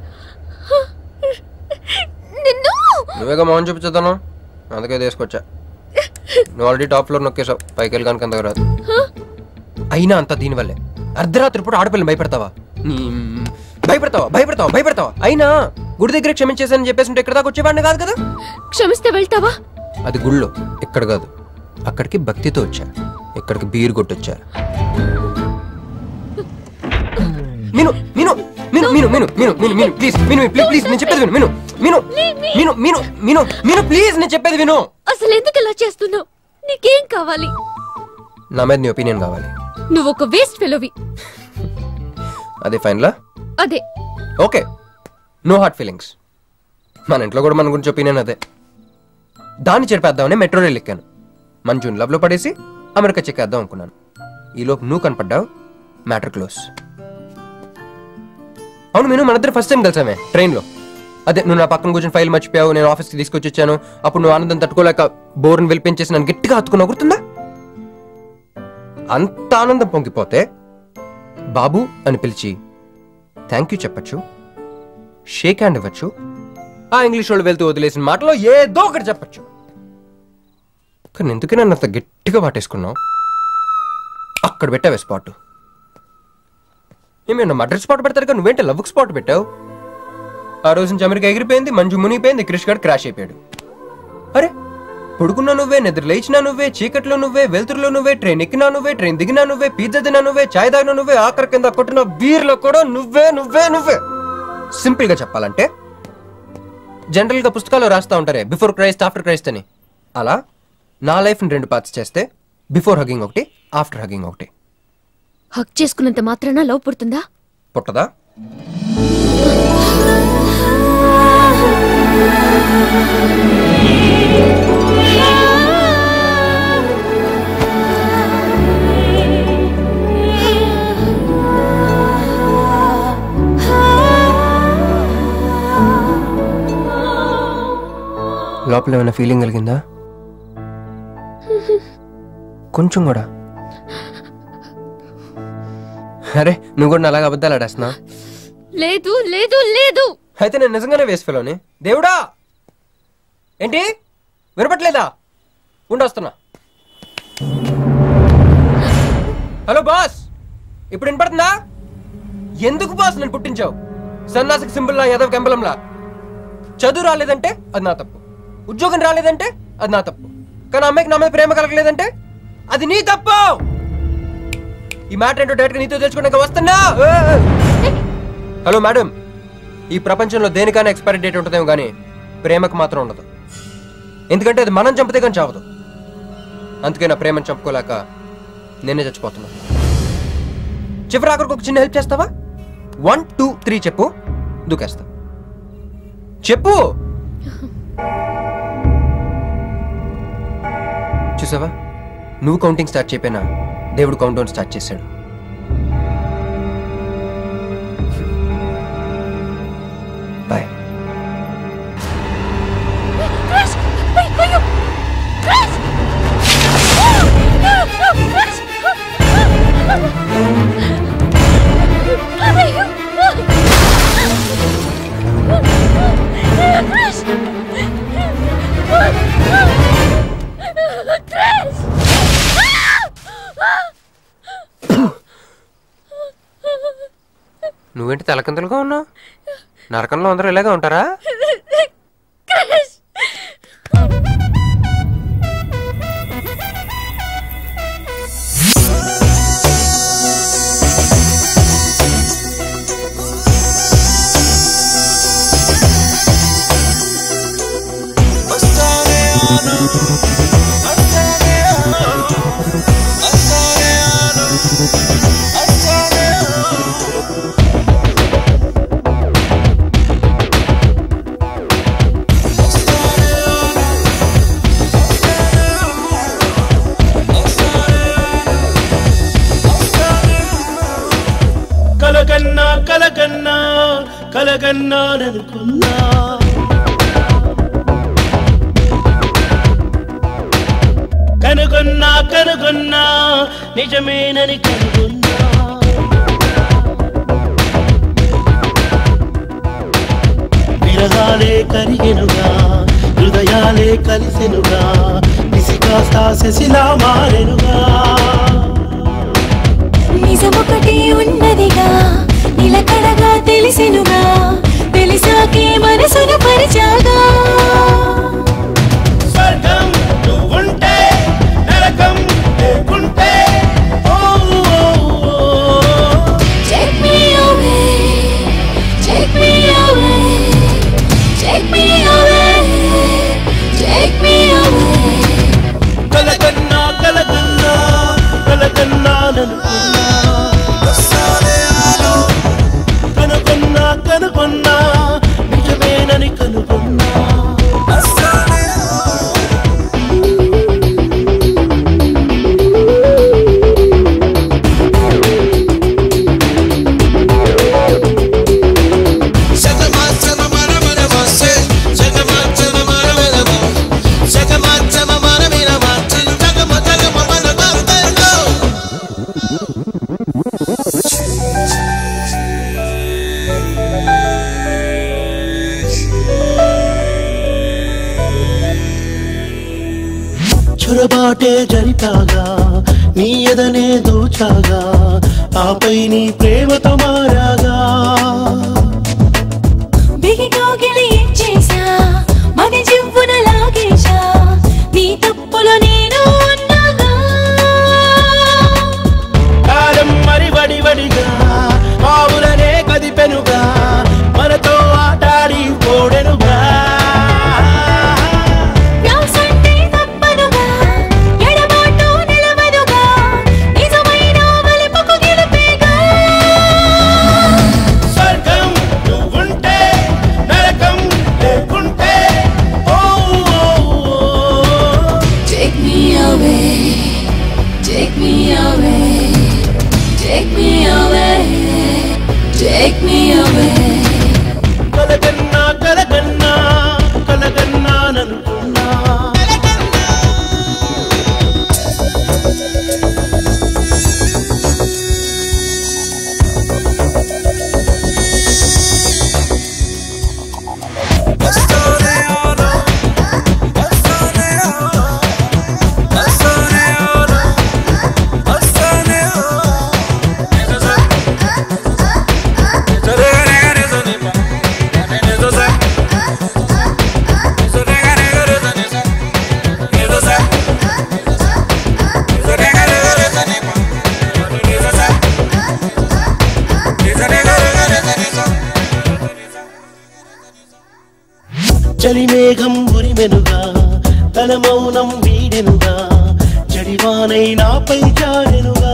నిన్ను నువ్వేగా మోహన్ చూపించేద్దాను అందుకే తీసుకొచ్చా నువ్వు ఆల్రెడీ టాప్ ఫ్లోర్ నొక్కేసావు పైకి వెళ్ళి కనుక అంతకు రాదు అయినా అంత దీనివల్లే అర్ధరాత్రి పూట ఆడపిల్లని భయపెడతావా నీ భయపెడతావా భయపెడతావా భయపెడతావా అయినా గుడి దగ్గర క్షమించేసానని చెప్పేసి ఉంటే ఇక్కడ దాకా వచ్చేవాడిని కాదు కదా క్షమిస్తే వెళ్తావా అది గుళ్ళో ఇక్కడ కాదు అక్కడికి భక్తితో వచ్చా ఇక్కడికి బీర్ కొట్టొచ్చా Meenu Meenu Meenu Meenu Meenu Meenu Meenu Meenu please Meenu please please నేను చెప్పేది విను మిను మిను మిను మిను మిను మిను ప్లీజ్ నేను చెప్పేది విను అసలు ఎందుకు ఇలా చేస్తున్నావు నీకేం కావాలి నా మీద నీ ఒపీనియన్ కావాలి నువ్వు ఒక వేస్ట్ ఫెలోవి అదే ఫైన్లా అదే ఓకే నో హార్ట్ ఫీలింగ్స్ మన ఇంట్లో కూడా మన గురించి ఒపీనియన్ అదే దాన్ని చెరిపేద్దామని మెట్రో రైల్ ఎక్కాను మంజుని లవ్లో పడేసి అమెరికా చెక్కేద్దాం అనుకున్నాను ఈలోపు నువ్వు కనపడ్డావు మ్యాటర్ క్లోజ్ అవును నేను మన ఇద్దరు ఫస్ట్ టైం కలిసామే ట్రైన్లో అదే నువ్వు నా పక్కన కూర్చొని ఫైల్ మర్చిపోయావు నేను ఆఫీస్కి తీసుకొచ్చి వచ్చాను అప్పుడు నువ్వు ఆనందం తట్టుకోలేక బోర్ని వెళ్ళిపించేసి నన్ను గట్టిగా హత్తుకున్నావు గుర్తుందా అంత ఆనందం పొంగిపోతే బాబు అని పిలిచి థ్యాంక్ యూ చెప్పచ్చు షేక్ హ్యాండ్ ఇవ్వచ్చు ఆ ఇంగ్లీష్ వాళ్ళు వెళ్తూ వదిలేసిన మాటలో ఏదో ఒకటి చెప్పచ్చు కానీ ఎందుకే నన్ను అంత గట్టిగా వాటేసుకున్నావు అక్కడ పెట్టావే స్పాట్ ఏమైనా మటర్ స్పాట్ పెడతారు కానీ నువ్వేంటి లవ్ స్పాట్ పెట్టావు ఆ రోజు నుంచి అమెరికా ఎగిరిపోయింది మంజు మునిగిపోయింది క్రిష్ గారు క్రాష్ అయిపోయాడు అరే పడుకున్నా నువ్వే నిద్ర లేచినా నువ్వే చీకట్లో నువ్వే వెలుతురులో నువ్వే ట్రైన్ ఎక్కినా నువ్వే ట్రైన్ దిగినా నువ్వే పిజ్జా తినా నువ్వే చాయ్ తాగినా నువ్వే ఆఖరి కింద కొట్టిన బీర్లో కూడా నువ్వే నువ్వే నువ్వే సింపుల్ గా చెప్పాలంటే జనరల్ గా పుస్తకాలు రాస్తా ఉంటారే బిఫోర్ క్రైస్ట్ ఆఫ్టర్ క్రైస్ట్ అని అలా నా లైఫ్ రెండు పార్ట్స్ చేస్తే బిఫోర్ హగింగ్ ఒకటి ఆఫ్టర్ హగింగ్ ఒకటి హక్ చేసుకున్నంత మాత్రాన లవ్ పుడుతుందా పుట్టదా లోపల ఏమైనా ఫీలింగ్ కలిగిందా కొంచెం కూడా అరే నువ్వు కూడా అలాగ అబద్ధాలు ఆడేస్తున్నా లేదు లేదు లేదు అయితే నేను నిజంగానే వేసుకెళ్ళని దేవుడా ఏంటి వినపట్లేదా ఉండొస్తున్నా హలో బాస్ ఇప్పుడు వినపడుతుందా ఎందుకు బాస్ నన్ను పుట్టించావు సన్నాసికి సింబల్లా యాదవ్ కెంబలంలా చదువు రాలేదంటే అది నా తప్పు ఉద్యోగం రాలేదంటే అది నా తప్పు కానీ అమ్మాయికి నా మీద ప్రేమ కలగలేదంటే అది నీ తప్పు ఈ మ్యాటర్ ఏంటో డైరెక్ట్గా నీతో తెలుసుకున్నాక వస్తున్నా హలో మేడం ఈ ప్రపంచంలో దేనికైనా ఎక్స్పైరీ డేట్ ఉంటుందేమో కానీ ప్రేమకు మాత్రం ఉండదు ఎందుకంటే అది మనం చంపితే కానీ చావదు అందుకే నా ప్రేమను చంపుకోలేక నేనే చచ్చిపోతున్నా చివరి ఆఖరికి ఒక చిన్న హెల్ప్ చేస్తావా వన్ టూ త్రీ చెప్పు దూకేస్తా చెప్పు చూసావా నువ్వు కౌంటింగ్ స్టార్ట్ చెప్పినా దేవుడు కౌంట్ డౌన్ స్టార్ట్ చేశాడు బాయ్ క్రాష్ అయ్యో క్రాష్ క్రాష్ అయ్యో క్రాష్ క్రాష్ నువ్వేంటి తలకిందులుగా ఉన్నావు నరకంలో అందరూ ఇలాగే ఉంటారా క్రాష్ కలగన్నా కలగన్నా కలగన్నాననుకున్నా కనుగొన్నా కనుగొన్నా నిజమేనని కనుగొన్నా విరహాలే కరిగెనుగా హృదయాలే కలిసెనుగా నిసికాస్తా శశిలా మారెనుగా నిజమొకటి ఉన్నదిగా నిలకడగా తెలిసెనుగా తెలిసాకే మనసును పరిచాగా స్వర్గం నువ్వుంటే నరకం లేకుంటే ఓ, ఓ, ఓ. Take me away, take me away, take me away, take me away. కలకన్నా కలకన్నా కలకన్నాననుకున్నా కనుగొన్నా కనుగొన్నా నిజమేనని కనుగొన్నా చొరబాటే జరిపాగా నీ ఎదనే దోచాగా ఆపై నీ ప్రేమతో మారాగా బిగిటోగిలి ఇచ్చేసా మది జివ్వున లాగేశా నీ తప్పులో నేను ఉన్నాగా కాలం మరి వడి వడిగా ఆవులనే కదిపెనుగా మనతో ఆటాడి ఓడెనుగా వ్యాసంటే తప్పనుగా ఎడబాటు నిలవదుగా నిజమైన వలపుకు గెలుపేగా స్వర్గం నువ్వుంటే నరకం లేకుంటే ఓ, ఓ, ఓ. Take me away, take me away, take me away. మేఘం ఉరిమెనుగా తన మౌనం వీడెనుగా జడివానై నాపై జారెనుగా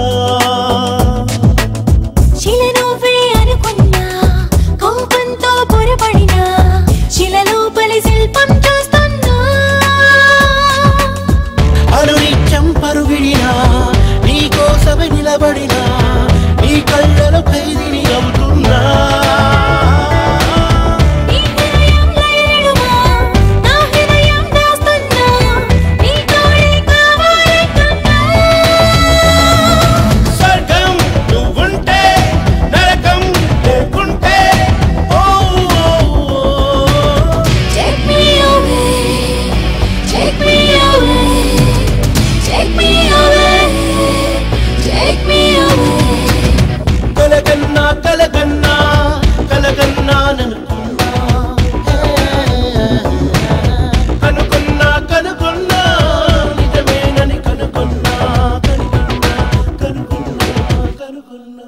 శిలనువ్వే అనుకున్నా కోపంతో పొరపడినా శిలలోపలి శిల్పం చూస్తున్నా అనునిత్యం పరుగిడినా నీ కోసమే నిలబడినా నీ కళ్ళలో ఖైదీని అవుతున్నా నీ హృదయం లయలుగా నా హృదయం దాస్తున్నా నీ తోడే కావాలంటున్నా స్వర్గం నువ్వుంటే నరకం లేకుంటే ఓ Take me away, take me away, take me away, take me away. కలకన్నా కలకన్నా కలకన్నా ననుకున్నా కనుకున్నా కనుకున్నా నిజమేనని కనుకున్నా కనుకున్నా కనుకున్నా కనుకున్నా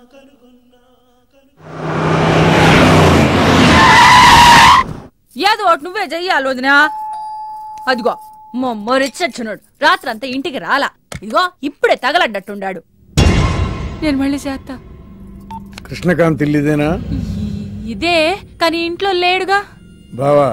ఏదో ఒకటి నువ్వే చెయ్యాలి వదినా అదిగో మొమ్మరిచ్చచ్చున్నాడు రాత్రంతా ఇంటికి రాలా ఇదిగో ఇప్పుడే తగలడ్డట్టుండాడు నేను మళ్ళీ చేస్తా కృష్ణకాంత్ ఇల్లిదేనా ఇదే కానీ ఇంట్లో లేడుగా బావా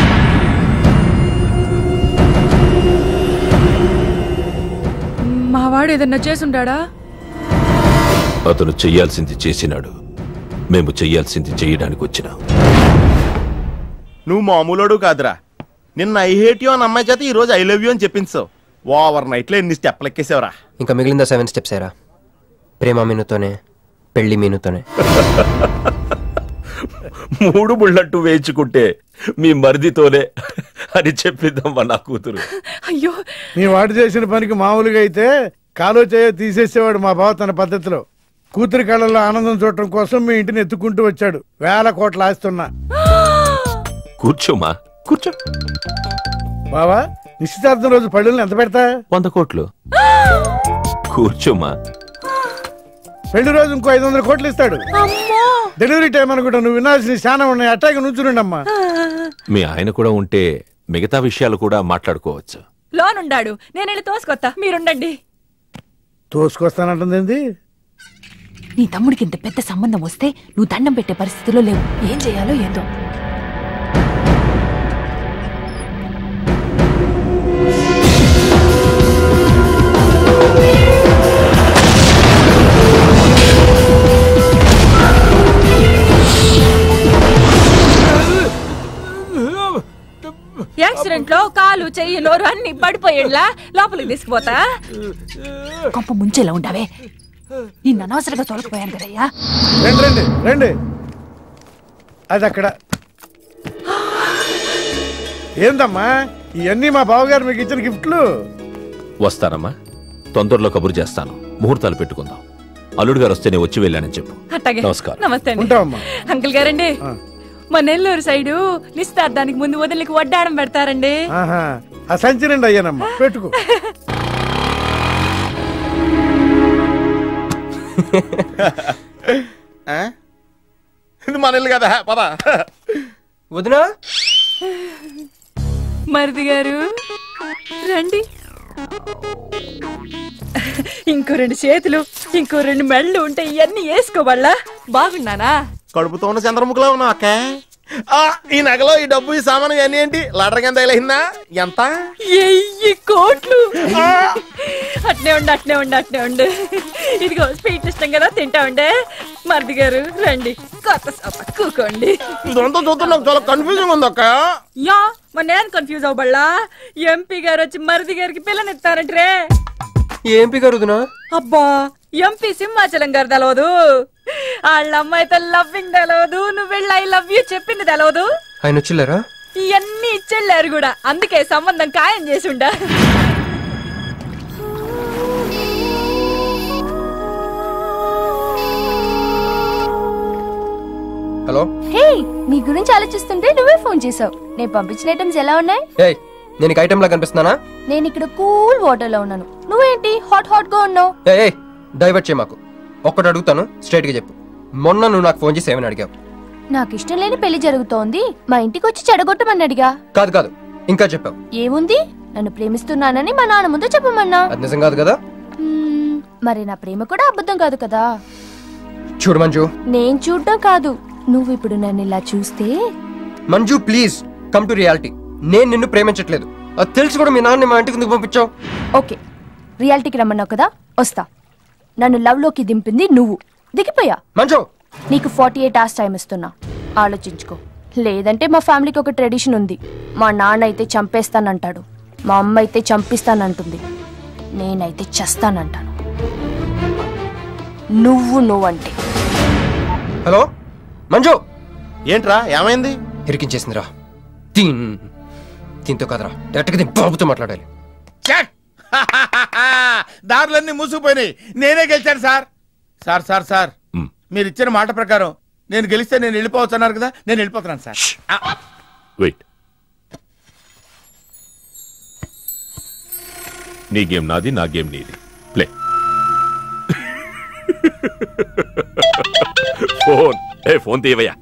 మా వాడు ఏదన్నా చేసుంటాడా అతను చెయ్యాల్సింది చేసినాడు మేము చెయ్యాల్సింది చేయడానికి వచ్చినాం నువ్వు మామూలోడు కాదురా నిన్న ఐ హేట్ యూ అని అమ్మాయి చేత ఈ రోజు ఐ లవ్ యూ అని చెప్పించావు ఓవర్ నైట్ లో ఎన్ని స్టెప్లు ఎక్కేసావురా ఇంకా మిగిలిందా సెవెన్ స్టెప్స్ ఏరా ప్రేమ మీనుతోనే పెళ్లి మీనుతోనే మూడు ముళ్ళట్టు వేయించుకుంటే మీ మరిదితోనే అని చెప్పిద్దమ్మా నా కూతురు అయ్యో మీ వాడు చేసిన పనికి మామూలుగా అయితే కాలో చేయ తీసేసేవాడు మా బావ తన పద్ధతిలో కూతురి కళ్ళల్లో ఆనందం చూడటం కోసం మీ ఇంటిని ఎత్తుకుంటూ వచ్చాడు వేల కోట్లు ఆస్తున్నా కూర్చోమా కూర్చో బావా నిశ్చితార్థం రోజు పళ్ళుల్ని ఎంత పెడతా వంద కోట్లు కూర్చోమా పెళ్లి రోజు ఇంకో ఐదు వందల కోట్లు ఇస్తాడు డెలివరీ టైం అనుకుంటా నువ్వు వినాల్సిన చాలా ఉన్నాయి అట్టాగే నుంచునుండమ్మా మీ ఆయన కూడా ఉంటే మిగతా విషయాలు కూడా మాట్లాడుకోవచ్చు లోనుండాడు నేను వెళ్ళి తోసుకొత్తా మీరుండండి తోసుకొస్తానంటుంది ఏంది నీ తమ్ముడికి ఇంత పెద్ద సంబంధం వస్తే నువ్వు దండం పెట్టే పరిస్థితిలో లేవు ఏం చేయాలో ఏందో యాక్సిడెంట్ లో కాలు చెయ్యి నోరు అన్ని పడిపోయేలా లోపలికి తీసుకుపోతా కొంప ముంచేలా ఉండవే నిన్ను అనవసరంగా తోలకపోయాను కదయ్యా రండి రండి రండి అది అక్కడ ఏందమ్మా ఇవన్నీ మా బావగారు మీకు ఇచ్చిన గిఫ్ట్లు వస్తానమ్మా తొందరలో కబురు చేస్తాను ముహూర్తాలు పెట్టుకుందాం అల్లుడు గారు వస్తే నేను వచ్చి వెళ్ళానని చెప్పు అట్టాగే నమస్కారం నమస్తే అండి ఉంటావమ్మా అంకుల్ గారండి మా నెల్లూరు సైడు నిశ్చితార్థానికి ముందు వదిలికి వడ్డాడం పెడతారండి ఆహా ఆ సంచి నిండి అయ్యానమ్మా పెట్టుకో ఆ? ఇది మన ఇల్లు కదా పద వదినా మరిది గారు రండి ఇంకో రెండు చేతులు ఇంకో రెండు మెళ్ళు ఉంటే ఇవన్నీ వేసుకోవాలా బాగున్నానా కడుపుతో ఉన్న చంద్రముఖిలో ఉన్నావు అక్క ఆ, ఈ నగలో ఈ డబ్బు ఈ సామాను ఇవన్నీ ఏంటి లాటరీ కింద తగిలిందా ఎంత ఎయ్యి కోట్లు అట్నే ఉండు అట్నే ఉండు అట్నే ఉండు ఇదిగో స్వీట్ ఇష్టం కదా తింటా ఉండే మరిది గారు రండి కొత్త సోప కూకోండి ఇదంతా చూస్తే నాకు చాలా కన్ఫ్యూజింగ్ ఉంది అక్క యా మరి నేను కన్ఫ్యూజ్ అవ్వబల్లా ఎంపీ గారు వచ్చి మరిది గారికి పిల్లనిస్తారంటే ఏంపి గారు వదినా అబ్బా ఎంపీ సింహాచలం గారు తెలవదు వాళ్ళ అమ్మాయితో లవ్వింగ్ తెలవదు నువ్వు వెళ్ళి ఐ లవ్ యూ చెప్పింది తెలవదు ఆయన వచ్చిల్లారా ఇవన్నీ ఇచ్చెళ్ళారు కూడా అందుకే సంబంధం ఖాయం చేసి ఉండా హలో హే నీ గురించి ఆలోచిస్తుంటే నువ్వే ఫోన్ చేసావు నేను పంపించిన ఐటమ్స్ ఎలా ఉన్నాయి ఏయ్ నేను నీకు ఐటమ్ లా కనిపిస్తున్నానా నేను ఇక్కడ కూల్ వాటర్ లో ఉన్నాను నువ్వేంటి హాట్ హాట్ గా ఉన్నావు ఏ డైవర్ట్ చేయ మాకు ఒక్కటి అడుగుతాను స్ట్రైట్ గా చెప్పు మొన్న నువ్వు నాకు ఫోన్ చేసి ఏమని అడిగావు నాకు ఇష్టం లేని పెళ్లి జరుగుతోంది మా ఇంటికి వచ్చి చెడగొట్టమన్నాడిగా కాదు కాదు ఇంకా చెప్పావు ఏముంది నన్ను ప్రేమిస్తున్నానని మా నాన్న ముందు చెప్పమన్నా అది నిజం కాదు కదా మ్మ్, మరి నా ప్రేమ కూడా అబద్ధం కాదు కదా చూడు మంజు నేను చూడటం కాదు నువ్వు ఇప్పుడు నన్ను ఇలా చూస్తే Manju please come to reality నేను నిన్ను ప్రేమించట్లేదు అది తెలిసి కూడా మీ నాన్న మా ఇంటికి ఎందుకు పంపించావు ఓకే రియాలిటీకి రమ్మన్నావు కదా వస్తా నన్ను లవ్ లోకి దింపింది నువ్వు దిగిపోయా మంజు నీకు ఫార్టీ ఎయిట్ అవర్స్ టైం ఇస్తున్నా ఆలోచించుకో లేదంటే మా ఫ్యామిలీకి ఒక ట్రెడిషన్ ఉంది మా నాన్న అయితే చంపేస్తానంటాడు మా అమ్మ అయితే చంపిస్తానంటుంది నేనైతే చస్తానంటాను నువ్వు నువ్వంటే హలో మంజు ఏంట్రా ఏమైంది ఇరికించేసిందిరా దీన్ దీంతో కదరా డైరెక్ట్గా దీని బాబుతో మాట్లాడాలి చెక్ దారులన్నీ మూసుకుపోయినాయి నేనే గెలిచాను సార్ సార్ సార్ సార్ మీరు ఇచ్చిన మాట ప్రకారం నేను గెలిస్తే నేను వెళ్ళిపోవచ్చు అన్నారు కదా నేను వెళ్ళిపోతున్నాను సార్ ఆ, వెయిట్ నీ గేమ్ నాది నా గేమ్ నీది ప్లే ఫోన్ ఏ ఫోన్ తీయవయ్యా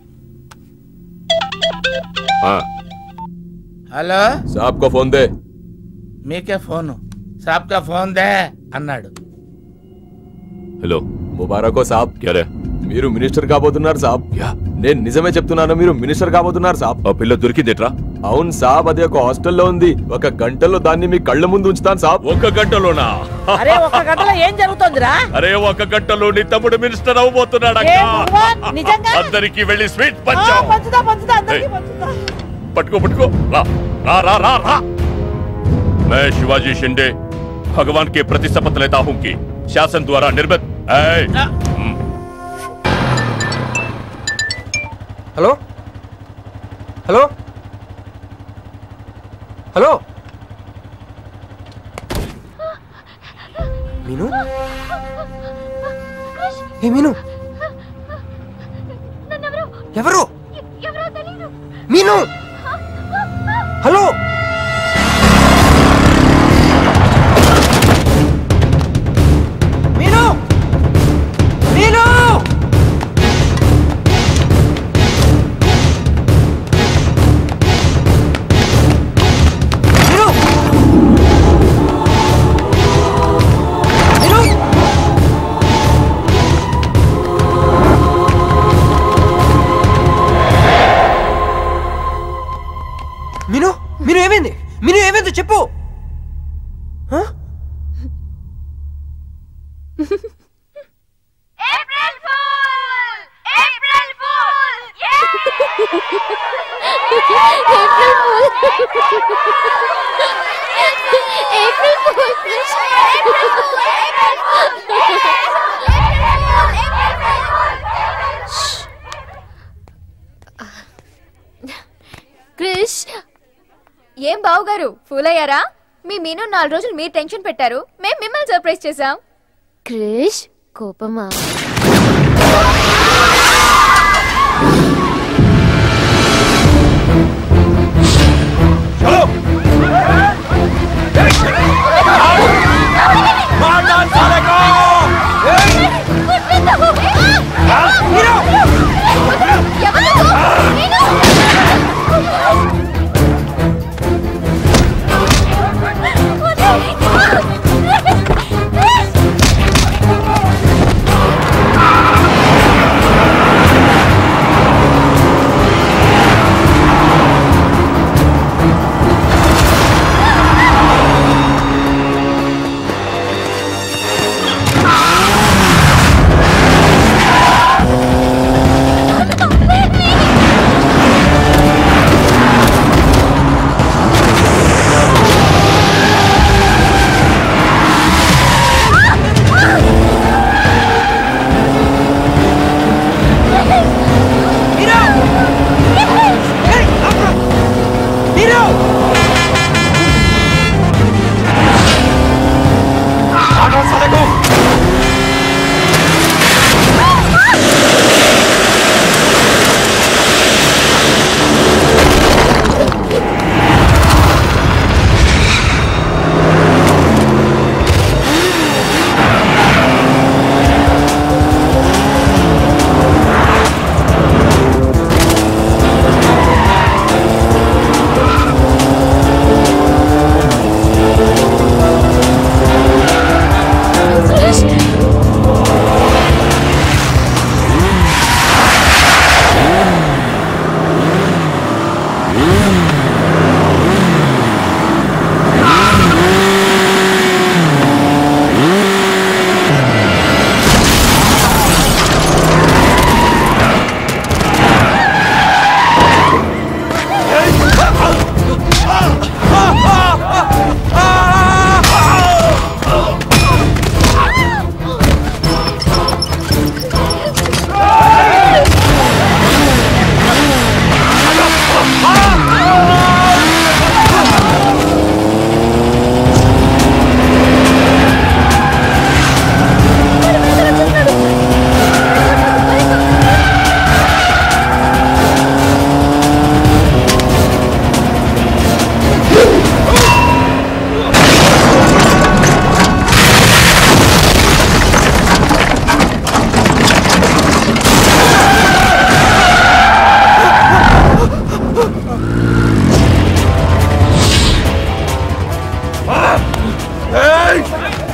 హలో సాబ్ కో ఫోన్ దే మీకే ఫోన్ సాబ్ కా ఫోన్ దే అన్నాడు హలో ముబారకో సాబ్ క్యారే మీరు మినిస్టర్ కాబోతున్నారు సాబ్ నేను నిజమే చెప్తున్నాను మీరు మినిస్టర్ కాబోతున్నారు సాబ్ ఆ పిల్ల దొరికిందేట్రా అవును సాబ్ అది ఒక హాస్టల్లో ఉంది ఒక గంటలో దాన్ని మీ కళ్ళ ముందు ఉంచుతాను సాబ్ ఒక గంటలోనా అరే ఒక గంటలో ఏం జరుగుతోందిరా అరే ఒక గంటలో నీ తమ్ముడు మినిస్టర్ అవబోతున్నాడు ఏ భగవాన్, నిజంగా అందరికి వెళ్ళి స్వీట్ ఆ, పంచాం పంచుదా పంచుదా అందరికీ పంచుదా पटको पटको रा रा रा रा रा मैं शिवाजी शिंदे भगवान के प्रति शपथ लेता हूं कि शासन द्वारा निर्मित ऐ, हम्म, హలో హలో హలో మీను ఏ మీను ఎవరు మీను హలో మీను మీను మీను మీను ఏమైంది మీను ఏమైంది చెప్పు హ? క్రిష్ ఏం బావు గారు ఫూల్ అయ్యారా మీ మీను నాలుగు రోజులు మీరు టెన్షన్ పెట్టారు మేము మిమ్మల్ని సర్ప్రైజ్ చేసాం క్రిష్ కోపమా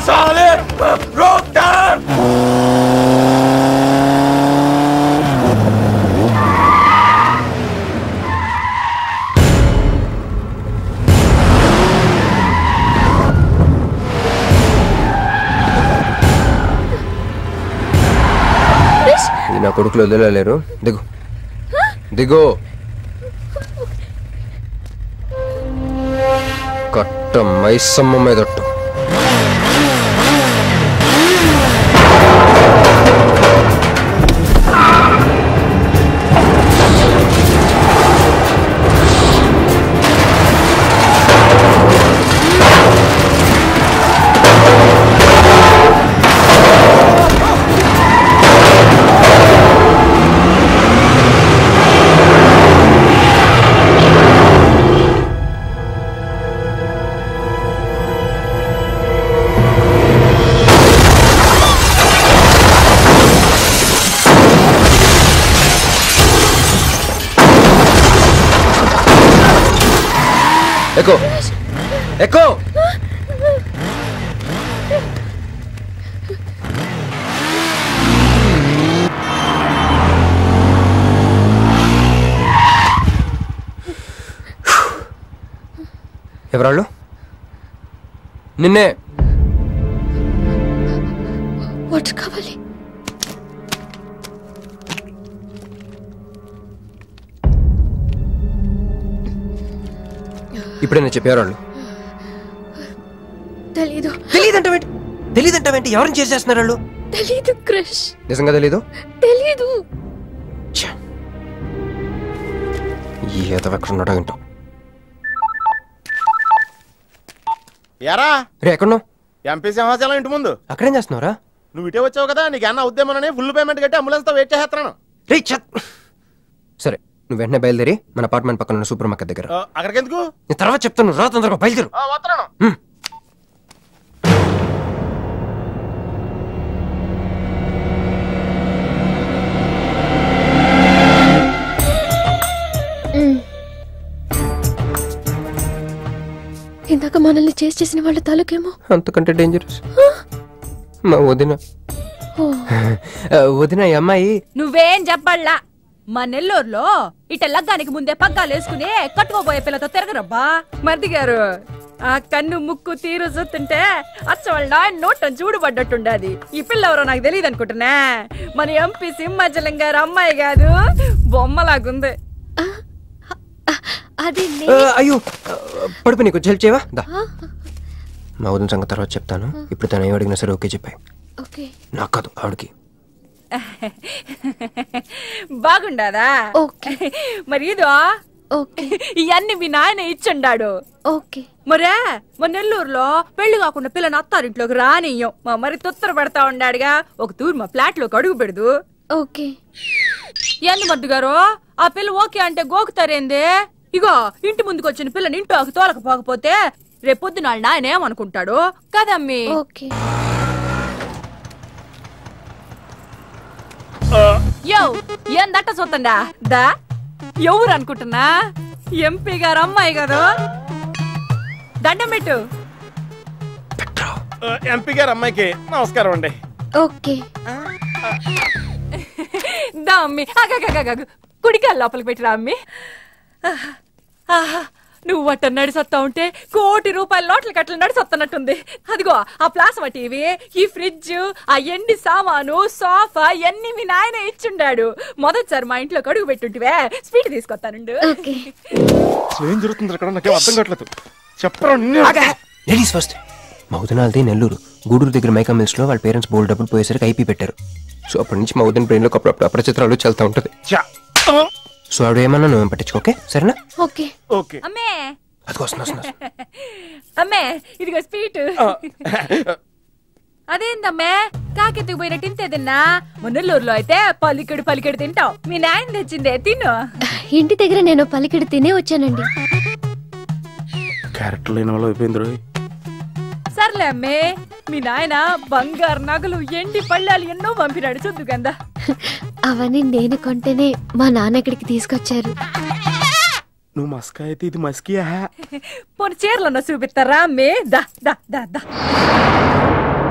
साले रोक दर ఇది నా కొడుకులు వదిలేలేరు దిగు దిగు కట్ట మైసమ్మ మీదట్టు ఎక్కువ ఎక్కువ ఎవరాళ్ళు నిన్నే వాటర్ కావాలి ఇప్పుడైనా చెప్పేవాళ్ళు తెలీదు తెలియదంటావేంటి తెలియదంటావేంటి ఎవరిని చేసేస్తున్నారు వాళ్ళు తెలీదు క్రష్ నిజంగా తెలీదు తెలీదు ఈ ఎదవ ఎక్కడ ఉన్నాడో ఏంటో ఎరా రే ఎక్కడున్నావు ఎంపీ సింహాచలం ఇంటి ముందు అక్కడేం చేస్తున్నావురా నువ్వు ఇటే వచ్చావు కదా నీకు అన్న ఉద్యమనని ఫుల్ పేమెంట్ కట్టి అంబులెన్స్ తో వెయిట్ చేస్తున్నాను రే చత్ సరే నువ్వు వెంటనే బయలుదేరి మన అపార్ట్మెంట్ పక్కన ఉన్న సూపర్ మార్కెట్ దగ్గర అక్కడికి ఎందుకు నేను తర్వాత చెప్తాను రా తొందరగా బయలుదేరు వస్తున్నాను ఇందాక మనల్ని చేసి చేసిన వాళ్ళ తాలూకేమో అంతకంటే డేంజరస్ మా వదిన ఓ, ఆ, వదిన ఈ అమ్మాయి నువ్వేం చెప్పాలా మా నెల్లూరులో ఇట లగ్గానికి ముందే పగ్గాలు వేసుకుని కట్టుకోబోయే పిల్లతో తిరగరబ్బా మరిది గారు ఆ కన్ను ముక్కు తీరు చూస్తుంటే అచ్చ వాళ్ళ నాయన నోటం చూడబడ్డట్టుండాది ఈ పిల్ల ఎవరో నాకు తెలియదు అనుకుంటున్నా మన ఎంపీ సింహాచలం గారు అమ్మాయి కాదు బొమ్మలాగుంది అది ఆ, అయ్యో ఆ, పడుపు నీకు హెల్ప్ చేయవా దా మా వదిన సంగతి తర్వాత చెప్తాను ఇప్పుడు తను ఏం అడిగినా సరే ఓకే చెప్పాయి ఓకే నాకు కాదు ఆవిడకి బాగుండాదా మరి ఇదో ఇవన్నీ మీ నాయన ఇచ్చుండాడు ఓకే మరే మా నెల్లూరులో పెళ్లి కాకుండా పిల్లని అత్తారింట్లోకి రానియ్యం మా మరి తొత్తర పెడతా ఉండాడుగా ఒక తూరు మా ఫ్లాట్ లోకి అడుగు పెడదు ఓకే ఎందు మద్దు గారు ఆ పిల్ల ఓకే అంటే గోకుతారేంది ఇగో ఇంటి ముందుకు వచ్చిన పిల్లని ఇంట్లోకి తోలకపోకపోతే రేపొద్దున వాళ్ళ నాయన ఏమనుకుంటాడు కదమ్మి ఓకే యో ఏందట్ట చూతండా దా ఎవరు అనుకుంటున్నా ఎంపీ గారు అమ్మాయి కదా దండం పెట్టు ఎంపీ గారు అమ్మాయికి నమస్కారం అండి ఓకే దా అమ్మి ఆగాగాగాగు కుడికాలు లోపలికి పెట్టిరా అమ్మి ఆహా, ఆహా, నువ్వు అట్ట నడిసొత్తా ఉంటే కోటి రూపాయల నోట్ల కట్టలు నడిసొత్తనట్టుంది అదిగో ఆ ప్లాస్మా టీవీ ఈ ఫ్రిడ్జ్ ఆ ఎండి సామాను సోఫా ఎన్ని మీ నాయన ఇచ్చుండాడు మొదటిసారి మా ఇంట్లో కడుగు పెట్టుంటివే స్వీట్ తీసుకొస్తానుండు ఏం జరుగుతుంది అక్కడ నాకేం అర్థం కావట్లేదు చెప్పరా లేడీస్ ఫస్ట్ మా వదినాలది నెల్లూరు గూడూరు దగ్గర మైకా మిల్స్ లో వాళ్ళ పేరెంట్స్ బోల్డ్ డబ్బులు పోయేసరికి ఐపీ పెట్టారు సో అప్పటి నుంచి మా వదిన బ్రెయిన్ లో అప్పుడప్పుడు అపరిచిత్రాలు చల్తా ఉంటది సో ఆవిడ ఏమన్నా నువ్వేం పట్టించుకోకే సరేనా ఓకే ఓకే అమ్మే అది వస్తున్నా వస్తున్నా అమ్మే ఇదిగో స్వీట్ అదేందమ్మే కాకెత్తుకు పోయినట్టు ఇంతే తిన్నా మున్నల్లూరులో అయితే పలికెడు పలికెడు తింటావు మీ నాయన తెచ్చిందే తిను ఇంటి దగ్గర నేను పలికిడి తినే వచ్చానండి క్యారెక్టర్ లేని వాళ్ళు అయిపోయింది రోయ్ సర్లే అమ్మే మీ నాయన బంగారు నగలు ఎండి పళ్ళాలు ఎన్నో పంపినాడు చూద్దు గందా అవన్నీ నేను కొంటేనే మా నాన్న ఇక్కడికి తీసుకొచ్చారు నువ్వు మస్కా అయితే ఇది మస్కియా పోనీ చీరలన్న చూపిస్తారా అమ్మే దా దా దా దా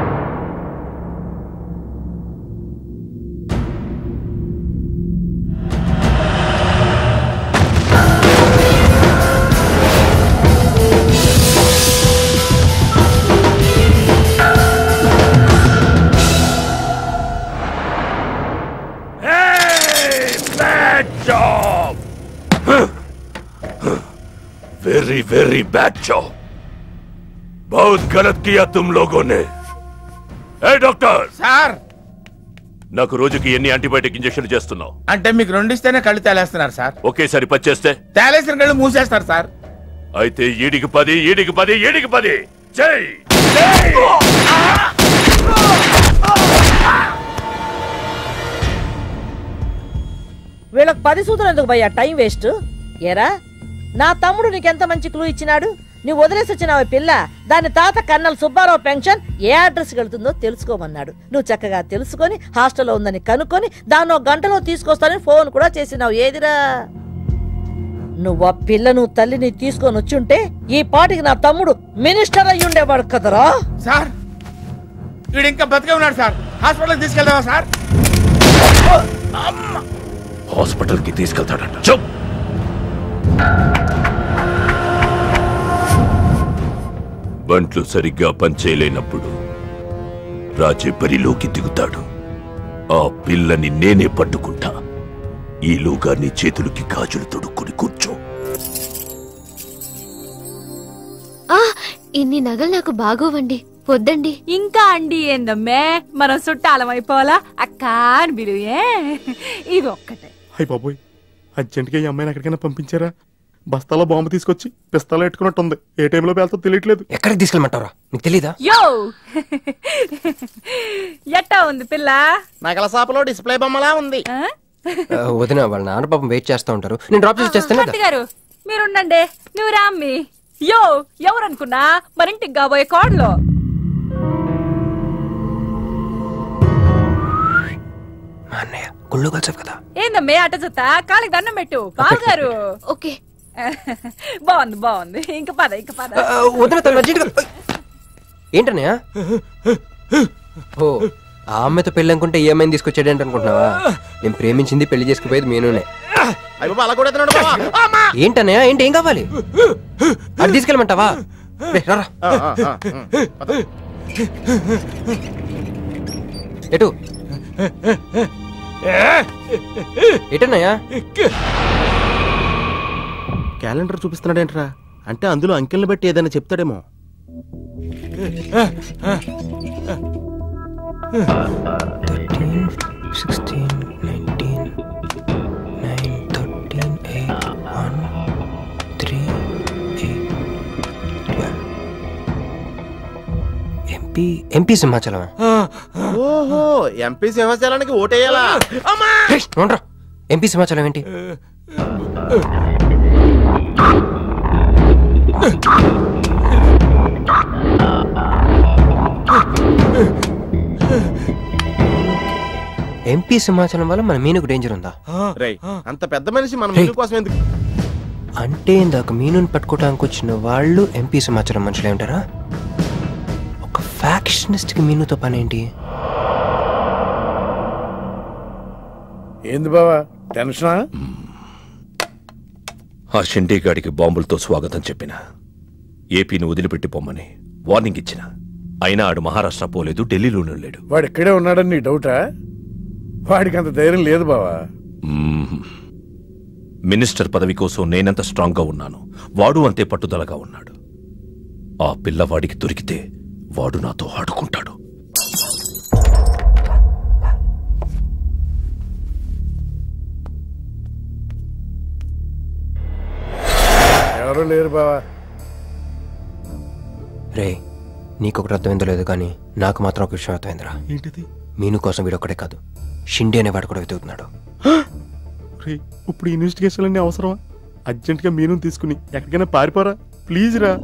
वेरी वेरी बैड जॉब बहुत गलत किया तुम लोगों ने ఏ డాక్టర్ సార్ నాకు రోజుకి ఎన్ని యాంటీబయాటిక్ ఇంజెక్షన్ చేస్తున్నావు అంటే మీకు రెండు ఇస్తేనే కళ్ళు తేలేస్తున్నారు సార్ ఒకేసారి పచ్చేస్తే తేలేసిన కళ్ళు మూసేస్తారు సార్ అయితే ఈడికి పది ఈడికి పది ఈడికి పది జై వీళ్ళకి పది సూత్రం ఎందుకు భయ్యా టైం వేస్ట్ ఏరా నా తమ్ముడు నీకెంత మంచి క్లూ ఇచ్చినాడు నువ్వు వదిలేసి వచ్చినావు పిల్ల దాని తాత కన్నల్ సుబ్బారావు పెన్షన్ ఏ అడ్రస్ వెళ్తుందో తెలుసుకోమన్నాడు నువ్వు చక్కగా తెలుసుకొని హాస్టల్లో ఉందని కనుక్కొని దాన్ని ఒక గంటలో తీసుకొస్తానని ఫోన్ కూడా చేసినావు ఏదిరా నువ్వు ఆ పిల్లను తల్లిని తీసుకొని వచ్చుంటే ఈ పాటికి నా తమ్ముడు మినిస్టర్ అయ్యి ఉండేవాడు కదరా సార్ వీడు ఇంకా బతికే ఉన్నాడు సార్ హాస్పిటల్కి తీసుకెళ్దామా సార్ హాస్పిటల్ కి తీసుకెళ్తాడంట చెప్ బంట్లు సరిగ్గా పనిచేయలేనప్పుడు రాజే బరిలోకి దిగుతాడు ఆ పిల్లని నేనే పట్టుకుంటా ఈలోగా నీ చేతులకి గాజులు తొడుక్కుని కూర్చో ఆ ఇన్ని నగలు నాకు బాగోవండి వద్దండి ఇంకా అండి ఏందమ్మే మనం చుట్టాలం అయిపోవాలా అక్క అని బిలువే ఇది ఒక్కటే అయ్యి బాబోయ్ అర్జెంట్గా ఈ అమ్మాయిని ఎక్కడికైనా పంపించారా బస్తాలో బాంబు తీసుకొచ్చి పిస్తాలో పెట్టుకున్నట్టుంది ఏ టైంలో పేలుతో తెలియట్లేదు ఎక్కడికి తీసుకెళ్ళమంటారా నీకు తెలీదా యో ఎట్టా ఉంది పిల్ల నగల షాపులో డిస్ప్లే బొమ్మలా ఉంది ఆ, వదిన వాళ్ళ నాన్న పాపం వెయిట్ చేస్తా ఉంటారు నేను డ్రాప్ చేసి చేస్తాను భర్త గారు మీరుండండి నువ్వు రామ్మి యో ఎవరనుకున్నా మరింటికి కాబోయే కోడలో గుళ్ళు కలిసావు కదా ఏందమ్మే అట చూస్తా కాళ్ళకి దండం పెట్టు బావగారు ఓకే బాగుంది బాగుంది ఇంక పద ఇంక పద ఆ, వదిన తను అర్జెంట్గా ఏంటన్నయ్య ఓ ఆ అమ్మాయితో పెళ్ళి అనుకుంటే ఈ అమ్మాయిని తీసుకొచ్చాడేంటి అనుకుంటున్నావా నేను ప్రేమించింది పెళ్లి చేసుకుపోయేది మీనునే అయ్య బాబా, అలా కూడా ఎత్తున్నాడు బావా. అమ్మా! ఏంటన్నయ్య ఏంటి ఏం కావాలి అది తీసుకెళ్ళమంటావా రే, రారా. ఆ, ఆ, ఆ, ఉమ్, పద. ఎటు ఎటన్నయ్యా క్యాలెండర్ చూపిస్తున్నాడేంట్రా అంటే అందులో అంకెల్ని బట్టి ఏదైనా చెప్తాడేమో sixteen nineteen nine thirteen eight one three eight twelve MP MP Simhachalam ఓహో ఎంపీ సింహాచలానికి ఓటేయాలా అమ్మా ఉండరా ఎంపీ సింహాచలం ఏంటి ఎంపీ సింహాచలం వల్ల మన మీనుకు డేంజర్ ఉందా రేయ్ అంత పెద్ద మనిషి మన రేయ్. ముందు కోసం ఎందుకు అంటే ఇందాక మీనుని పట్టుకోవడానికి వచ్చిన వాళ్ళు ఎంపీ సమాచారం మనుషులే ఉంటారా ఒక ఫ్యాక్షనిస్ట్ కి మీనుతో పని ఏంటి ఏంది బావా టెన్షనా ఆ షిండేగాడికి బాంబులతో స్వాగతం చెప్పిన ఏపీని వదిలిపెట్టి పొమ్మని వార్నింగ్ ఇచ్చిన అయినా ఆడు మహారాష్ట్ర పోలేదు ఢిల్లీలోనూ లేడు వాడు ఇక్కడే ఉన్నాడని నీ డౌటా వాడికి అంత ధైర్యం లేదు బావా మ్మ్. మినిస్టర్ పదవి కోసం నేనెంత స్ట్రాంగ్గా ఉన్నాను వాడు అంతే పట్టుదలగా ఉన్నాడు ఆ పిల్లవాడికి దొరికితే వాడు నాతో ఆడుకుంటాడు ఎవరు లేరు బావా రే నీకొకటి అర్థమైందో లేదు కానీ నాకు మాత్రం ఒక విషయం అర్థమైందిరా ఏంటిది మీను కోసం వీడు ఒక్కడే కాదు షిండి అనేవాడు కూడా వెతుకుతున్నాడు రే ఇప్పుడు ఇన్వెస్టిగేషన్ అన్ని అవసరమా అర్జెంట్గా మీను తీసుకుని ఎక్కడికైనా పారిపోరా ప్లీజ్ రా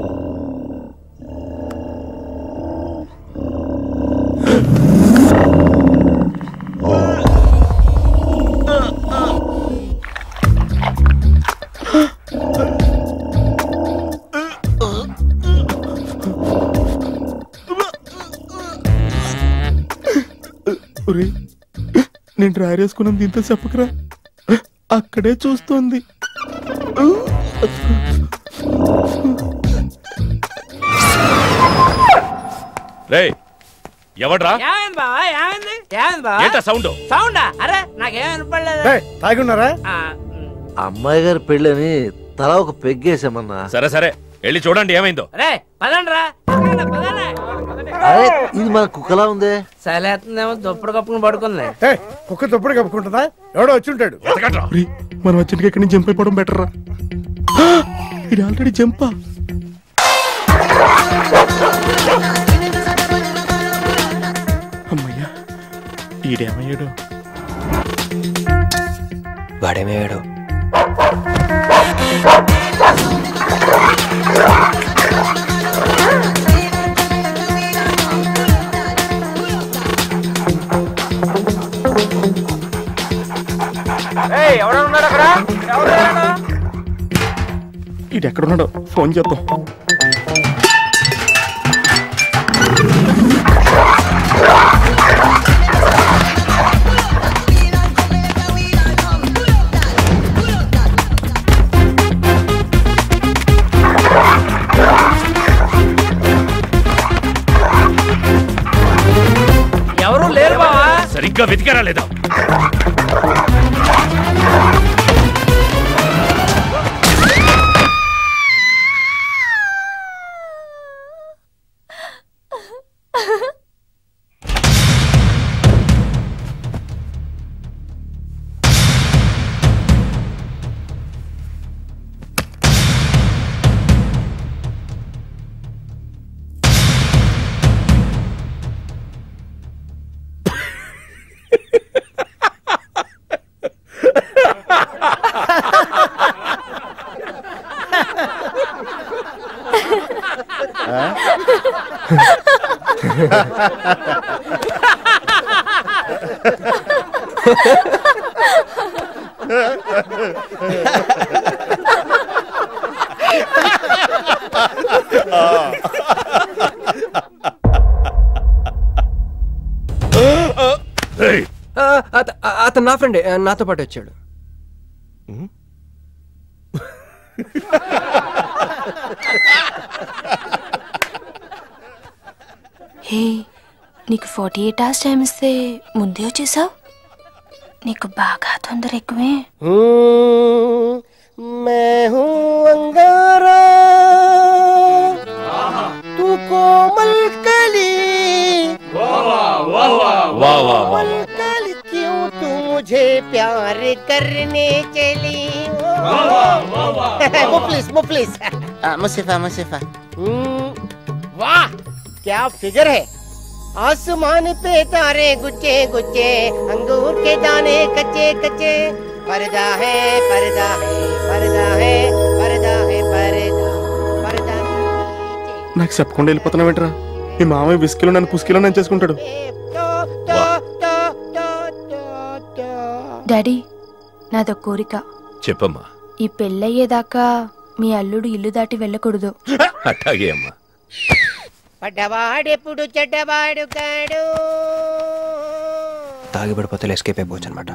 ఒరేయ్, నేను డ్రైర్ వేసుకున్నాను దీంతో చెప్పకరా అక్కడే చూస్తోంది రే ఎవడ్రా ఏమైంది బావా ఏమైంది ఏమైంది బావా ఏంటా సౌండ్ సౌండా అరే నాకేం వినపడలేదు తాగి ఉన్నారా అమ్మాయి గారి పెళ్ళని తల ఒక పెగ్గేసామన్నా సరే సరే వెళ్ళి చూడండి ఏమైందో రే పదండ్రా అరే ఇది మన కుక్కలా ఉందే సలేతుందేమో దుప్పుడు కప్పుకుని పడుకుంది ఏ, కుక్క తప్పుడు కప్పుకుంటుందా ఎవడో వచ్చి ఉంటాడు ఒరేయ్, మనం వచ్చిన ఇక్కడి నుంచి జంప్ అయిపోవడం బెటర్ రా ఇది ఆల్రెడీ జంపా అమ్మయ్యా ఈడేమయ్యాడు వాడేమయ్యాడు ఇది ఎక్కడున్నాడో ఫోన్ చేద్దాం ఎవరు లేరు బావా సరిగ్గా వెతికారా లేదా ఆ, అత- ఆ, అతను నా ఫ్రెండే ఆ, నాతో పాటు వచ్చాడు హే నీకు ఫార్టీ ఎయిట్ అవర్స్ టైం ఇస్తే ముందే వచ్చేసావు నీకు బాగా తొందర ఎక్కువే मैं हूँ अंगारा तू कोमल कली वाह वाह वाह कल क्यों तू मुझे प्यार करने चली मुफलिस मुफलिस मुसीफा मुसीफा वाह क्या फिगर है आसमान पे तारे गुच्चे गुच्चे अंगूर के दाने कच्चे कच्चे पर्दा है पर्दा है पर्दा है पर्दा है पर्दा पर्दा నాకు చెప్పకుండా వెళ్ళిపోతున్నావేంట్రా మీ మామయ్య విస్కీలో నన్ను పుస్కీలో నన్ను చేసుకుంటాడు డాడీ నాదో కోరిక చెప్పమ్మా ఈ పెళ్ళయ్యేదాకా మీ అల్లుడు ఇల్లు దాటి వెళ్ళకూడదు అట్టాగే అమ్మా పడ్డవాడెప్పుడు చెడ్డవాడు కాడు తాగి పడిపోతే ఎస్కేప్ అయిపోవచ్చు అనమాట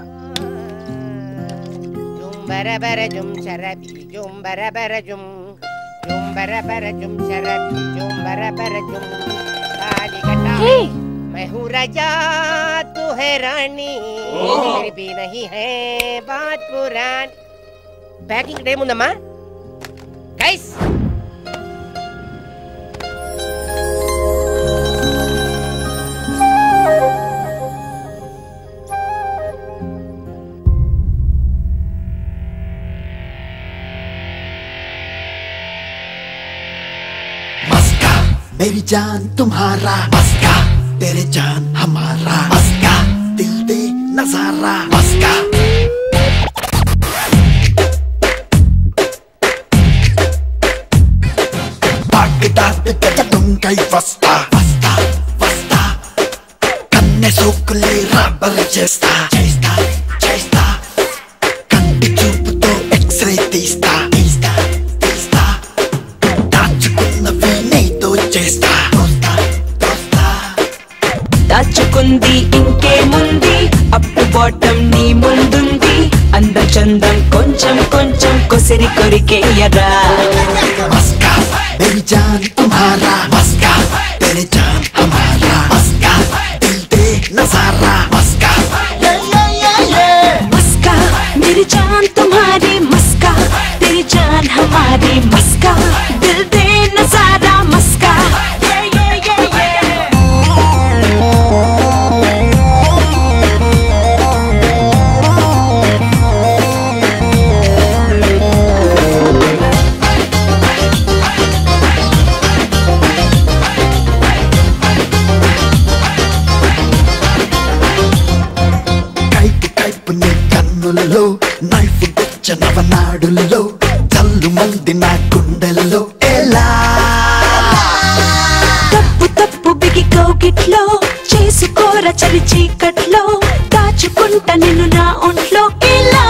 బరబర జుం శరబి జుం బరబర జుం జుం బరబర జుం శరబి జుం బరబర జుం కాలి గटा मैं हूँ राजा तू है रानी फिर भी नहीं है बात पुरानी ప్యాకింగ్ టైం ఉందమ్మా గైస్ मेरी जान तुम्हारा मस्का तेरे जान हमारा मस्का दिल दे नजारा मस्का పాకిటాతి పెట్టుకై వస్తా వస్తా వస్తా కన్నె సోకులే రబ్బర్ చేస్తా చేస్తా చేస్తా కంటి చూపుతో ఎక్స్రే తీస్తా తీస్తా తీస్తా దాచుకున్నవి నీతో చేస్తా దాచుకుంది ఇంకేముంది అప్ టు బాటం నీ ముందుంది అంద చందం కొంచెం కొంచెం కొసిరి కొరికేయరా मस्का मेरी जान तुम्हारा मस्का तेरे जान हमारा मस्का दिल दे नजारा मस्का ये ये ये ये मस्का मेरी जान तुम्हारी मस्का तेरी जान నాడుల్లో నైఫ్ తెచ్చ నవనాడుల్లో తల్లు మంది నా గుండెల్లో ఎలా తప్పు తప్పు బిగి కౌగిట్లో చేసుకోర చలి చీకట్లో దాచుకుంటా నిన్ను నా ఒంట్లో ఇలా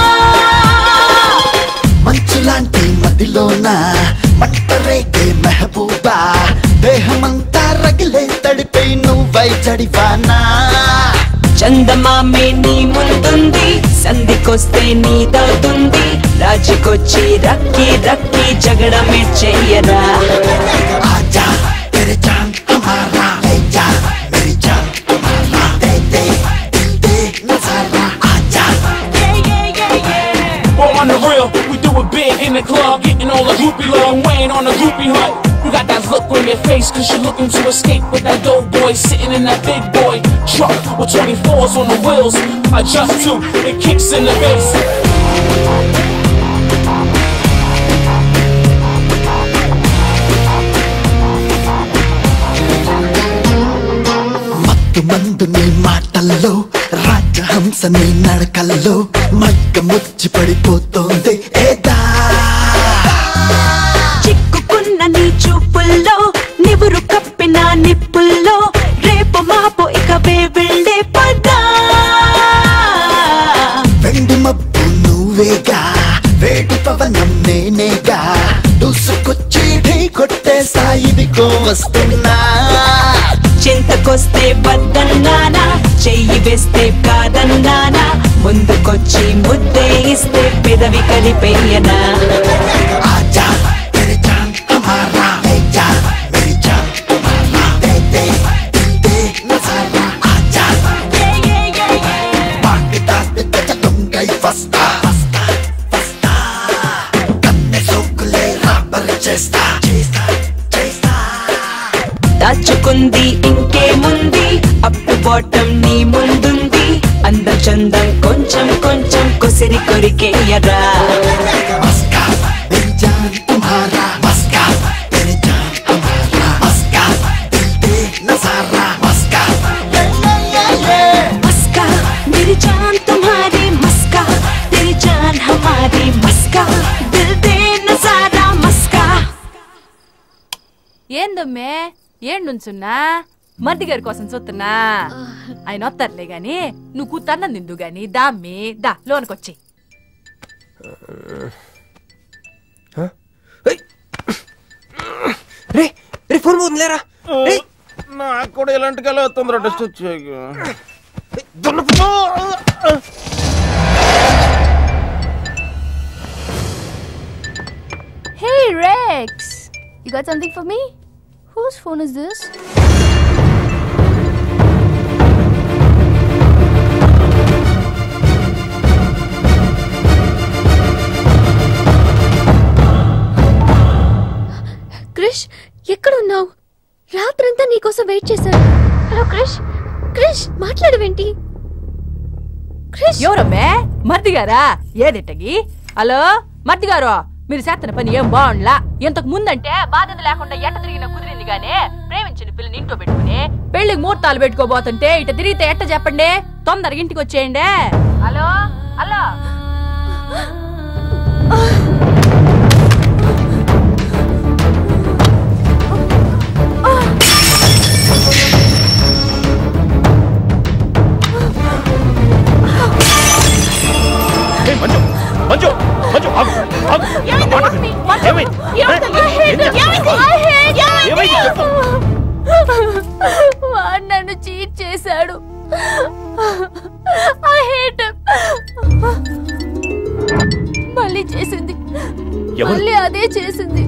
మంచులాంటి మదిలోన మంట రేగే మెహబూబా దేహమంతా రగిలే తడిపై నువ్వై చడివానా చందమామే నీ ముందుంది సంధికొస్తే నీదవుతుంది రాజుకొచ్చి రక్కి రక్కి జగడమే చెయ్యరా आजा तेरे चांद हमारा ले जा मेरी जान तुम्हारा दे दे दिल दे नजारा आजा Well, on the real, we do it big in the club, getting all the groupie love, Wayne on the groupie hut. You got that look on your face, cause you're looking to escape with that dope boy sitting in that big boy truck with 24s on the wheels. Adjust to, it kicks in the bass. మత్తు మందు నీ మాటల్లో రాజహంస నీ నడకల్లో మగ్గ ముచ్చి పడిపోతోంది ఏదా చిక్కుకున్న నీ చూపుల్లో నివురు కప్పిన నిప్పుల్లో రేపు మాపు ఇక వెళ్ళే పదా వెండి మబ్బు నువ్వేగా వేడి పవనం నేనేగా దూసుకొచ్చి ఢీ కొట్టేసా ఇదిగో వస్తున్నా చింతకొస్తే వద్దన్నానా చెయ్యి వేస్తే కాదన్నానా ముందుకొచ్చి ముద్దే ఇస్తే పెదవి కలిపేయనా आजा तेरे चांद हमारा ले जा मेरी जान तुम्हारा दे दे दिल दे नजारा आजा भागता तेरे तुम गई फस्ता फस्ता फस्ता कन्ने सोकुले रबर చేస్తా చేస్తా చేస్తా దాచుకుంది ఇంకేముంది అప్పు బాటం నీ ముందుంది అంద చందం కొంచెం కొంచెం కొసిరి కొరికేయరా मस्का मेरी जान तुम्हारा मस्का तेरे जान हमारा मस्का दिल दे नजारा मस्का मस्का मेरी जान तुम्हारी मस्का तेरी जान हमारी मस्का दिल दे नजारा मस्का ఏందమ్మే ఏండుంచున్నా మర్ది గారి కోసం చూస్తున్నా ఆయన వస్తారులే గాని నువ్వు కూతన్నం నిందు గాని దామ్మి దా లోనకొచ్చి రే రే ఫోన్ పోతుందిలేరా రే నాకు కూడా ఇలాంటి కళ తొందర డస్ట్ వచ్చాయి Hey Rex! You got something for me? Whose phone is this? Krish ఎక్కడున్నావు రాత్రంతా నీకోసం వెయిట్ చేశాను హలో క్రిష్ క్రిష్ మాట్లాడవేంటి క్రిష్ ఎవరమ్మే మర్ది గారా ఏదిట్టగి హలో మర్ది గారు మీరు చేస్తున్న పని ఏం బాగుండ్లా ఇంతకు ముందంటే బాధ్యత లేకుండా ఎట్ట తిరిగిన కుదిరింది గానే ప్రేమించిన పిల్లని ఇంట్లో పెట్టుకుని పెళ్లికి ముహూర్తాలు పెట్టుకోబోతుంటే ఇట తిరిగితే ఎట్ట చెప్పండి తొందరగా ఇంటికి వచ్చేయండి హలో హలో ఏయ్, మంజు మంజు మంజు ఆగు ఆగు నా మాట విను. ఏమైంది ఏమైంది చెప్పు. వాడు నన్ను చీట్ చేశాడు ఐ హేట్ మళ్ళీ చేసింది ఎవరు? మళ్ళీ అదే చేసింది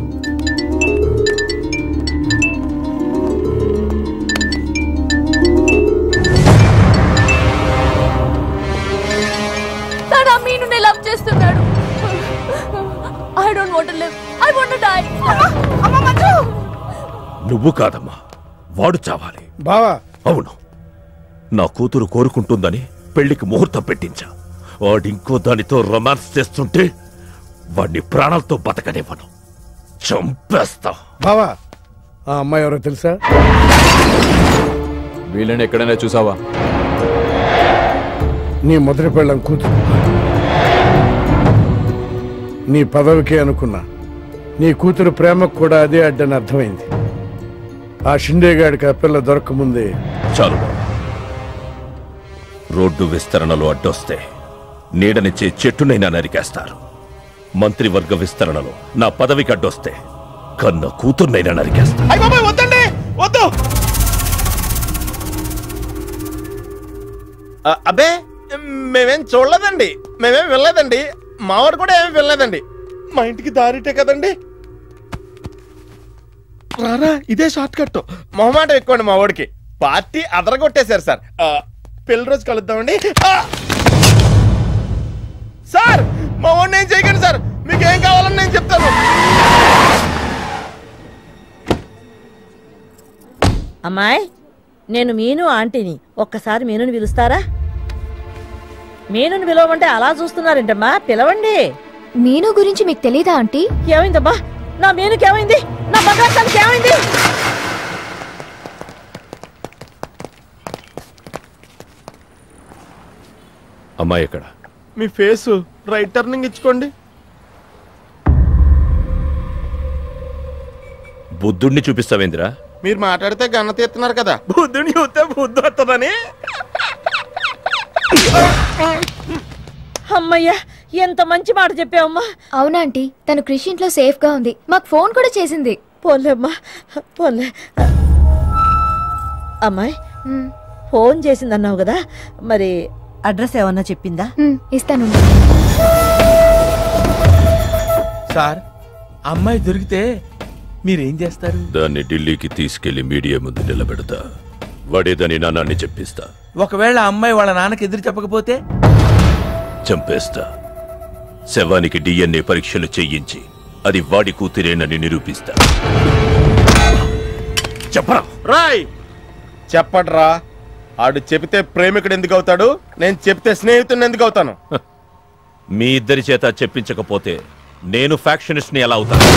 తను ఆ మీనుని లవ్ చేస్తున్నాడు I don't want live I want die అమ్మ మంజు నువ్వు కాదమ్మా వాడు చావాలి బావా అవును నా కూతురు కోరుకుంటుందని పెళ్లికి ముహూర్తం పెట్టించా వాడు ఇంకో దానితో రొమాన్స్ చేస్తుంటే వాడిని ప్రాణాలతో బతకనివ్వను చంపేస్తా బావా ఆ అమ్మాయి ఎవరో తెలుసా వీళ్ళని ఎక్కడైనా చూసావా నీ మొదటి పెళ్ళం కూతురు నీ పదవికే అనుకున్నా నీ కూతురు ప్రేమకు కూడా అదే అడ్డని అర్థమైంది ఆ షిండేగాడికి ఆ పిల్ల దొరకముందే చాలు రోడ్డు విస్తరణలో అడ్డొస్తే నీడనిచ్చే చెట్టునైనా నరికేస్తారు మంత్రివర్గ విస్తరణలో నా పదవికి అడ్డొస్తే కన్న కూతుర్నైనా నరికేస్తారు అయ్య బాబాయ్ వద్దండి వద్దు ఆ, అబ్బే మేమేం చూడలేదండి మేమేం వెళ్ళలేదండి మావాడు కూడా ఏమీ వెళ్ళలేదండి మా ఇంటికి దారిటే కదండి రారా ఇదే షార్ట్ కట్ మొహమాట ఎక్కువండి మా వాడికి పార్టీ అదరగొట్టేశారు సార్ ఆ, పెళ్లి రోజు కలుద్దామండి ఆ! సార్ మా వాడిని ఏం చేయకండి సార్ మీకు ఏం కావాలని నేను చెప్తాను అమ్మాయి నేను మీను ఆంటీని ఒక్కసారి మీనుని పిలుస్తారా మీనుని పిలవమంటే అలా చూస్తున్నారేంటమ్మా పిలవండి మీను గురించి మీకు తెలీదా ఆంటీ ఏమైందమ్మా నా మీనుకి ఏమైంది నా బంగారు ఏమైంది అమ్మాయి ఎక్కడ మీ ఫేస్ రైట్ టర్నింగ్ ఇచ్చుకోండి బుద్ధుణ్ణి చూపిస్తావేందిరా మీరు మాట్లాడితే గన్న తీస్తున్నారు కదా బుద్ధుని చూస్తే బుద్ధి వస్తుందని అమ్మయ్యా ఎంత మంచి మాట చెప్పావమ్మా అవునా ఆంటీ తను కృషి ఇంట్లో సేఫ్ గా ఉంది మాకు ఫోన్ కూడా చేసింది పోన్లేమ్మా పోన్లే అమ్మాయి ఫోన్ చేసిందన్నావు కదా మరి అడ్రస్ ఏమన్నా చెప్పిందా ఇస్తాను సార్ అమ్మాయి దొరికితే మీరేం చేస్తారు దాన్ని ఢిల్లీకి తీసుకెళ్లి మీడియా ముందు నిలబెడతా వాడేదని నాన్నాన్ని చెప్పిస్తా ఒకవేళ ఆ అమ్మాయి వాళ్ళ నాన్నకి ఎదురు చెప్పకపోతే చంపేస్తా శవానికి డిఎన్ఏ పరీక్షలు చెయ్యించి అది వాడి కూతురేనని నిరూపిస్తా చెప్పరా రాయ్ చెప్పడ్రా ఆడు చెబితే ప్రేమికుడు ఎందుకు అవుతాడు నేను చెప్తే స్నేహితుడిని ఎందుకు అవుతాను మీ ఇద్దరి చేత చెప్పించకపోతే నేను ఫ్యాక్షనిస్ట్ ని ఎలా అవుతాను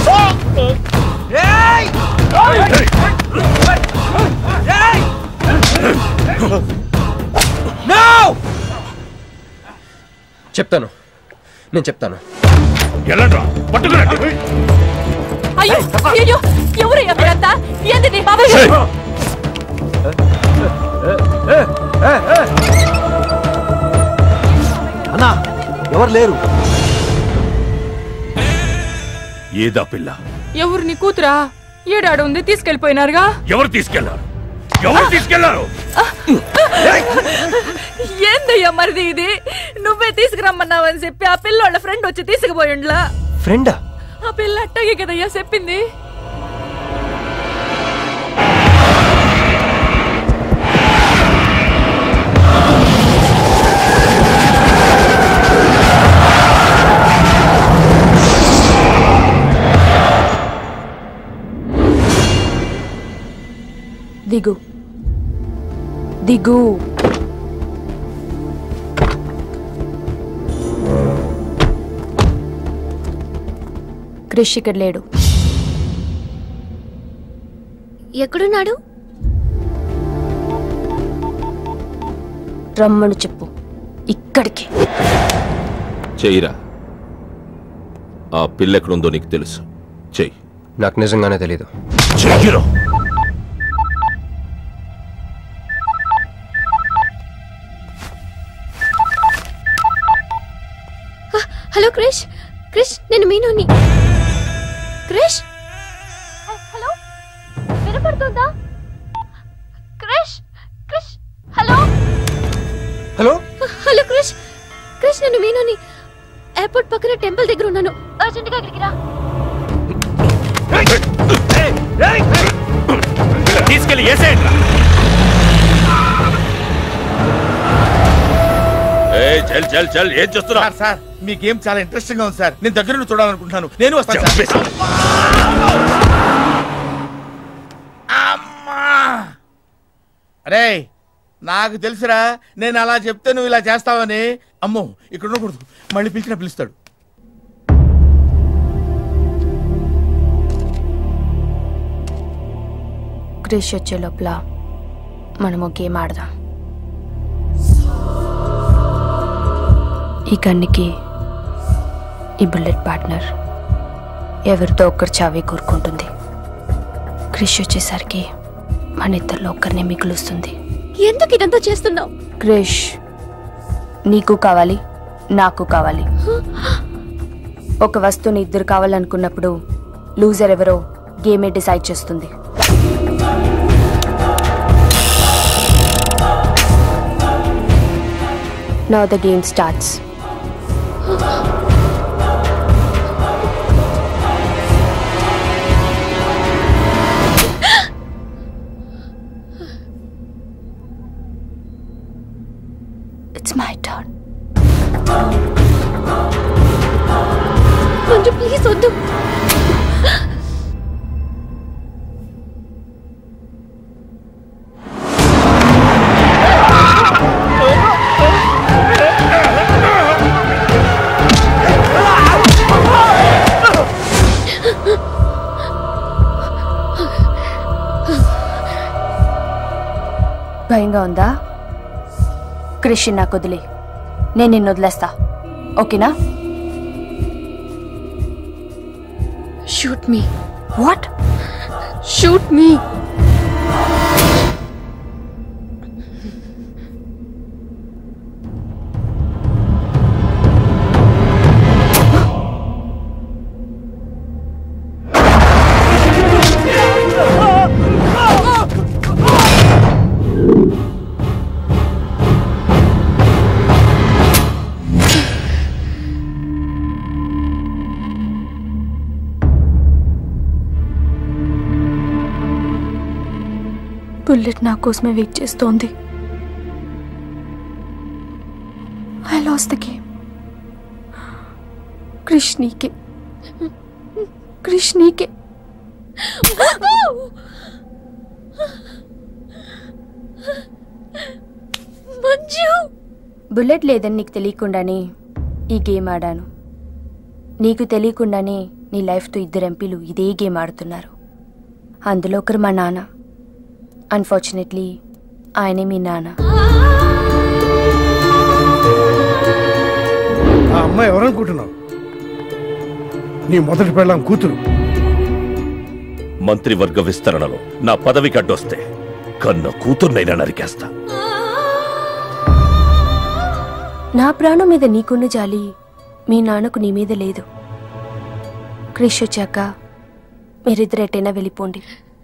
చెప్తాను నేను చెప్తాను అయ్యో అయ్యో ఎవరయ్యా మీరంతా ఏంది బాబాయ్ అన్నా ఎవరు లేరు ఏదా పిల్ల ఎవరు నీ కూతురా ఏడాడు ఉంది తీసుకెళ్లిపోయినారుగా ఎవరు తీసుకెళ్లారు ఎవరు తీసుకెళ్లారు ఏందయ్యా మరిది ఇది నువ్వే తీసుకురమ్మన్నావని చెప్పి ఆ పిల్లోళ్ళ ఫ్రెండ్ వచ్చి తీసుకుపోయిండ్లా ఫ్రెండా ఆ పిల్ల అట్టగే కదయ్యా చెప్పింది దిగు దిగు క్రిష్ ఇక్కడ లేడు ఎక్కడున్నాడు రమ్మను చెప్పు ఇక్కడికి చెయ్యిరా ఆ పిల్ల ఎక్కడుందో నీకు తెలుసు చెయ్యి నాకు నిజంగానే తెలీదు చెయ్యిరా హలో క్రిష్ క్రిష్ నేను మీనుని క్రిష్ హలో వినపడుతుందా Krish Krish hello hello hello Krish Krish నేను మీనుని ఎయిర్పోర్ట్ పక్కన టెంపుల్ దగ్గర ఉన్నాను అర్జెంటుగా ఇక్కడికి రా తీసుకెళ్లి వేసేయండి చల్ చల్ చల్ ఏం చేస్తున్నా సార్ సార్ మీ గేమ్ చాలా ఇంట్రెస్టింగ్ గా ఉంది సార్ నేను దగ్గర నుండి చూడాలనుకుంటున్నాను నేను వస్తాను సార్. చంపేస్తా. అమ్మా అరే నాకు తెలుసురా నేను అలా చెప్తే నువ్వు ఇలా చేస్తావని అమ్మో ఇక్కడ ఉండకూడదు మళ్ళీ పిలిచినా పిలుస్తాడు క్రిష్ వచ్చే లోపల మనం ఒక గేమ్ ఆడదాం ఈ కన్నికి ఈ బుల్లెట్ పార్ట్నర్ ఎవరితో ఒక్కరు చావే కోరుకుంటుంది క్రిష్ వచ్చేసరికి మన ఇద్దరిలో ఒక్కరినే మిగులుస్తుంది ఎందుకు ఇదంతా చేస్తున్నావు క్రిష్ నీకు కావాలి నాకు కావాలి ఒక వస్తువుని ఇద్దరు కావాలనుకున్నప్పుడు లూజర్ ఎవరో గేమే డిసైడ్ చేస్తుంది now the game starts it's my turn Manju please వద్దు భయంగా ఉందా క్రిష్ నాకు వదిలే నేను నిన్ను వదిలేస్తా ఓకేనా shoot me what shoot me bullet నా కోసమే వెయిట్ చేస్తోంది I lost the game Krish నీకే క్రిష్ నీకే మంజు బుల్లెట్ లేదని నీకు తెలియకుండానే ఈ గేమ్ ఆడాను నీకు తెలియకుండానే నీ లైఫ్తో ఇద్దరు ఎంపీలు ఇదే గేమ్ ఆడుతున్నారు అందులో ఒకరు మా నాన్న అన్ఫార్చునేట్లీ ఆయనే మీ నాన్న ఆ అమ్మాయి ఎవరనుకుంటున్నావు నీ మొదటి పెళ్ళాం కూతురు మంత్రివర్గ విస్తరణలో నా పదవికి అడ్డొస్తే కన్న కూతుర్నైనా నరికేస్తా నా ప్రాణం మీద నీకున్న జాలి మీ నాన్నకు నీ మీద లేదు క్రిష్ వచ్చాక మీరిద్దరు ఎటైనా వెళ్ళిపోండి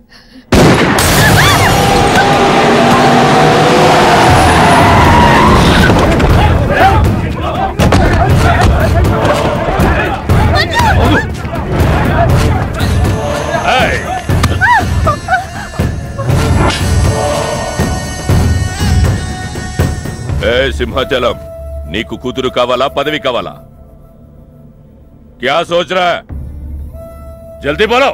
ఏ సింహాచలం నీకు కూతురు కావాలా పదవి కావాలా క్యా సోచ్ రా జల్దీ బోలో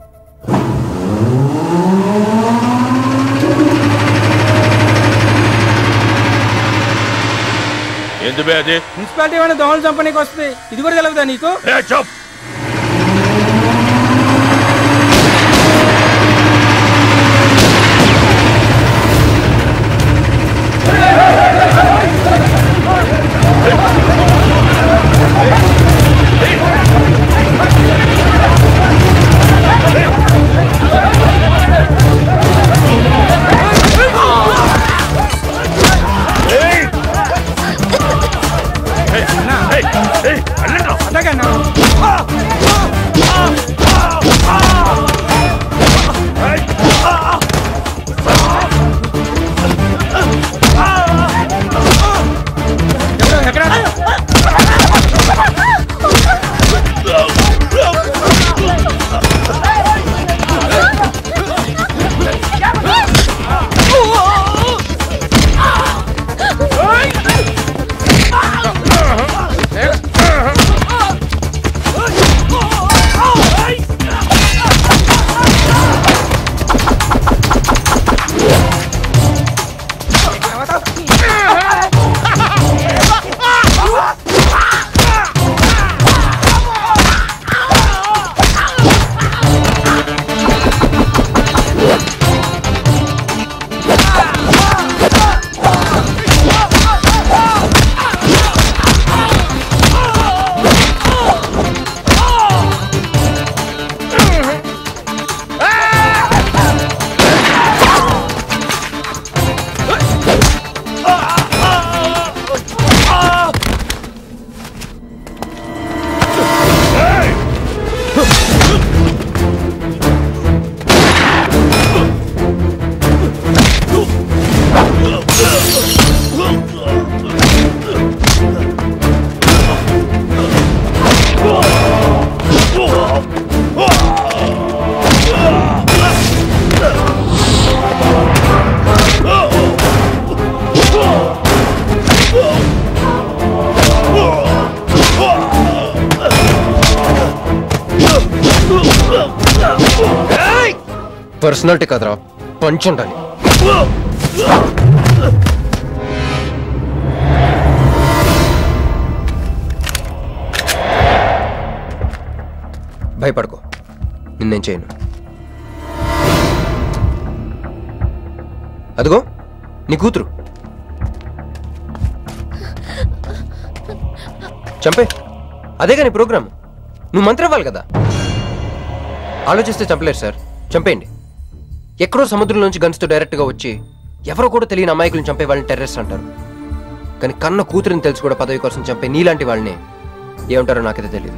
ఎందుకు అది మున్సిపాలిటీ వాళ్ళ దోమలు చంపనీకి వస్తుంది ఇది కూడా తెలియదా నీకు ఏ చప్ అట్లాగన్నా పర్సనాలిటీ కదరా పంచ్ ఉండాలి భయపడుకో నిన్నేం చేయను అదిగో నీ కూతురు చంపే అదేగా నీ ప్రోగ్రామ్ నువ్వు మంత్రి ఇవ్వాలి కదా ఆలోచిస్తే చంపలేరు సార్ చంపేయండి ఎక్కడో సముద్రంలోంచి గన్స్తో డైరెక్ట్గా వచ్చి ఎవరో కూడా తెలియని అమాయకులను చంపే వాళ్ళని టెర్రరిస్ట్ అంటారు కానీ కన్న కూతురిని తెలిసి కూడా పదవి కోసం చంపే నీలాంటి వాళ్ళని ఏమంటారో నాకైతే తెలియదు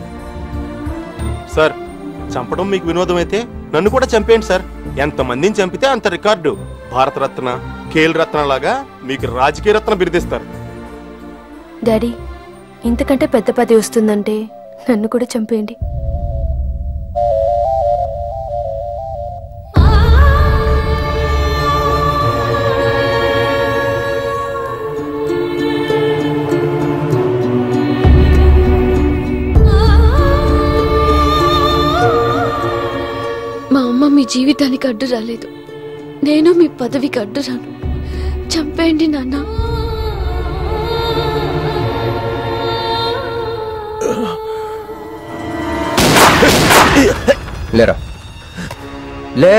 సార్ చంపడం మీకు వినోదం అయితే నన్ను కూడా చంపేయండి సార్ ఎంతమందిని చంపితే అంత రికార్డు భారతరత్న ఖేల్ రత్న లాగా మీకు రాజకీయ రత్న బిరుదిస్తారు డాడీ ఇంతకంటే పెద్ద పది వస్తుందంటే నన్ను కూడా చంపేయండి మా అమ్మ మీ జీవితానికి అడ్డు రాలేదు నేను మీ పదవికి అడ్డు రాను చంపేయండి నాన్న లేరా లే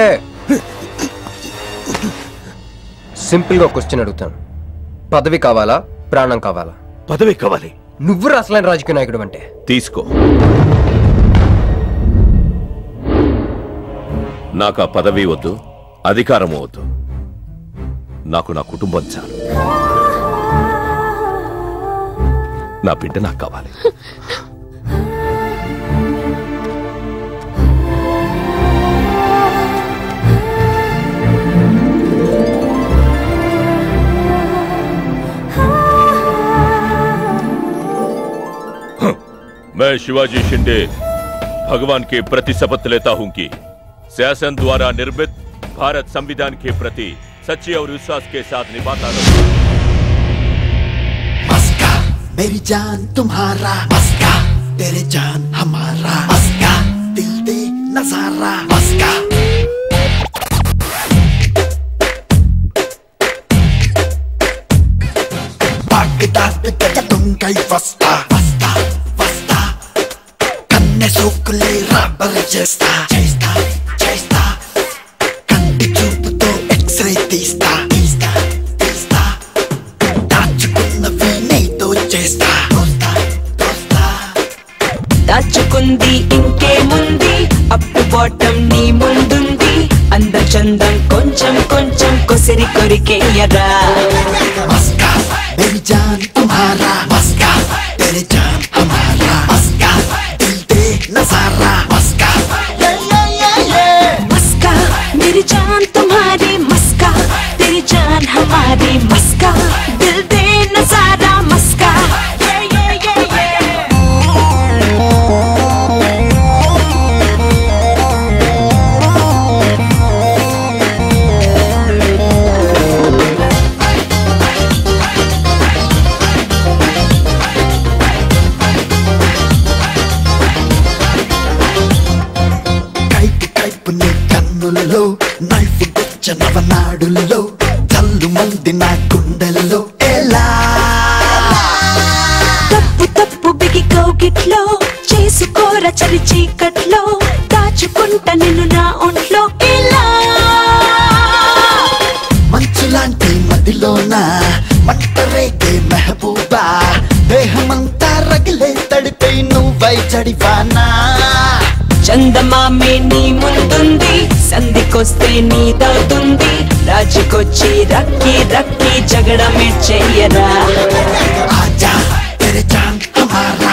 సింపుల్గా ఒక క్వశ్చన్ అడుగుతాను పదవి కావాలా ప్రాణం కావాలా పదవి కావాలి నువ్వు అసలైన రాజకీయ నాయకుడు అంటే తీసుకో నాకు ఆ పదవి వద్దు అధికారము వద్దు నాకు నా కుటుంబం చాలు నా బిడ్డ నాకు కావాలి मैं शिवाजी शिंदे भगवान के प्रति शपथ लेता हूं कि शासन द्वारा निर्मित भारत संविधान के प्रति सच्चे और विश्वास के साथ निभाता रहूं मेरी जान तुम्हारा मस्का तेरे जान हमारा मस्का दिल दे नजारा मस्का తుంగై వస్తా వస్తా వస్తా కన్నె సోకులే రబ్బర్ చేస్తా చేస్తా చేస్తా కంటి చూపుతో ఎక్స్రే తీస్తా తీస్తా తీస్తా దాచుకున్నవి నీతో చేస్తా దాచుకుంది ఇంకేముంది అప్పు బాటం నీ ముందుంది అంద చందం కొంచెం కొంచెం కొసిరి కొరికేయరా मस्का मेरी जान तुम्हारा मस्का तेरे जान हमारा मस्का दिल दे नजारा मस्का ये ये ये ये मस्का मेरी जान तुम्हारी मस्का तेरी जान हमारी मस्का दिल दे नजारा मस्का ये ये ये ये కైపు కైపు నీ కన్నులలో నైఫ్ గుచ్చ నవనాడులలో చల్లు మంది నా గుండెలలో ఎలా తప్పు తప్పు బిగి కౌగిట్లో చేసుకోర చలి చీకట్లో దాచుకుంట నిన్ను నా ఒంట్లో ఇలా మంచులాంటి మదిలోన మంట రేగే మెహబూబా దేహమంతా రగిలే తడిపై నువ్వై చడివానా చందమామే నీ ముందుంది సంధికొస్తే నీదవుతుంది రాజుకొచ్చి రక్కి రక్కి జగడమే చెయ్యరా ఆజా తెరే జాన్ హమారా